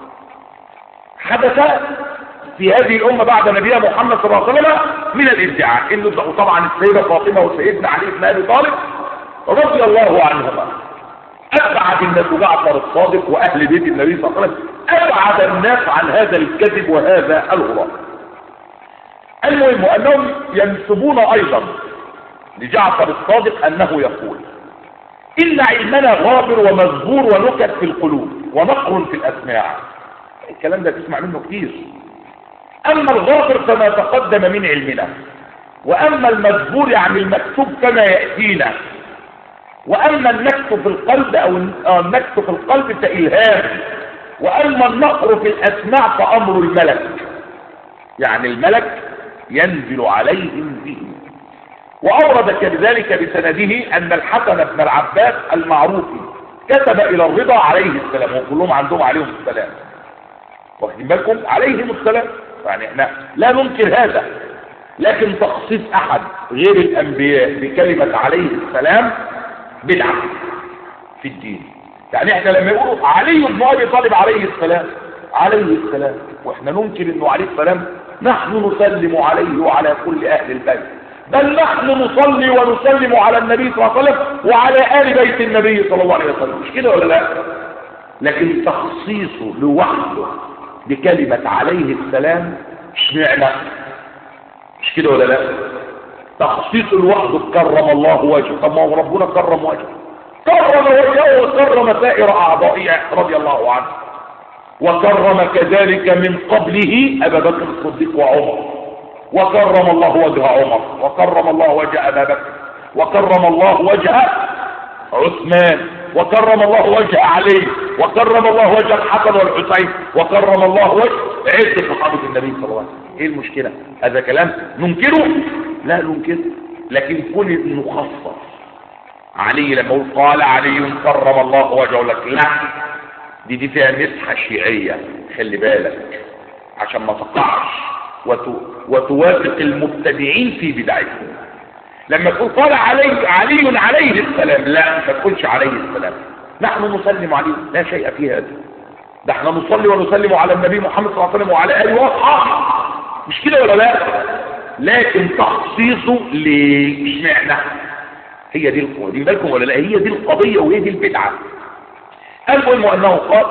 حدث في هذه الامه بعد نبيها محمد صلى الله عليه وسلم من الادعاء انه طبعا السيده فاطمه وسيدنا علي بن ابي طالب رضي الله عنهما ابعد الناس جعفر الصادق واهل بيت النبي صلى الله عليه وسلم ابعد الناس عن هذا الكذب وهذا الغرام المهم انهم ينسبون ايضا لجعفر الصادق انه يقول ان علمنا غابر ومزبور ونكت في القلوب ونقر في الاسماع الكلام ده تسمع منه كتير اما الغابر فما تقدم من علمنا واما المزبور يعني المكتوب كما ياتينا واما النكت في القلب او النكت في القلب فالهام واما النقر في الاسماع فامر الملك يعني الملك ينزل عليهم به واورد كذلك بسنده ان الحسن بن العباس المعروف كتب الى الرضا عليه السلام وكلهم عندهم عليهم السلام واخدين بالكم عليهم السلام يعني احنا لا ننكر هذا لكن تخصيص احد غير الانبياء بكلمة عليه السلام بدعة في الدين يعني احنا لما يقولوا علي بن ابي طالب عليه السلام عليه السلام واحنا ننكر انه عليه السلام نحن نسلم عليه وعلى كل اهل البيت بل نحن نصلي ونسلم على النبي صلى الله عليه وسلم وعلى ال بيت النبي صلى الله عليه وسلم مش كده ولا لا لكن تخصيصه لوحده بكلمة عليه السلام اشمعنى مش كده ولا لا تخصيص لوحده كرم الله وجهه طب ما هو ربنا كرم وجهه كرم وجهه وكرم سائر اعضائه رضي الله عنه وكرم كذلك من قبله ابا بكر الصديق وعمر وكرم الله وجه عمر وكرم الله وجه ابا بكر وكرم الله وجه عثمان وكرم الله وجه علي وكرم الله وجه الحسن والحسين وكرم الله وجه عزة صحابة النبي صلى الله عليه وسلم ايه المشكلة هذا كلام ننكره لا ننكره لكن كل انه خصص علي لما يقول قال علي كرم الله وجهه لك لا دي دي فيها مسحة شيعية خلي بالك عشان ما تقعش وتو وتوافق المبتدعين في بدعتهم لما تقول قال علي علي عليه السلام لا ما تقولش عليه السلام نحن نسلم عليه لا شيء في هذا ده احنا نصلي ونسلم على النبي محمد صلى الله عليه وسلم وعلى اله واصحابه مش كده ولا لا لكن تخصيصه ليه اشمعنى هي دي القضيه دي بالكم ولا لا هي دي القضيه وهي دي البدعه المهم انه قال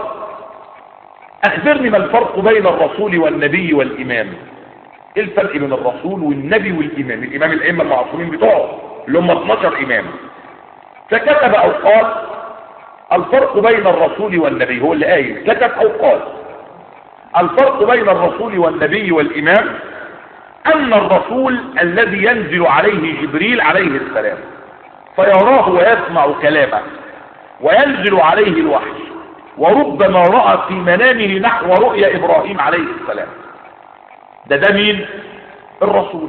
اخبرني ما الفرق بين الرسول والنبي والامام ايه الفرق بين الرسول والنبي والامام الامام الائمه المعصومين بتوعه اللي هم 12 امام فكتب او قال الفرق بين الرسول والنبي هو اللي قايل كتب او قال الفرق بين الرسول والنبي والامام ان الرسول الذي ينزل عليه جبريل عليه السلام فيراه ويسمع كلامه وينزل عليه الوحي وربما رأى في منامه نحو رؤيا ابراهيم عليه السلام ده ده مين الرسول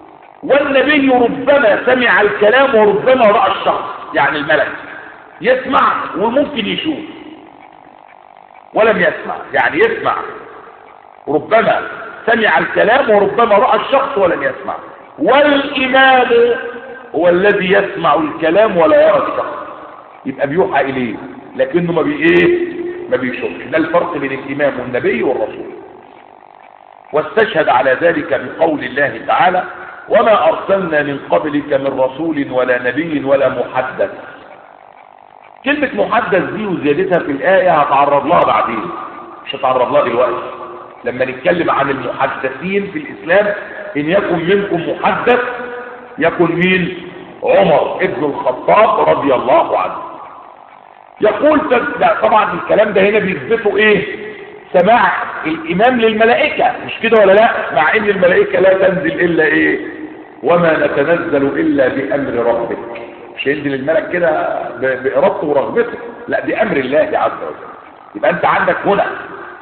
والنبي ربما سمع الكلام وربما رأى الشخص يعني الملك يسمع وممكن يشوف ولم يسمع يعني يسمع ربما سمع الكلام وربما رأى الشخص ولم يسمع والإمام هو الذي يسمع الكلام ولا يرى الشخص يبقى بيوحى إليه لكنه ما بي ايه ما بيشوفش ده الفرق بين الإمام والنبي والرسول واستشهد على ذلك بقول الله تعالى وما أرسلنا من قبلك من رسول ولا نبي ولا محدث كلمة محدث دي وزيادتها في الآية هتعرض لها بعدين مش هتعرض لها دلوقتي لما نتكلم عن المحدثين في الإسلام إن يكن منكم محدث يكن مين عمر ابن الخطاب رضي الله عنه يقول طبعا الكلام ده هنا بيثبتوا ايه سماع الامام للملائكة مش كده ولا لا مع ان الملائكة لا تنزل الا ايه وما نتنزل الا بامر ربك مش ينزل الملك كده بارادته ورغبته لا بامر الله عز وجل يبقى انت عندك هنا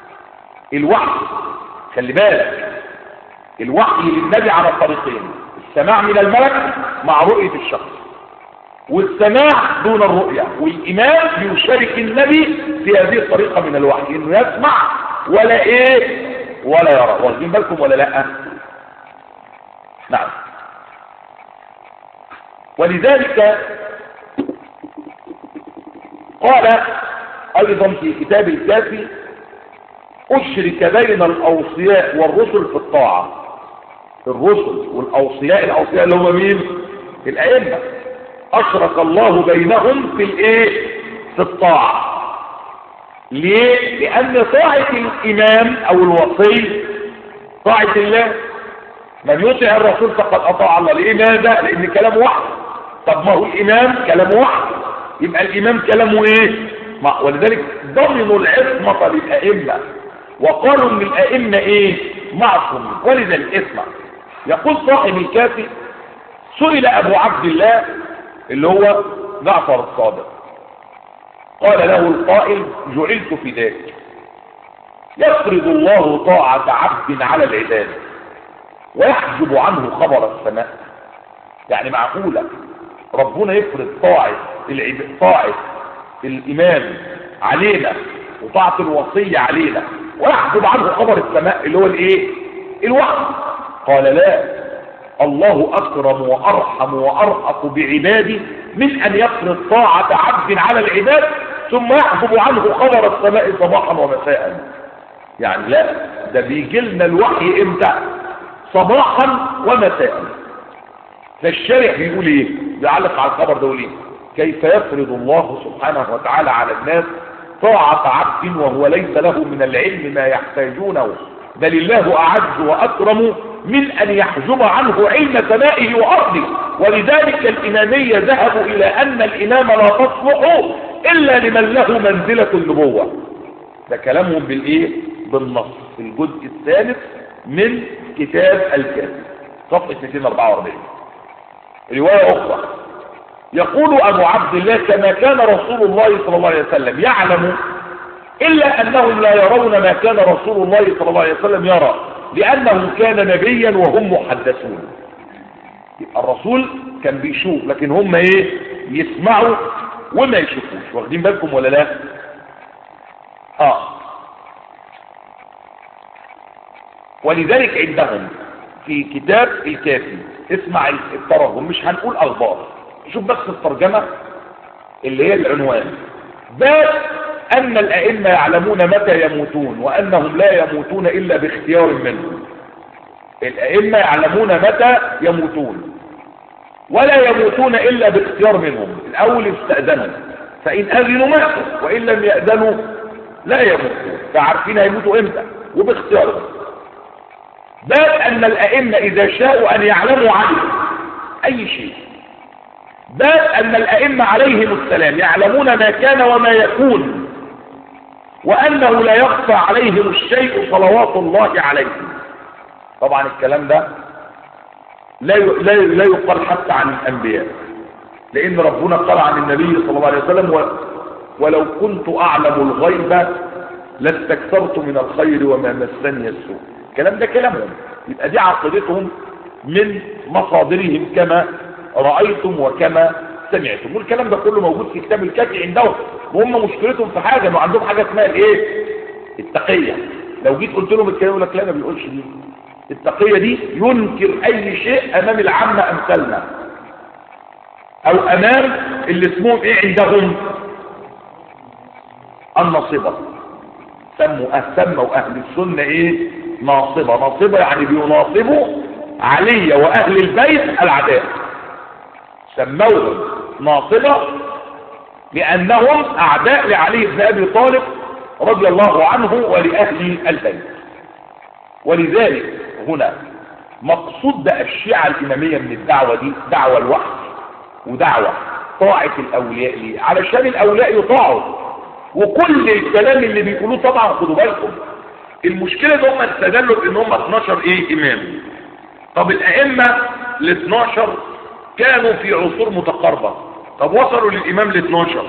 الوحي خلي بالك الوحي للنبي على طريقين السماع من الملك مع رؤية الشخص والسماع دون الرؤية والإمام يشارك النبي في هذه الطريقة من الوحي إنه يسمع ولا إيه ولا يرى واخدين بالكم ولا لا نعم ولذلك قال أيضا في كتاب الكافي أشرك بين الأوصياء والرسل في الطاعة الرسل والأوصياء الأوصياء اللي هم مين الأئمة أشرك الله بينهم في الإيه في الطاعة ليه لأن طاعة الإمام أو الوصي طاعة الله من يطع الرسول فقد أطاع الله لماذا لأن كلامه واحد طب ما هو الإمام كلامه واحد يبقى الإمام كلامه إيه ما ولذلك ضمنوا العصمة للأئمة وقالوا ان الائمه ايه معصوم ولذلك اسمع يقول صاحب الكافي سئل ابو عبد الله اللي هو جعفر الصادق قال له القائل جعلت في ذلك يفرض الله طاعة عبد على العباد ويحجب عنه خبر السماء يعني معقولة ربنا يفرض طاعة العب... طاعة الإمام علينا وطاعة الوصية علينا ويحجب عنه خبر السماء اللي هو الايه الوحي قال لا الله اكرم وارحم وارأف بعباده من ان يفرض طاعة عبد على العباد ثم يحجب عنه خبر السماء صباحا ومساء يعني لا ده بيجي لنا الوحي امتى صباحا ومساء فالشارع بيقول ايه بيعلق على الخبر ده وليه كيف يفرض الله سبحانه وتعالى على الناس طاعة عبد وهو ليس له من العلم ما يحتاجونه بل الله أعز وأكرم من أن يحجب عنه علم سمائه وأرضه ولذلك الإمامية ذهبوا إلى أن الإمام لا تصلح إلا لمن له منزلة النبوة ده كلامهم بالإيه؟ بالنص في الجزء الثالث من كتاب الكافي صفحة 244 رواية أخرى يقول أبو عبد الله كما كان رسول الله صلى الله عليه وسلم يعلم إلا أنهم لا يرون ما كان رسول الله صلى الله عليه وسلم يرى لأنه كان نبيا وهم محدثون الرسول كان بيشوف لكن هم ايه يسمعوا وما يشوفوش واخدين بالكم ولا لا اه ولذلك عندهم في كتاب الكافي اسمع الترجم مش هنقول اخبار شوف بس الترجمة اللي هي العنوان باب أن الأئمة يعلمون متى يموتون وأنهم لا يموتون إلا باختيار منهم الأئمة يعلمون متى يموتون ولا يموتون إلا باختيار منهم الأول استأذنوا فإن أذنوا ماتوا وإن لم يأذنوا لا يموتون فعارفين هيموتوا إمتى وباختيارهم باب أن الأئمة إذا شاءوا أن يعلموا عنه أي شيء بل أن الأئمة عليهم السلام يعلمون ما كان وما يكون وأنه لا يخفى عليهم الشيء صلوات الله عليهم طبعا الكلام ده لا لا لا يقال حتى عن الأنبياء لأن ربنا قال عن النبي صلى الله عليه وسلم و ولو كنت أعلم الغيب لاستكثرت من الخير وما مسني السوء الكلام ده كلامهم يبقى دي عقيدتهم من مصادرهم كما رأيتم وكما سمعتم والكلام ده كله موجود في كتاب الكافي عندهم وهم مشكلتهم في حاجة انه عندهم حاجة اسمها الايه التقية لو جيت قلت لهم الكلام يقول لك لا ما بيقولش دي التقية دي ينكر اي شيء امام العامة امثالنا او امام اللي اسمهم ايه عندهم النصبة سموا سموا اهل السنة ايه ناصبة ناصبة يعني بيناصبوا علي واهل البيت العداء سموهم ناصبة لأنهم أعداء لعلي بن أبي طالب رضي الله عنه ولأهل البيت ولذلك هنا مقصود بقى الشيعة الإمامية من الدعوة دي دعوة الوحي ودعوة طاعة الأولياء ليه علشان الأولياء يطاعوا وكل الكلام اللي بيقولوه طبعا خدوا بالكم المشكلة ده هم استدلوا بان هم 12 ايه امام طب الائمة ال 12 كانوا في عصور متقاربة طب وصلوا للإمام ل 12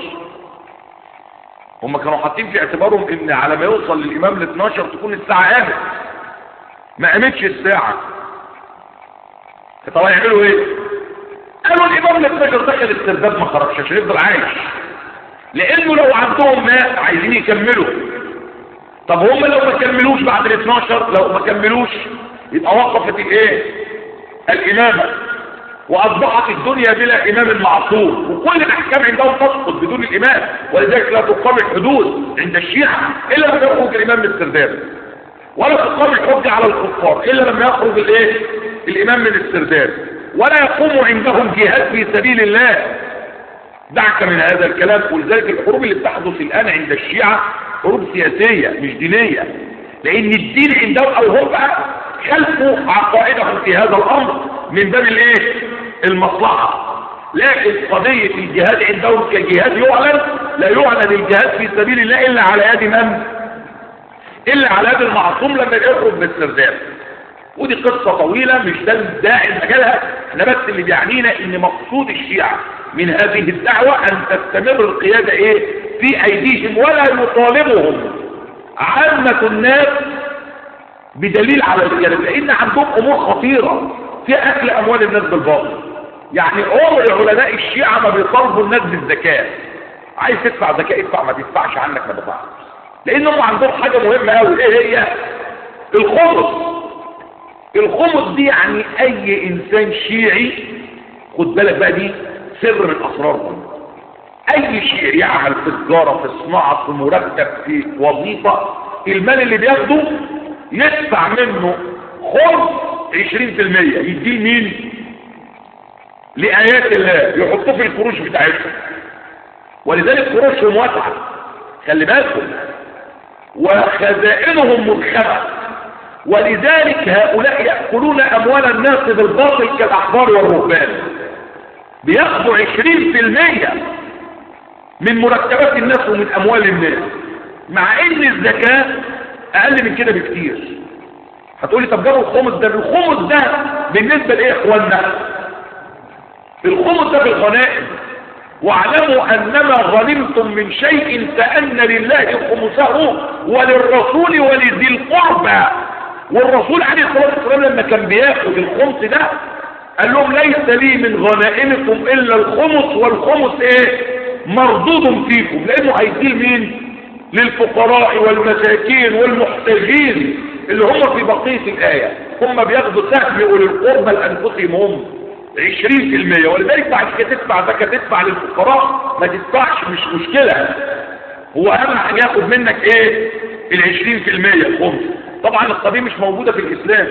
هم كانوا حاطين في اعتبارهم ان على ما يوصل للإمام ل 12 تكون الساعة قامت ما قامتش الساعة طب هيعملوا ايه قالوا الامام الفجر دخل السرداب ما خرجش عشان يفضل عايش لانه لو عندهم ماء عايزين يكملوا طب هم لو ما كملوش بعد ال 12 لو ما كملوش يبقى وقفت الايه الامامه واصبحت الدنيا بلا امام معصوم وكل الاحكام عندهم تسقط بدون الامام ولذلك لا تقام الحدود عند الشيعة الا لما يخرج الامام من السرداب ولا تقام الحجة على الكفار الا لما يخرج الايه الامام من السرداب ولا يقوم عندهم جهاد في سبيل الله دعك من هذا الكلام ولذلك الحروب اللي بتحدث الان عند الشيعة حروب سياسية مش دينية لان الدين عندهم او هم خلفوا عقائدهم في هذا الامر من باب الايه المصلحة لكن قضية الجهاد عندهم كجهاد يعلن لا يعلن الجهاد في سبيل الله الا على يد من الا على يد المعصوم لما يخرج من السرداب ودي قصة طويلة مش ده الداعي مجالها احنا بس اللي بيعنينا ان مقصود الشيعة من هذه الدعوة ان تستمر القيادة ايه في ايديهم ولا يطالبهم عامة الناس بدليل على الرجال لان عندهم امور خطيرة في اكل اموال الناس بالباطل يعني عمر علماء الشيعة ما بيطالبوا الناس بالزكاة عايز تدفع زكاة ادفع ما تدفعش عنك ما تدفعش لانهم عندهم حاجة مهمة قوي ايه هي الخمس الخمس دي يعني اي انسان شيعي خد بالك بقى دي سر من اسرارهم اي شيعي يعمل في تجارة في صناعة في مرتب في وظيفة المال اللي بياخده يدفع منه خمس 20% يديه لمين لآيات الله يحطوه في الفروش بتاعتهم ولذلك فروشهم واسعة خلي بالكم وخزائنهم مرخمة ولذلك هؤلاء يأكلون أموال الناس بالباطل كالأحبار والرهبان بياخدوا 20% من مرتبات الناس ومن أموال الناس مع ان الزكاة أقل من كده بكتير هتقولي طب جابوا الخمس ده الخمس ده بالنسبة لإيه إخواننا الخمس ده في الغنائم واعلموا أنما غنمتم من شيء فأن لله خمسه وللرسول ولذي القربى والرسول عليه الصلاة والسلام لما كان بياخد الخمس ده قال لهم ليس لي من غنائمكم إلا الخمس والخمس إيه مردود فيكم لأنه هيديه مين للفقراء والمساكين والمحتاجين اللي هم في بقية الآية هم بياخدوا سهم أولي القربى لأنفسهم هم 20% ولذلك بعد كده تدفع زكاة تدفع للفقراء ما تدفعش مش مشكلة هو أهم حاجة ياخد منك إيه ال 20% الخمس طبعا القضية مش موجودة في الإسلام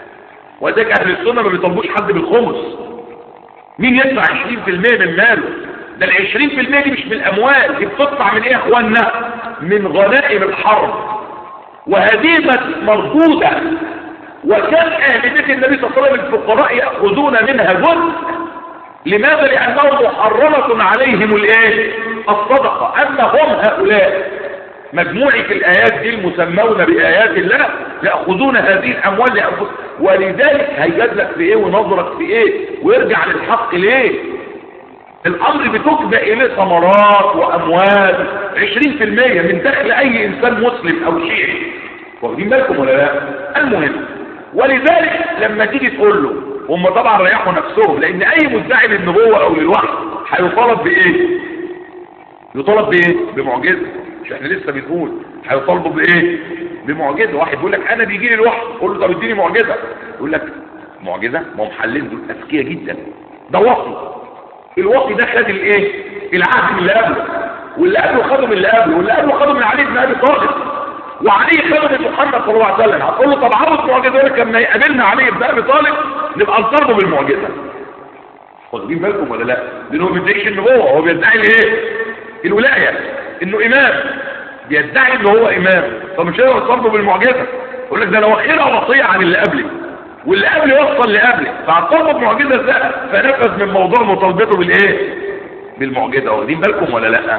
وذلك أهل السنة ما بيطلبوش حد بالخمس مين يدفع 20% من ماله ده ال 20% دي مش من الأموال دي بتدفع من إيه يا إخواننا من غنائم الحرب وهذه مردودة وكان أهل بيت النبي صلى الله عليه وسلم الفقراء يأخذون منها جزء لماذا لأنهم محرمة عليهم الايه الصدقة أما هم هؤلاء مجموعة الآيات دي المسمون بآيات الله يأخذون هذه الأموال لأنفسهم ولذلك هيجادلك في إيه ونظرك في إيه ويرجع للحق ليه الأمر بتكبأ إليه ثمرات وأموال 20% من دخل أي إنسان مسلم أو شيعي واخدين بالكم ولا لا المهم ولذلك لما تيجي تقول له هم طبعا ريحوا نفسهم لان اي مدعي للنبوة او للوحي هيطالب بايه يطالب بايه بمعجزة مش احنا لسه بنقول هيطالبوا بايه بمعجزة واحد بيقول لك انا بيجي لي الوحي قول له طب اديني معجزة يقول لك معجزة ما هم محلين دول اذكياء جدا ده وحي الوحي ده خد الايه العهد من اللي قبله واللي قبله خده من اللي قبله واللي قبله خده من علي بن ابي طالب وعلي خده من محمد صلى الله عليه وسلم هتقول له طب عرض معجزه يقول لك لما يقابلنا علي بن ابي طالب نبقى نطالبه بالمعجزه واخدين بالكم ولا لا لانه ما بيدعيش النبوه هو بيدعي الايه الولايه انه امام بيدعي ان هو امام فمش هيقدر يطالبه بالمعجزه يقول لك ده انا واخرها وصيه عن اللي قبلي واللي قبلي وصل لقبلي فهتطالبه بمعجزه ازاي فنفذ من موضوع مطالبته بالايه بالمعجزه واخدين بالكم ولا لا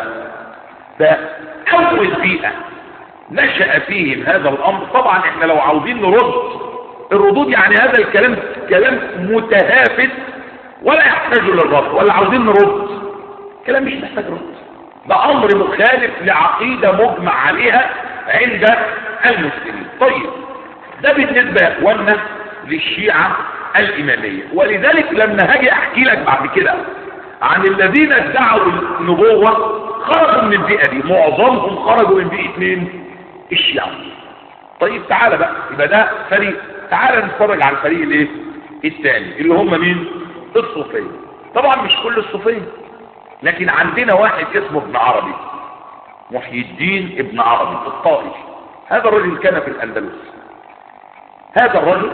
فاول بيئه نشأ فيهم هذا الأمر طبعا احنا لو عاوزين نرد الردود يعني هذا الكلام كلام متهافت ولا يحتاج للرد ولا عاوزين نرد كلام مش محتاج رد ده أمر مخالف لعقيدة مجمع عليها عند المسلمين طيب ده بالنسبة يا اخوانا للشيعة الإمامية ولذلك لما هاجي أحكي لك بعد كده عن الذين ادعوا النبوة خرجوا من البيئة دي معظمهم خرجوا من بيئة مين الشيعة طيب تعالى بقى يبقى ده فريق تعالى نتفرج على الفريق الايه الثاني اللي هم مين الصوفية طبعا مش كل الصوفية لكن عندنا واحد اسمه ابن عربي محي الدين ابن عربي الطائي هذا الرجل كان في الأندلس هذا الرجل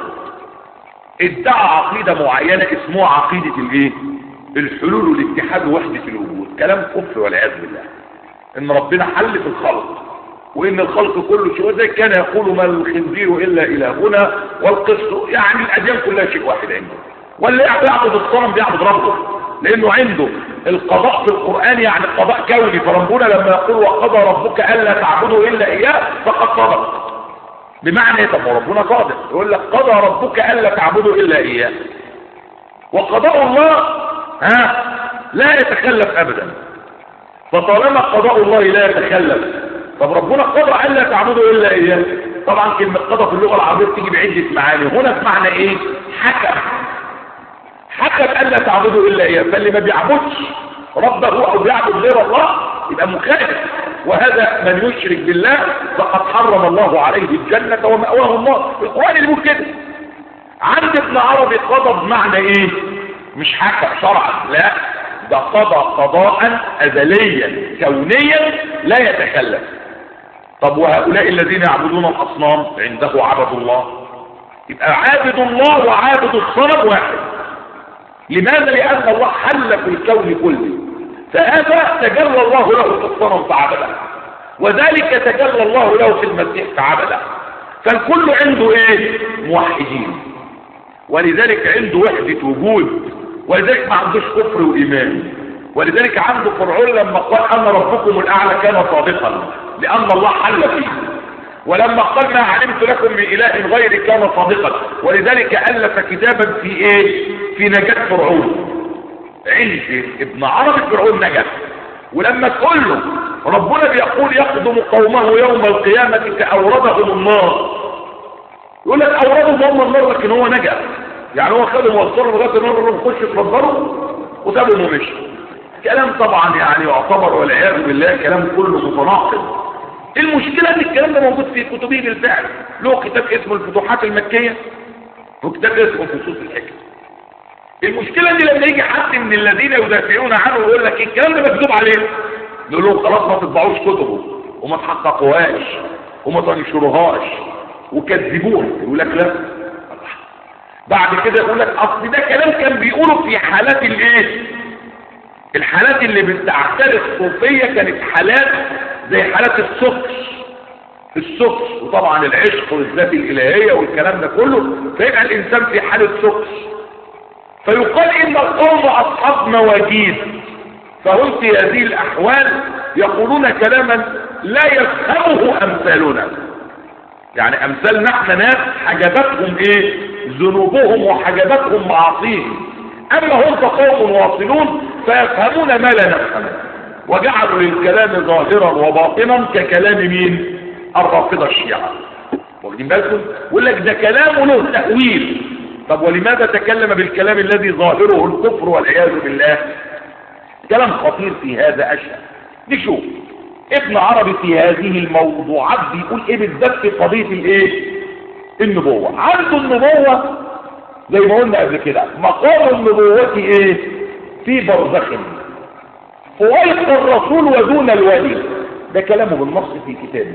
ادعى عقيدة معينة اسمها عقيدة الايه الحلول والاتحاد ووحدة الوجود كلام كفر والعياذ بالله ان ربنا حل في الخلق وان الخلق كله شيء وزي كان يقول ما الخنزير الا الهنا والقسط يعني الاديان كلها شيء واحد عنده واللي يعبد الصنم بيعبد ربه لانه عنده القضاء في القرآن يعني قضاء كوني فربنا لما يقول وقضى ربك الا تعبدوا الا اياه فقد صدق بمعنى ايه طب ربنا قادر يقول لك قضى ربك الا تعبدوا الا اياه وقضاء الله ها لا يتخلف ابدا فطالما قضاء الله لا يتخلف طب ربنا قضى الا تعبدوا الا اياه طبعا كلمه قضى في اللغه العربيه بتيجي بعده معاني هنا بمعنى ايه حكم حكم الا تعبدوا الا اياه فاللي ما بيعبدش ربه او بيعبد غير الله يبقى مخالف وهذا من يشرك بالله فقد حرم الله عليه الجنة ومأواه النار القرآن اللي بيقول كده عند ابن عربي قضى بمعنى ايه مش حكم شرعا لا ده قضى قضاء ازليا كونيا لا يتخلف طب وهؤلاء الذين يعبدون الاصنام عنده عبد الله يبقى عابد الله وعابد الصنم واحد لماذا لان الله حل في الكون كله فهذا تجلى الله له في الصنم فعبده وذلك تجلى الله له في المسيح فعبده فالكل عنده ايه موحدين ولذلك عنده وحدة وجود ولذلك ما عندوش كفر وإيمان ولذلك عنده فرعون لما قال أنا ربكم الأعلى كان صادقا لأن الله حل فيه ولما قال ما علمت لكم من إله غيري كان صادقا ولذلك ألف كتابا في إيه في نجاة فرعون عند ابن عربي فرعون نجا ولما تقول له ربنا بيقول يقدم قومه يوم القيامة كأوردهم النار يقول لك أوردهم هم النار لكن هو نجا يعني هو خدهم وصلهم لغاية النار اللي نخش اتفضلوا وسابهم ومشي كلام طبعا يعني يعتبر والعياذ بالله كلام كله متناقض المشكلة ان الكلام ده موجود في كتبه بالفعل له كتاب اسمه الفتوحات المكية وكتاب اسمه فصوص الحكم المشكلة ان لما يجي حد من الذين يدافعون عنه ويقول لك الكلام ده مكتوب عليه نقول لهم خلاص ما تطبعوش كتبه وما تحققوهاش وما تنشروهاش وكذبوها يقول لك لا بعد كده يقول لك اصل ده كلام كان بيقوله في حالات الايه الحالات اللي بتعترف الصوفيه كانت حالات زي حالات السكر السكر وطبعا العشق والذات الالهيه والكلام ده كله فيبقى الانسان في حاله سكر فيقال ان القوم اصحاب مواجيد فهم في هذه الاحوال يقولون كلاما لا يفهمه امثالنا يعني امثالنا احنا ناس حجبتهم ايه ذنوبهم وحجبتهم معاصيهم اما هم فقوم واصلون فيفهمون ما لا نفهمه وجعلوا للكلام ظاهرا وباطنا ككلام مين الرافضه الشيعه واخدين بالكم يقول لك ده كلام له تاويل طب ولماذا تكلم بالكلام الذي ظاهره الكفر والعياذ بالله كلام خطير في هذا اشهر نشوف ابن عربي في هذه الموضوعات بيقول ايه بالذات في قضيه الايه النبوه عنده النبوه زي ما قلنا قبل كده مقام النبوه ايه في برزخ فويق الرسول ودون الولي ده كلامه بالنص في كتابه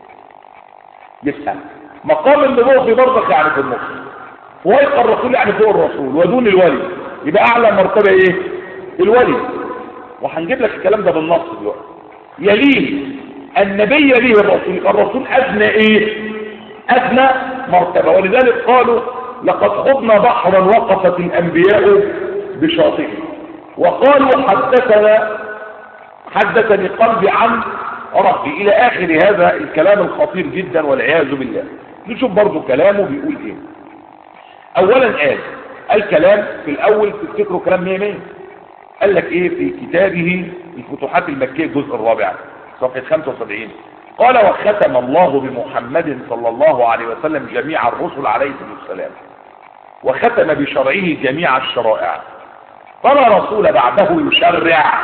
يفهم مقام النبوه في برزخ يعني في النص فويق الرسول يعني فوق الرسول ودون الولي يبقى اعلى مرتبه ايه الولي وهنجيب لك الكلام ده بالنص دلوقتي يليه النبي يليه الرسول الرسول ادنى ايه ادنى مرتبه ولذلك قالوا لقد خضنا بحرا وقفت الانبياء بشاطئه وقالوا حدثنا حدثني قلبي عن ربي الى اخر هذا الكلام الخطير جدا والعياذ بالله نشوف برضو كلامه بيقول ايه اولا قال الكلام في الاول تفتكروا كلام مية مية قال لك ايه في كتابه الفتوحات المكية الجزء الرابع صفحة 75 قال وختم الله بمحمد صلى الله عليه وسلم جميع الرسل عليهم السلام وختم بشرعه جميع الشرائع فلا رسول بعده يشرع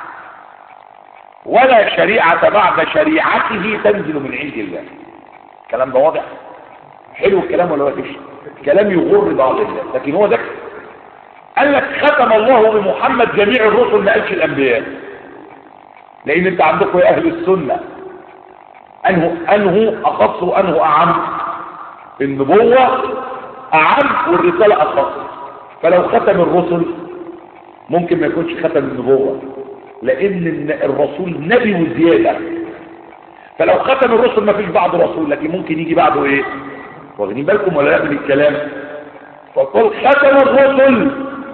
ولا شريعة بعد شريعته تنزل من عند الله الكلام ده واضح حلو الكلام ولا وحش كلام يغر بعض الناس لكن هو ده قال لك ختم الله بمحمد جميع الرسل ما قالش الانبياء لان انت عندكم يا اهل السنه انه انه اخص وانه اعم النبوه اعم والرساله اخص فلو ختم الرسل ممكن ما يكونش ختم النبوه لان الرسول نبي وزياده فلو ختم الرسل ما فيش بعد رسول لكن ممكن يجي بعده ايه واخدين بالكم ولا لا من الكلام فقل ختم الرسل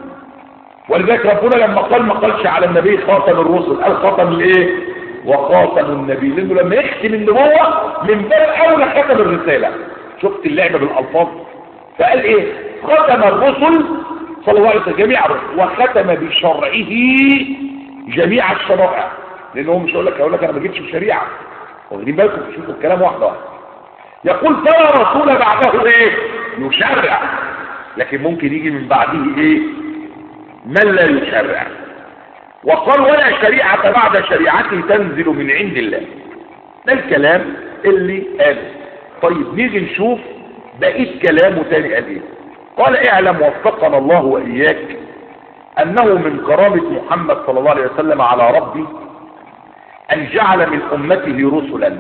ولذلك ربنا لما قال ما قالش على النبي خاتم الرسل قال خاتم الايه وخاتم النبي لانه لما يختم النبوه من باب اولى ختم الرساله شفت اللعبه بالالفاظ فقال ايه ختم الرسل صلى الله عليه وسلم جميع الرسل وختم بشرعه جميع الشرائع لان هو مش هيقول لك هيقول لك انا ما جبتش بشريعه واخدين بالكم شوفوا الكلام واحده واحده يقول فلا رسول بعده ايه يشرع لكن ممكن يجي من بعده ايه من لا يشرع وقال ولا شريعة بعد شريعته تنزل من عند الله ده الكلام اللي قاله طيب نيجي نشوف بقيت كلامه تاني قال ايه قال اعلم وفقنا الله واياك انه من كرامة محمد صلى الله عليه وسلم على ربي ان جعل من امته رسلا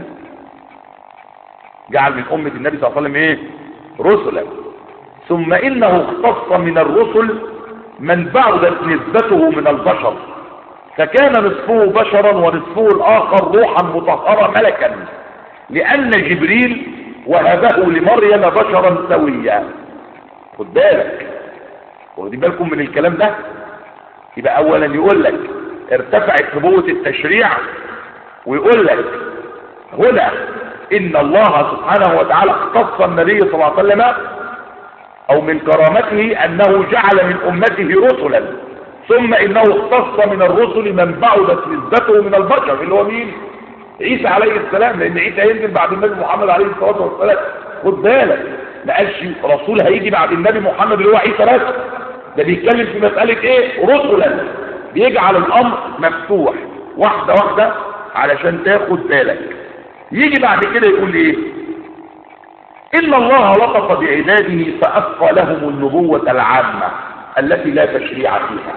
جعل من امة النبي صلى الله عليه وسلم ايه رسلا ثم انه اختص من الرسل من بعدت نسبته من البشر فكان نصفه بشرا ونصفه الاخر روحا مطهرة ملكا لان جبريل وهبه لمريم بشرا سويا خد بالك واخدين بالكم من الكلام ده يبقى اولا يقول لك ارتفعت نبوة التشريع ويقول لك هنا ان الله سبحانه وتعالى اختص النبي صلى الله عليه وسلم او من كرامته انه جعل من امته رسلا ثم انه اختص من الرسل من بعدت نسبته من البشر اللي هو مين عيسى عليه السلام لان عيسى هينزل بعد النبي محمد عليه الصلاه والسلام خد بالك ما قالش رسول هيجي بعد النبي محمد اللي هو عيسى بس ده بيتكلم في مساله ايه رسلا بيجعل الامر مفتوح واحده واحده علشان تاخد بالك يجي بعد كده يقول ايه ان الله لطف بعباده فأبقى لهم النبوة العامة التي لا تشريع فيها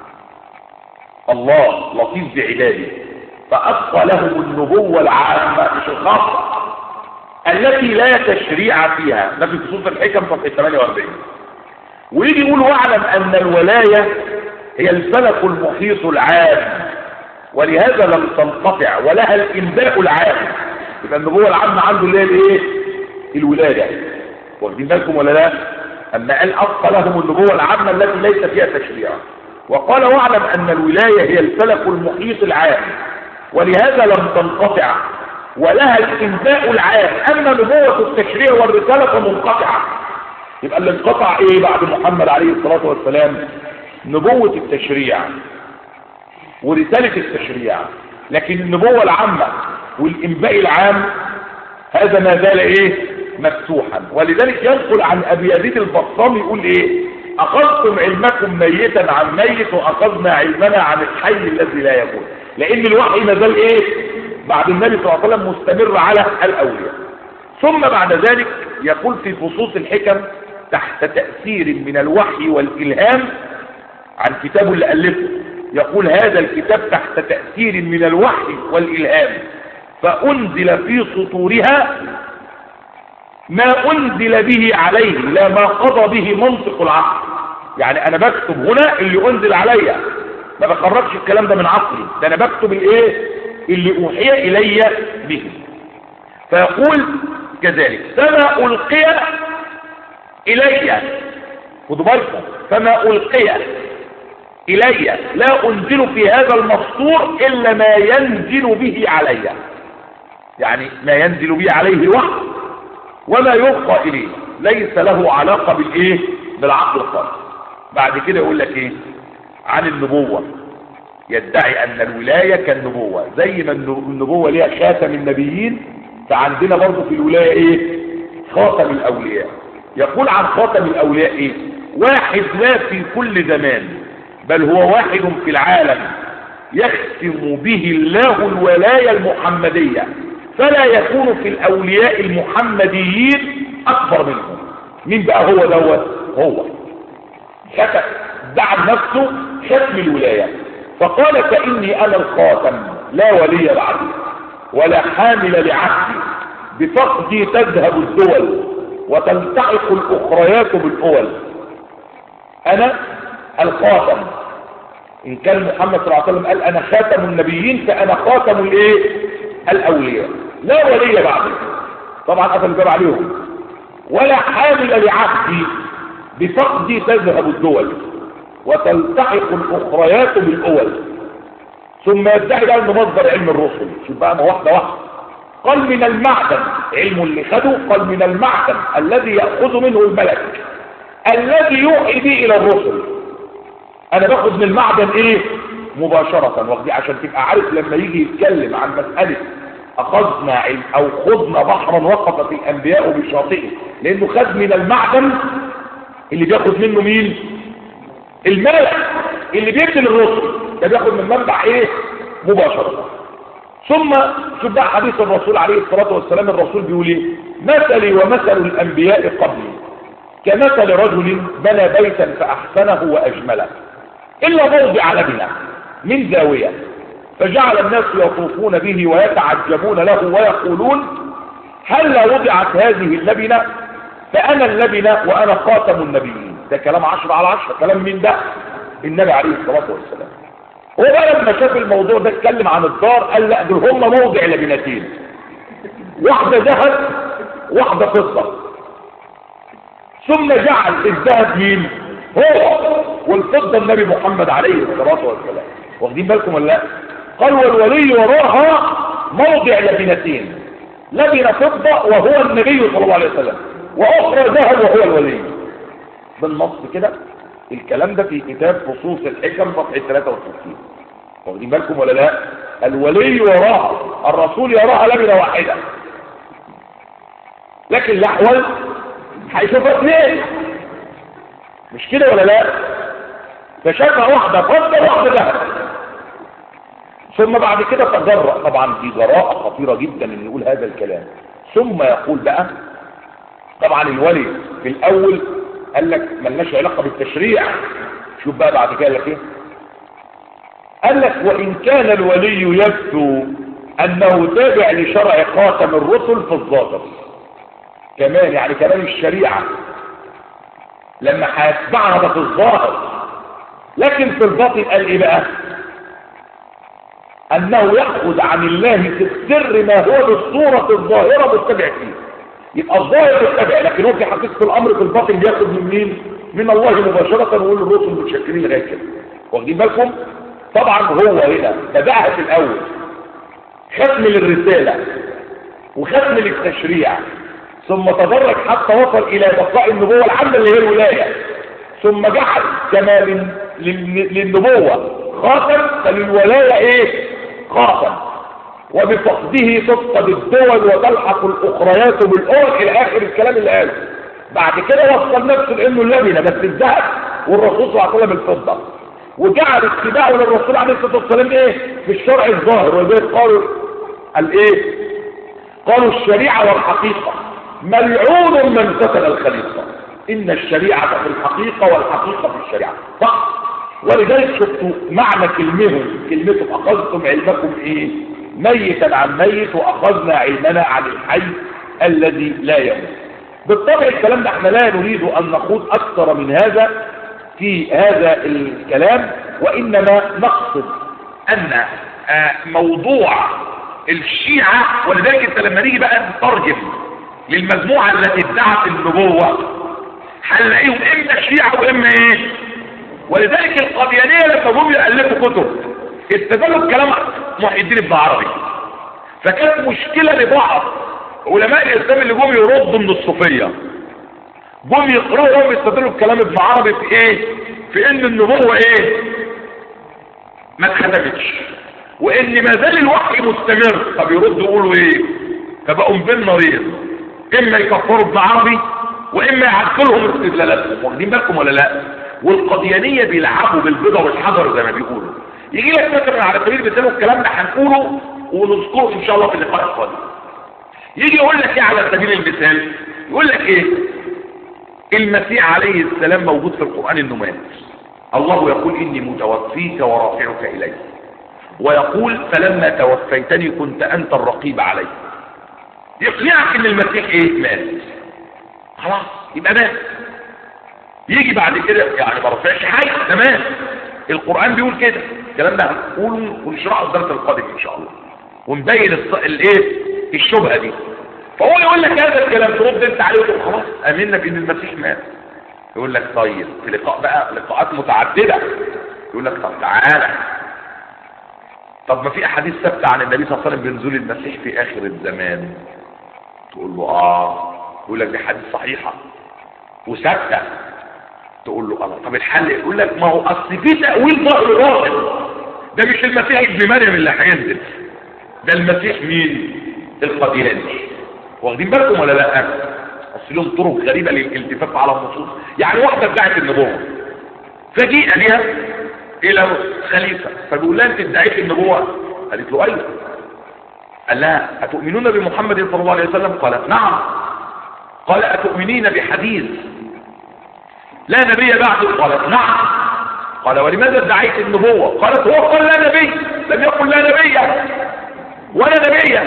الله لطيف بعباده فأبقى لهم النبوة العامة مش الخاصة التي لا تشريع فيها ده في خصوص الحكم صفحة 48 ويجي يقول واعلم ان الولاية هي الفلك المحيط العام ولهذا لم تنقطع ولها الانباء العام يبقى النبوة العامة عنده اللي هي الايه الولادة واخدين بالكم ولا لا اما قال ابقى لهم النبوة العامة التي ليس فيها تشريع وقال واعلم ان الولاية هي الفلك المحيط العام ولهذا لم تنقطع ولها الانباء العام اما نبوة التشريع والرسالة فمنقطعة يبقى اللي انقطع ايه بعد محمد عليه الصلاة والسلام نبوة التشريع ورسالة التشريع لكن النبوة العامة والانباء العام هذا ما زال ايه مفتوحا ولذلك ينقل عن ابي يزيد البطام يقول ايه اخذتم علمكم ميتا عن ميت واخذنا علمنا عن الحي الذي لا يموت لان الوحي ما زال ايه بعد النبي صلى الله عليه وسلم مستمر على الاولياء ثم بعد ذلك يقول في فصوص الحكم تحت تأثير من الوحي والإلهام عن كتابه اللي ألفه يقول هذا الكتاب تحت تأثير من الوحي والإلهام فأنزل في سطورها ما أنزل به عليه لا ما قضى به منطق العقل يعني أنا بكتب هنا اللي أنزل عليا ما بخرجش الكلام ده من عقلي ده أنا بكتب الإيه اللي أوحي إلي به فيقول كذلك فما ألقي إلي خدوا بالكم فما ألقي إلي لا أنزل في هذا المسطور إلا ما ينزل به علي يعني ما ينزل به عليه الوحي وما يلقى إليه ليس له علاقة بالإيه بالعقل الخاص بعد كده يقول لك إيه عن النبوة يدعي أن الولاية كالنبوة زي ما النبوة ليها خاتم النبيين فعندنا برضه في الولاية إيه خاتم الأولياء يقول عن خاتم الأولياء إيه واحد لا في كل زمان بل هو واحد في العالم يختم به الله الولاية المحمدية فلا يكون في الأولياء المحمديين أكبر منهم مين بقى هو دوت هو ختم دعا نفسه ختم الولاية فقال فإني أنا الخاتم لا ولي بعدي ولا حامل لعهدي بفقدي تذهب الدول وتلتحق الأخريات بالأول أنا الخاتم إن كان محمد صلى الله عليه وسلم قال أنا خاتم النبيين فأنا خاتم الإيه الأولياء لا ولي بعدي طبعا قفل الباب عليهم ولا حامل لعهدي بفقدي تذهب الدول وتلتحق الأخريات بالأول ثم يدعي بقى انه مصدر علم الرسل شوف بقى ما واحدة واحدة قال من المعدن علم اللي خده قال من المعدن الذي يأخذ منه الملك الذي يوحي به إلى الرسل أنا باخد من المعدن إيه مباشرة واخدي عشان تبقى عارف لما يجي يتكلم عن مسألة أخذنا علم أو خذنا بحرا وقفت الأنبياء بشاطئه لأنه خد من المعدن اللي بياخد منه مين الملك اللي بيبني الرسل ده بياخد من منبع ايه مباشرة ثم شوف بقى حديث الرسول عليه الصلاة والسلام الرسول بيقول ايه مثلي ومثل الانبياء قبلي كمثل رجل بنى بيتا فاحسنه واجمله الا موضع لبنه من زاوية فجعل الناس يطوفون به ويتعجبون له ويقولون هل وضعت هذه اللبنة فانا اللبنة وانا خاتم النبيين ده كلام عشر على عشر كلام من ده النبي عليه الصلاة والسلام هو بقى لما شاف الموضوع ده اتكلم عن الدار قال لا دول هم موضع لبنتين واحدة ذهب واحدة فضة ثم جعل الذهب مين هو والفضة النبي محمد عليه الصلاة والسلام واخدين بالكم ولا لا قال والولي وراها موضع لبنتين لبنة فضة وهو النبي صلى الله عليه وسلم واخرى ذهب وهو الولي بالنص كده الكلام ده في كتاب فصوص الحكم صفحة 63 واخدين بالكم ولا لا الولي وراها الرسول يراها لبنة واحدة لكن الاحوال هيشوفها اثنين مش كده ولا لا فشافها واحدة فضة واحدة ذهب ثم بعد كده تجرأ طبعا دي جراءة خطيرة جدا ان يقول هذا الكلام ثم يقول بقى طبعا الولي في الاول قال لك ملناش علاقة بالتشريع شوف بقى بعد كده لك ايه قال لك وان كان الولي يبدو انه تابع لشرع خاتم الرسل في الظاهر كمان يعني كمان الشريعة لما هيتبعها ده في الظاهر لكن في الباطن قال ايه بقى انه يأخذ عن الله في السر ما هو بالصورة الظاهرة متبع فيه يبقى الظاهر متبع لكن هو في حقيقة الامر في الباطن بياخد من مين من الله مباشرة ويقول الرسل متشكرين لغاية كده واخدين بالكم طبعا هو هنا بدأها في الاول ختم للرسالة وختم للتشريع ثم تدرج حتى وصل الى بقاء النبوة العامة اللي هي الولاية ثم جعل كما للنبوة خاتم فللولاية ايه خاتم وبفقده تفقد الدول وتلحق الاخريات بالاول الى اخر الكلام اللي قاله بعد كده وصل نفسه لانه اللبنة بس الذهب والرسول صلى الله عليه وسلم الفضة وجعل اتباعه للرسول عليه الصلاة والسلام ايه في الشرع الظاهر ولذلك قالوا الايه قالوا الشريعة والحقيقة ملعون من قتل الخليقة ان الشريعة في الحقيقة والحقيقة في الشريعة صح ولذلك شفتوا معنى كلمهم كلمتهم اخذتم علمكم ايه ميتا عن ميت واخذنا علمنا عن الحي الذي لا يموت بالطبع الكلام ده احنا لا نريد ان نخوض اكثر من هذا في هذا الكلام وانما نقصد ان موضوع الشيعة ولذلك انت لما نيجي بقى نترجم للمجموعة التي ادعت النبوة هنلاقيهم اما شيعة واما ايه ولذلك القاديانية لما جم يألفوا كتب استدلوا بكلام محي الدين ابن عربي فكانت مشكلة لبعض علماء الاسلام اللي جم يردوا من الصوفية جم يقرأوا وهم يستدلوا بكلام ابن عربي في ايه في ان النبوة ايه ما اتختمتش وان ما زال الوحي مستمر طب يردوا يقولوا ايه فبقوا بين نارين اما يكفروا ابن عربي واما يعدلهم استدلالاتهم واخدين بالكم ولا لا والقضيانيه بيلعبوا بالبيضه والحجر زي ما بيقولوا يجي لك مثلا على سبيل المثال الكلام ده هنقوله ونذكره ان شاء الله في اللقاء القادم يجي يقول لك ايه على سبيل المثال يقول لك ايه المسيح عليه السلام موجود في القرآن انه مات الله يقول اني متوفيك ورافعك الي ويقول فلما توفيتني كنت انت الرقيب علي يقنعك ان المسيح ايه مات خلاص يبقى مات يجي بعد كده يعني ما رفعش حاجه تمام القرآن بيقول كده الكلام ده هنقوله ونشرحه الدرس القادم ان شاء الله ونبين الايه الشبهه دي فهو يقول لك هذا الكلام ترد انت عليه وتقول خلاص امنا بان المسيح مات يقول لك طيب في لقاء بقى لقاءات متعدده يقول لك طب تعالى طب ما في احاديث ثابته عن النبي صلى الله عليه وسلم بنزول المسيح في اخر الزمان تقول له اه يقول لك دي حديث صحيحه وثابته تقول له الله طب الحل يقول لك ما هو اصل في تاويل ظاهر باطل ده مش المسيح ابن مريم اللي هينزل ده المسيح مين القدياني واخدين بالكم ولا لا اصل لهم طرق غريبه للالتفاف على النصوص يعني واحده ادعت النبوه فجيء بها الى خليفه فبيقول لها انت ادعيت النبوه قالت له ايوه قال لها اتؤمنون بمحمد صلى الله عليه وسلم قالت نعم قال اتؤمنين بحديث لا نبي بعده قالت نعم قال ولماذا ادعيت النبوة قالت هو قال لا نبي لم يقل لا نبي ولا نبي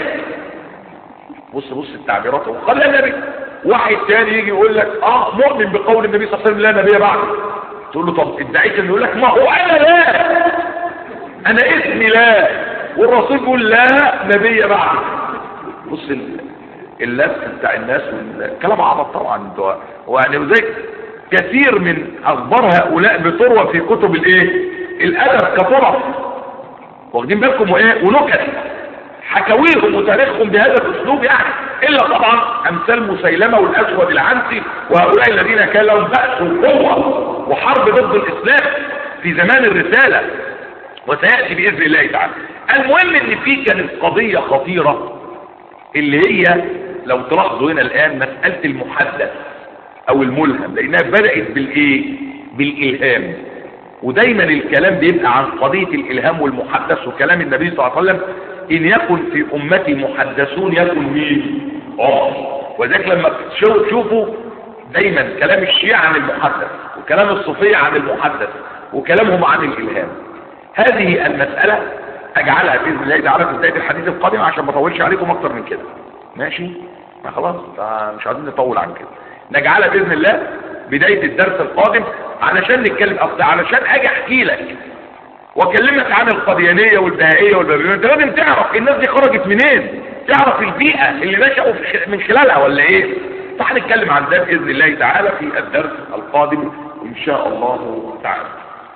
بص بص التعبيرات هو قال لا نبي واحد تاني يجي يقول لك اه مؤمن بقول النبي صلى الله عليه وسلم لا نبي بعده تقول له طب ادعيت انه يقول لك ما هو انا لا انا اسمي لا والرسول يقول لا نبي بعده بص اللبس بتاع الناس والكلام عبط طبعا ويعني زي كثير من اخبار هؤلاء بتروى في كتب الايه الادب كطرف واخدين بالكم وايه ونكت حكاويهم وتاريخهم بهذا الاسلوب يعني الا طبعا امثال مسيلمه والاسود العنسي وهؤلاء الذين كان لهم باس وقوه وحرب ضد الاسلام في زمان الرساله وسياتي باذن الله تعالى المهم ان في كانت قضيه خطيره اللي هي لو تلاحظوا هنا الان مساله المحدث او الملهم لانها بدأت بالايه بالالهام ودايما الكلام بيبقى عن قضية الالهام والمحدث وكلام النبي صلى الله عليه وسلم ان يكن في امتي محدثون يكن مين عمر وذلك لما تشوفوا دايما كلام الشيعة عن المحدث وكلام الصوفية عن المحدث وكلامهم عن الالهام هذه المسألة اجعلها باذن الله تعالى في بداية الحديث القادم عشان ما اطولش عليكم اكتر من كده ماشي ما خلاص مش عايزين نطول عن كده نجعلها باذن الله بداية الدرس القادم علشان نتكلم اصل علشان اجي احكي لك واكلمك عن القديانية والبهائية والبابليونية انت لازم تعرف الناس دي خرجت منين تعرف البيئة اللي نشأوا من خلالها ولا ايه فهنتكلم عن ده باذن الله تعالى في الدرس القادم ان شاء الله تعالى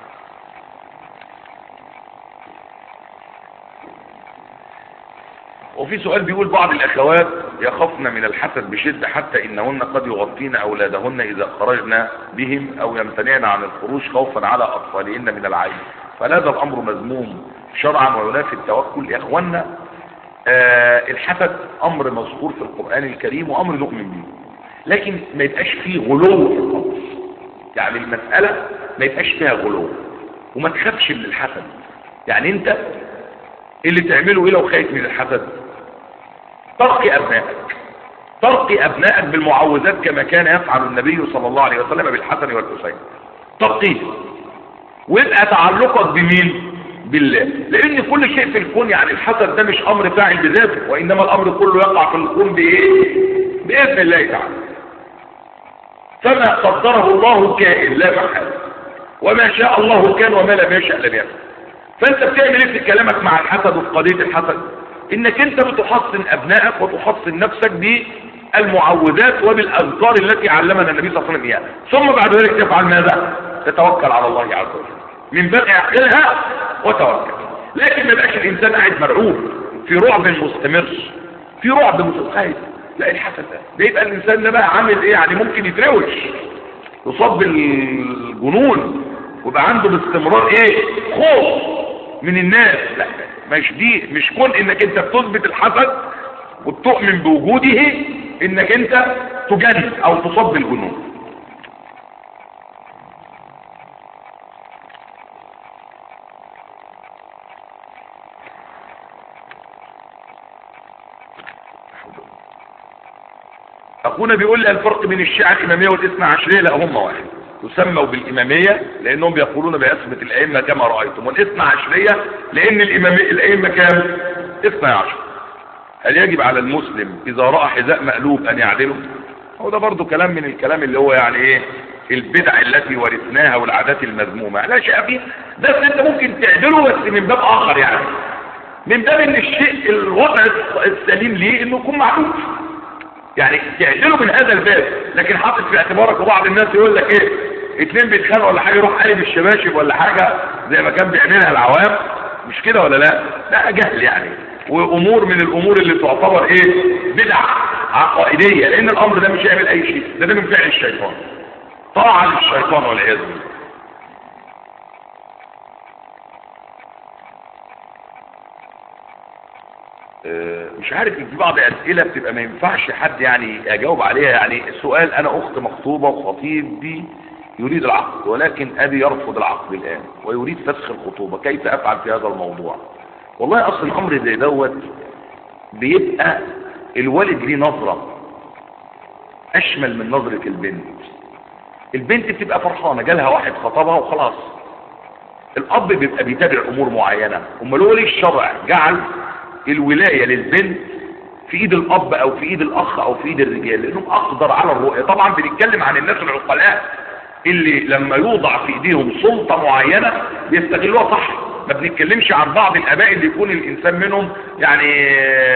وفي سؤال بيقول بعض الاخوات يخفن من الحسد بشدة حتى انهن قد يغطين اولادهن اذا خرجنا بهم او يمتنعن عن الخروج خوفا على اطفالهن من العين فهذا الامر مذموم شرعا وينافي التوكل يا اخوانا آه الحسد امر مذكور في القرآن الكريم وامر نؤمن به لكن ما يبقاش فيه غلو في الامر يعني المسألة ما يبقاش فيها غلو وما تخافش من الحسد يعني انت اللي تعمله ايه لو خايف من الحسد ترقي أبنائك ترقي أبنائك بالمعوذات كما كان يفعل النبي صلى الله عليه وسلم بالحسن والحسين ترقيه ويبقى تعلقك بمين بالله لان كل شيء في الكون يعني الحسد ده مش امر فاعل بذاته وانما الامر كله يقع في الكون بايه باذن الله تعالى فما قدره الله كائن لا محال وما شاء الله كان وما لم يشاء لم يكن فانت بتعمل ايه في كلامك مع الحسد وفي قضيه الحسد انك انت بتحصن ابنائك وتحصن نفسك بالمعوذات وبالاذكار التي علمنا النبي صلى الله عليه وسلم اياها ثم بعد ذلك تفعل ماذا تتوكل على الله عز وجل من باب اعقلها وتوكل لكن ما يبقاش الانسان قاعد مرعوب في رعب مستمر في رعب متخيل لا الحسد ده ده يبقى الانسان ده بقى عامل ايه يعني ممكن يتروش يصاب بالجنون ويبقى عنده باستمرار ايه خوف من الناس لا مش دي مش كون انك انت بتثبت الحسد وبتؤمن بوجوده انك انت تجن او تصاب بالجنون اخونا بيقول لي الفرق بين الشيعة الامامية والاثنى عشرية لا هم واحد يسموا بالامامية لانهم بيقولون بعصمة الائمة كما رأيتم والاثنى عشرية لان الامامية الائمة كام اثنى عشر هل يجب على المسلم اذا رأى حذاء مقلوب ان يعدله هو ده برضو كلام من الكلام اللي هو يعني ايه البدع التي ورثناها والعادات المذمومة لا شيء فيه بس انت ممكن تعدله بس من باب اخر يعني من باب ان الشيء الوضع السليم ليه انه يكون معروف يعني تعدله من هذا الباب لكن حاطط في اعتبارك وبعض الناس يقول لك ايه اتنين بيتخانقوا ولا حاجه يروح قلب الشباشب ولا حاجه زي ما كان بيعملها العوام مش كده ولا لا لا جهل يعني وامور من الامور اللي تعتبر ايه بدع عقائديه لان الامر ده مش هيعمل اي شيء ده, ده من فعل الشيطان طاعه للشيطان والعياذ بالله مش عارف في بعض اسئله بتبقى ما ينفعش حد يعني اجاوب عليها يعني السؤال انا اخت مخطوبه وخطيبي يريد العقد ولكن ابي يرفض العقد الان ويريد فسخ الخطوبه كيف افعل في هذا الموضوع والله اصل الامر زي دوت بيبقى الوالد ليه نظره اشمل من نظره البنت البنت بتبقى فرحانه جالها واحد خطبها وخلاص الاب بيبقى بيتابع امور معينه امال هو ليه الشرع جعل الولاية للبنت في ايد الاب او في ايد الاخ او في ايد الرجال لانهم اقدر على الرؤية طبعا بنتكلم عن الناس العقلاء اللي لما يوضع في ايديهم سلطة معينة بيستغلوها صح ما بنتكلمش عن بعض الاباء اللي يكون الانسان منهم يعني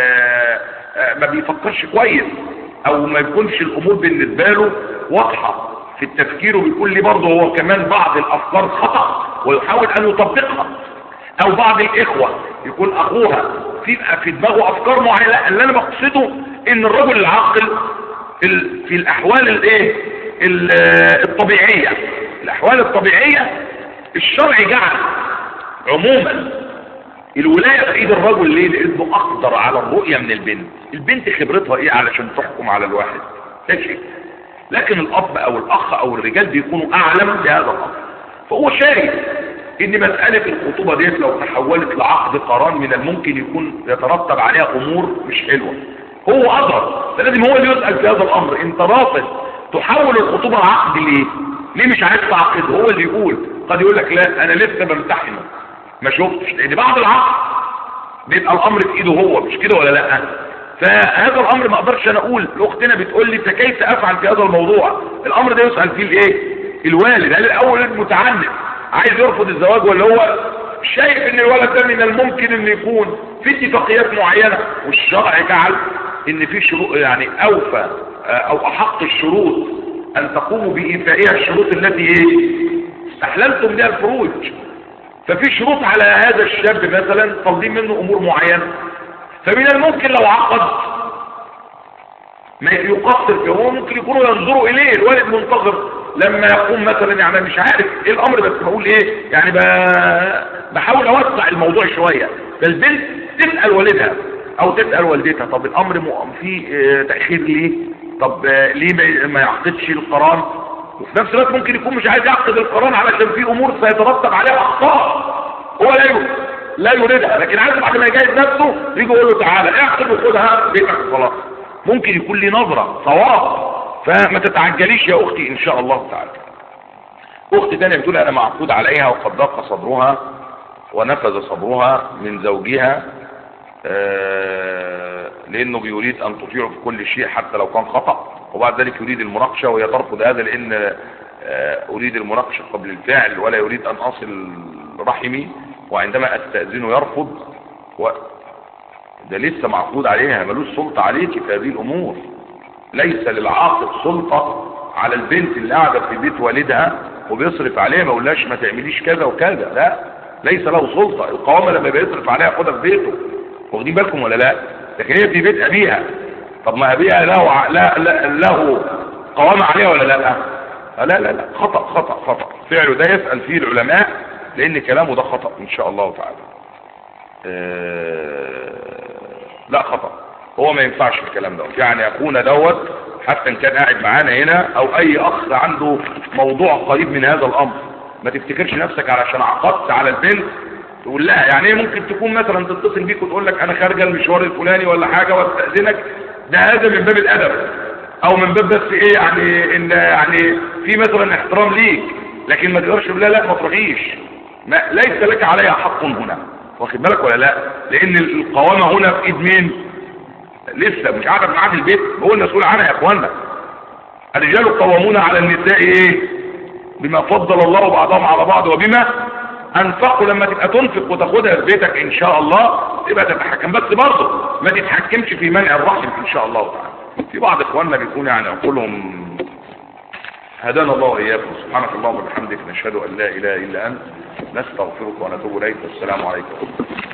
ما بيفكرش كويس او ما يكونش الامور بالنسبة له واضحة في التفكير وبيكون لي برضه هو كمان بعض الافكار خطأ ويحاول ان يطبقها او بعض الاخوة يكون اخوها في في دماغه افكار معينه اللي انا بقصده ان الرجل العاقل في الاحوال الايه الطبيعيه الاحوال الطبيعيه الشرع جعل عموما الولايه في ايد الرجل ليه لانه اقدر على الرؤيه من البنت البنت خبرتها ايه علشان تحكم على الواحد ده شيء لكن الاب او الاخ او الرجال بيكونوا اعلم بهذا الامر فهو شايف ان مسألة الخطوبة ديت لو تحولت لعقد قران من الممكن يكون يترتب عليها امور مش حلوة هو اضرب فلازم هو اللي يسأل في هذا الامر انت رافض تحول الخطوبة عقد ليه ليه مش عايز تعقد هو اللي يقول قد يقول لك لا انا لسه بمتحنه ما شفتش لان بعض العقد بيبقى الامر في ايده هو مش كده ولا لا فهذا الامر ما اقدرش انا اقول لاختنا بتقول لي فكيف افعل في هذا الموضوع الامر ده يسأل فيه الايه الوالد هل الاول المتعنت عايز يرفض الزواج ولا هو شايف ان الولد ده من الممكن ان يكون في اتفاقيات معينة والشرع جعل ان في شروط يعني اوفى او احق الشروط ان تقوموا بايفائها الشروط التي ايه استحللتم بها الفروج ففي شروط على هذا الشاب مثلا طالبين منه امور معينة فمن الممكن لو عقد ما يقصر فيه هو ممكن يكونوا ينظروا اليه الوالد منتظر لما يقوم مثلا يعني مش عارف ايه الامر بس بقول ايه يعني بحاول اوسع الموضوع شوية فالبنت تسأل والدها او تسأل والدتها طب الامر فيه تأخير ليه طب ليه ما يعقدش القران وفي نفس الوقت ممكن يكون مش عايز يعقد القران علشان في امور سيترتب عليها اخطاء هو لا يريد لا يريدها لكن عايز بعد ما يجهز نفسه يجي يقول له تعالى اعقد وخدها بيتك خلاص ممكن يكون لي نظرة صواب فما تتعجليش يا اختي ان شاء الله تعالى اختي تانية بتقول انا معقود عليها وقد ضاق صدرها ونفذ صبرها من زوجها آه لانه بيريد ان تطيعه في كل شيء حتى لو كان خطأ وبعد ذلك يريد المناقشة وهي ترفض هذا لان آه اريد المناقشة قبل الفعل ولا يريد ان اصل رحمي وعندما استأذنه يرفض و... ده لسه معقود عليها ملوش سلطة عليك في هذه الامور ليس للعاقل سلطة على البنت اللي قاعدة في بيت والدها وبيصرف عليها ما قولهاش ما تعمليش كذا وكذا لا ليس له سلطة القوامة لما بيصرف عليها ياخدها في بيته واخدين بالكم ولا لا لكن هي في بيت ابيها طب ما ابيها له ع... لا لا له قوامة عليها ولا لا لا لا لا خطأ خطأ خطأ فعله ده يسأل فيه العلماء لان كلامه ده خطأ ان شاء الله تعالى أه... لا خطأ هو ما ينفعش الكلام دوت يعني اخونا دوت حتى ان كان قاعد معانا هنا او اي اخ عنده موضوع قريب من هذا الامر ما تفتكرش نفسك علشان عقدت على البنت تقول لها يعني ايه ممكن تكون مثلا تتصل بيك وتقول لك انا خارجه المشوار الفلاني ولا حاجه واستاذنك ده هذا من باب الادب او من باب بس ايه يعني ان يعني في مثلا احترام ليك لكن ما تقدرش تقول لا لا ما تروحيش ما ليس لك عليها حق هنا واخد بالك ولا لا لان القوامه هنا في ايد مين لسه مش قاعده معاه في البيت هو المسؤول عنها يا اخوانا الرجال قوامون على النساء ايه بما فضل الله بعضهم على بعض وبما انفقوا لما تبقى تنفق وتاخدها في بيتك ان شاء الله تبقى تتحكم بس برضه ما تتحكمش في منع الرحم ان شاء الله تعالى في بعض اخواننا بيكون يعني عقولهم هدانا الله واياكم سبحانك اللهم وبحمدك نشهد ان لا اله الا انت نستغفرك ونتوب اليك والسلام عليكم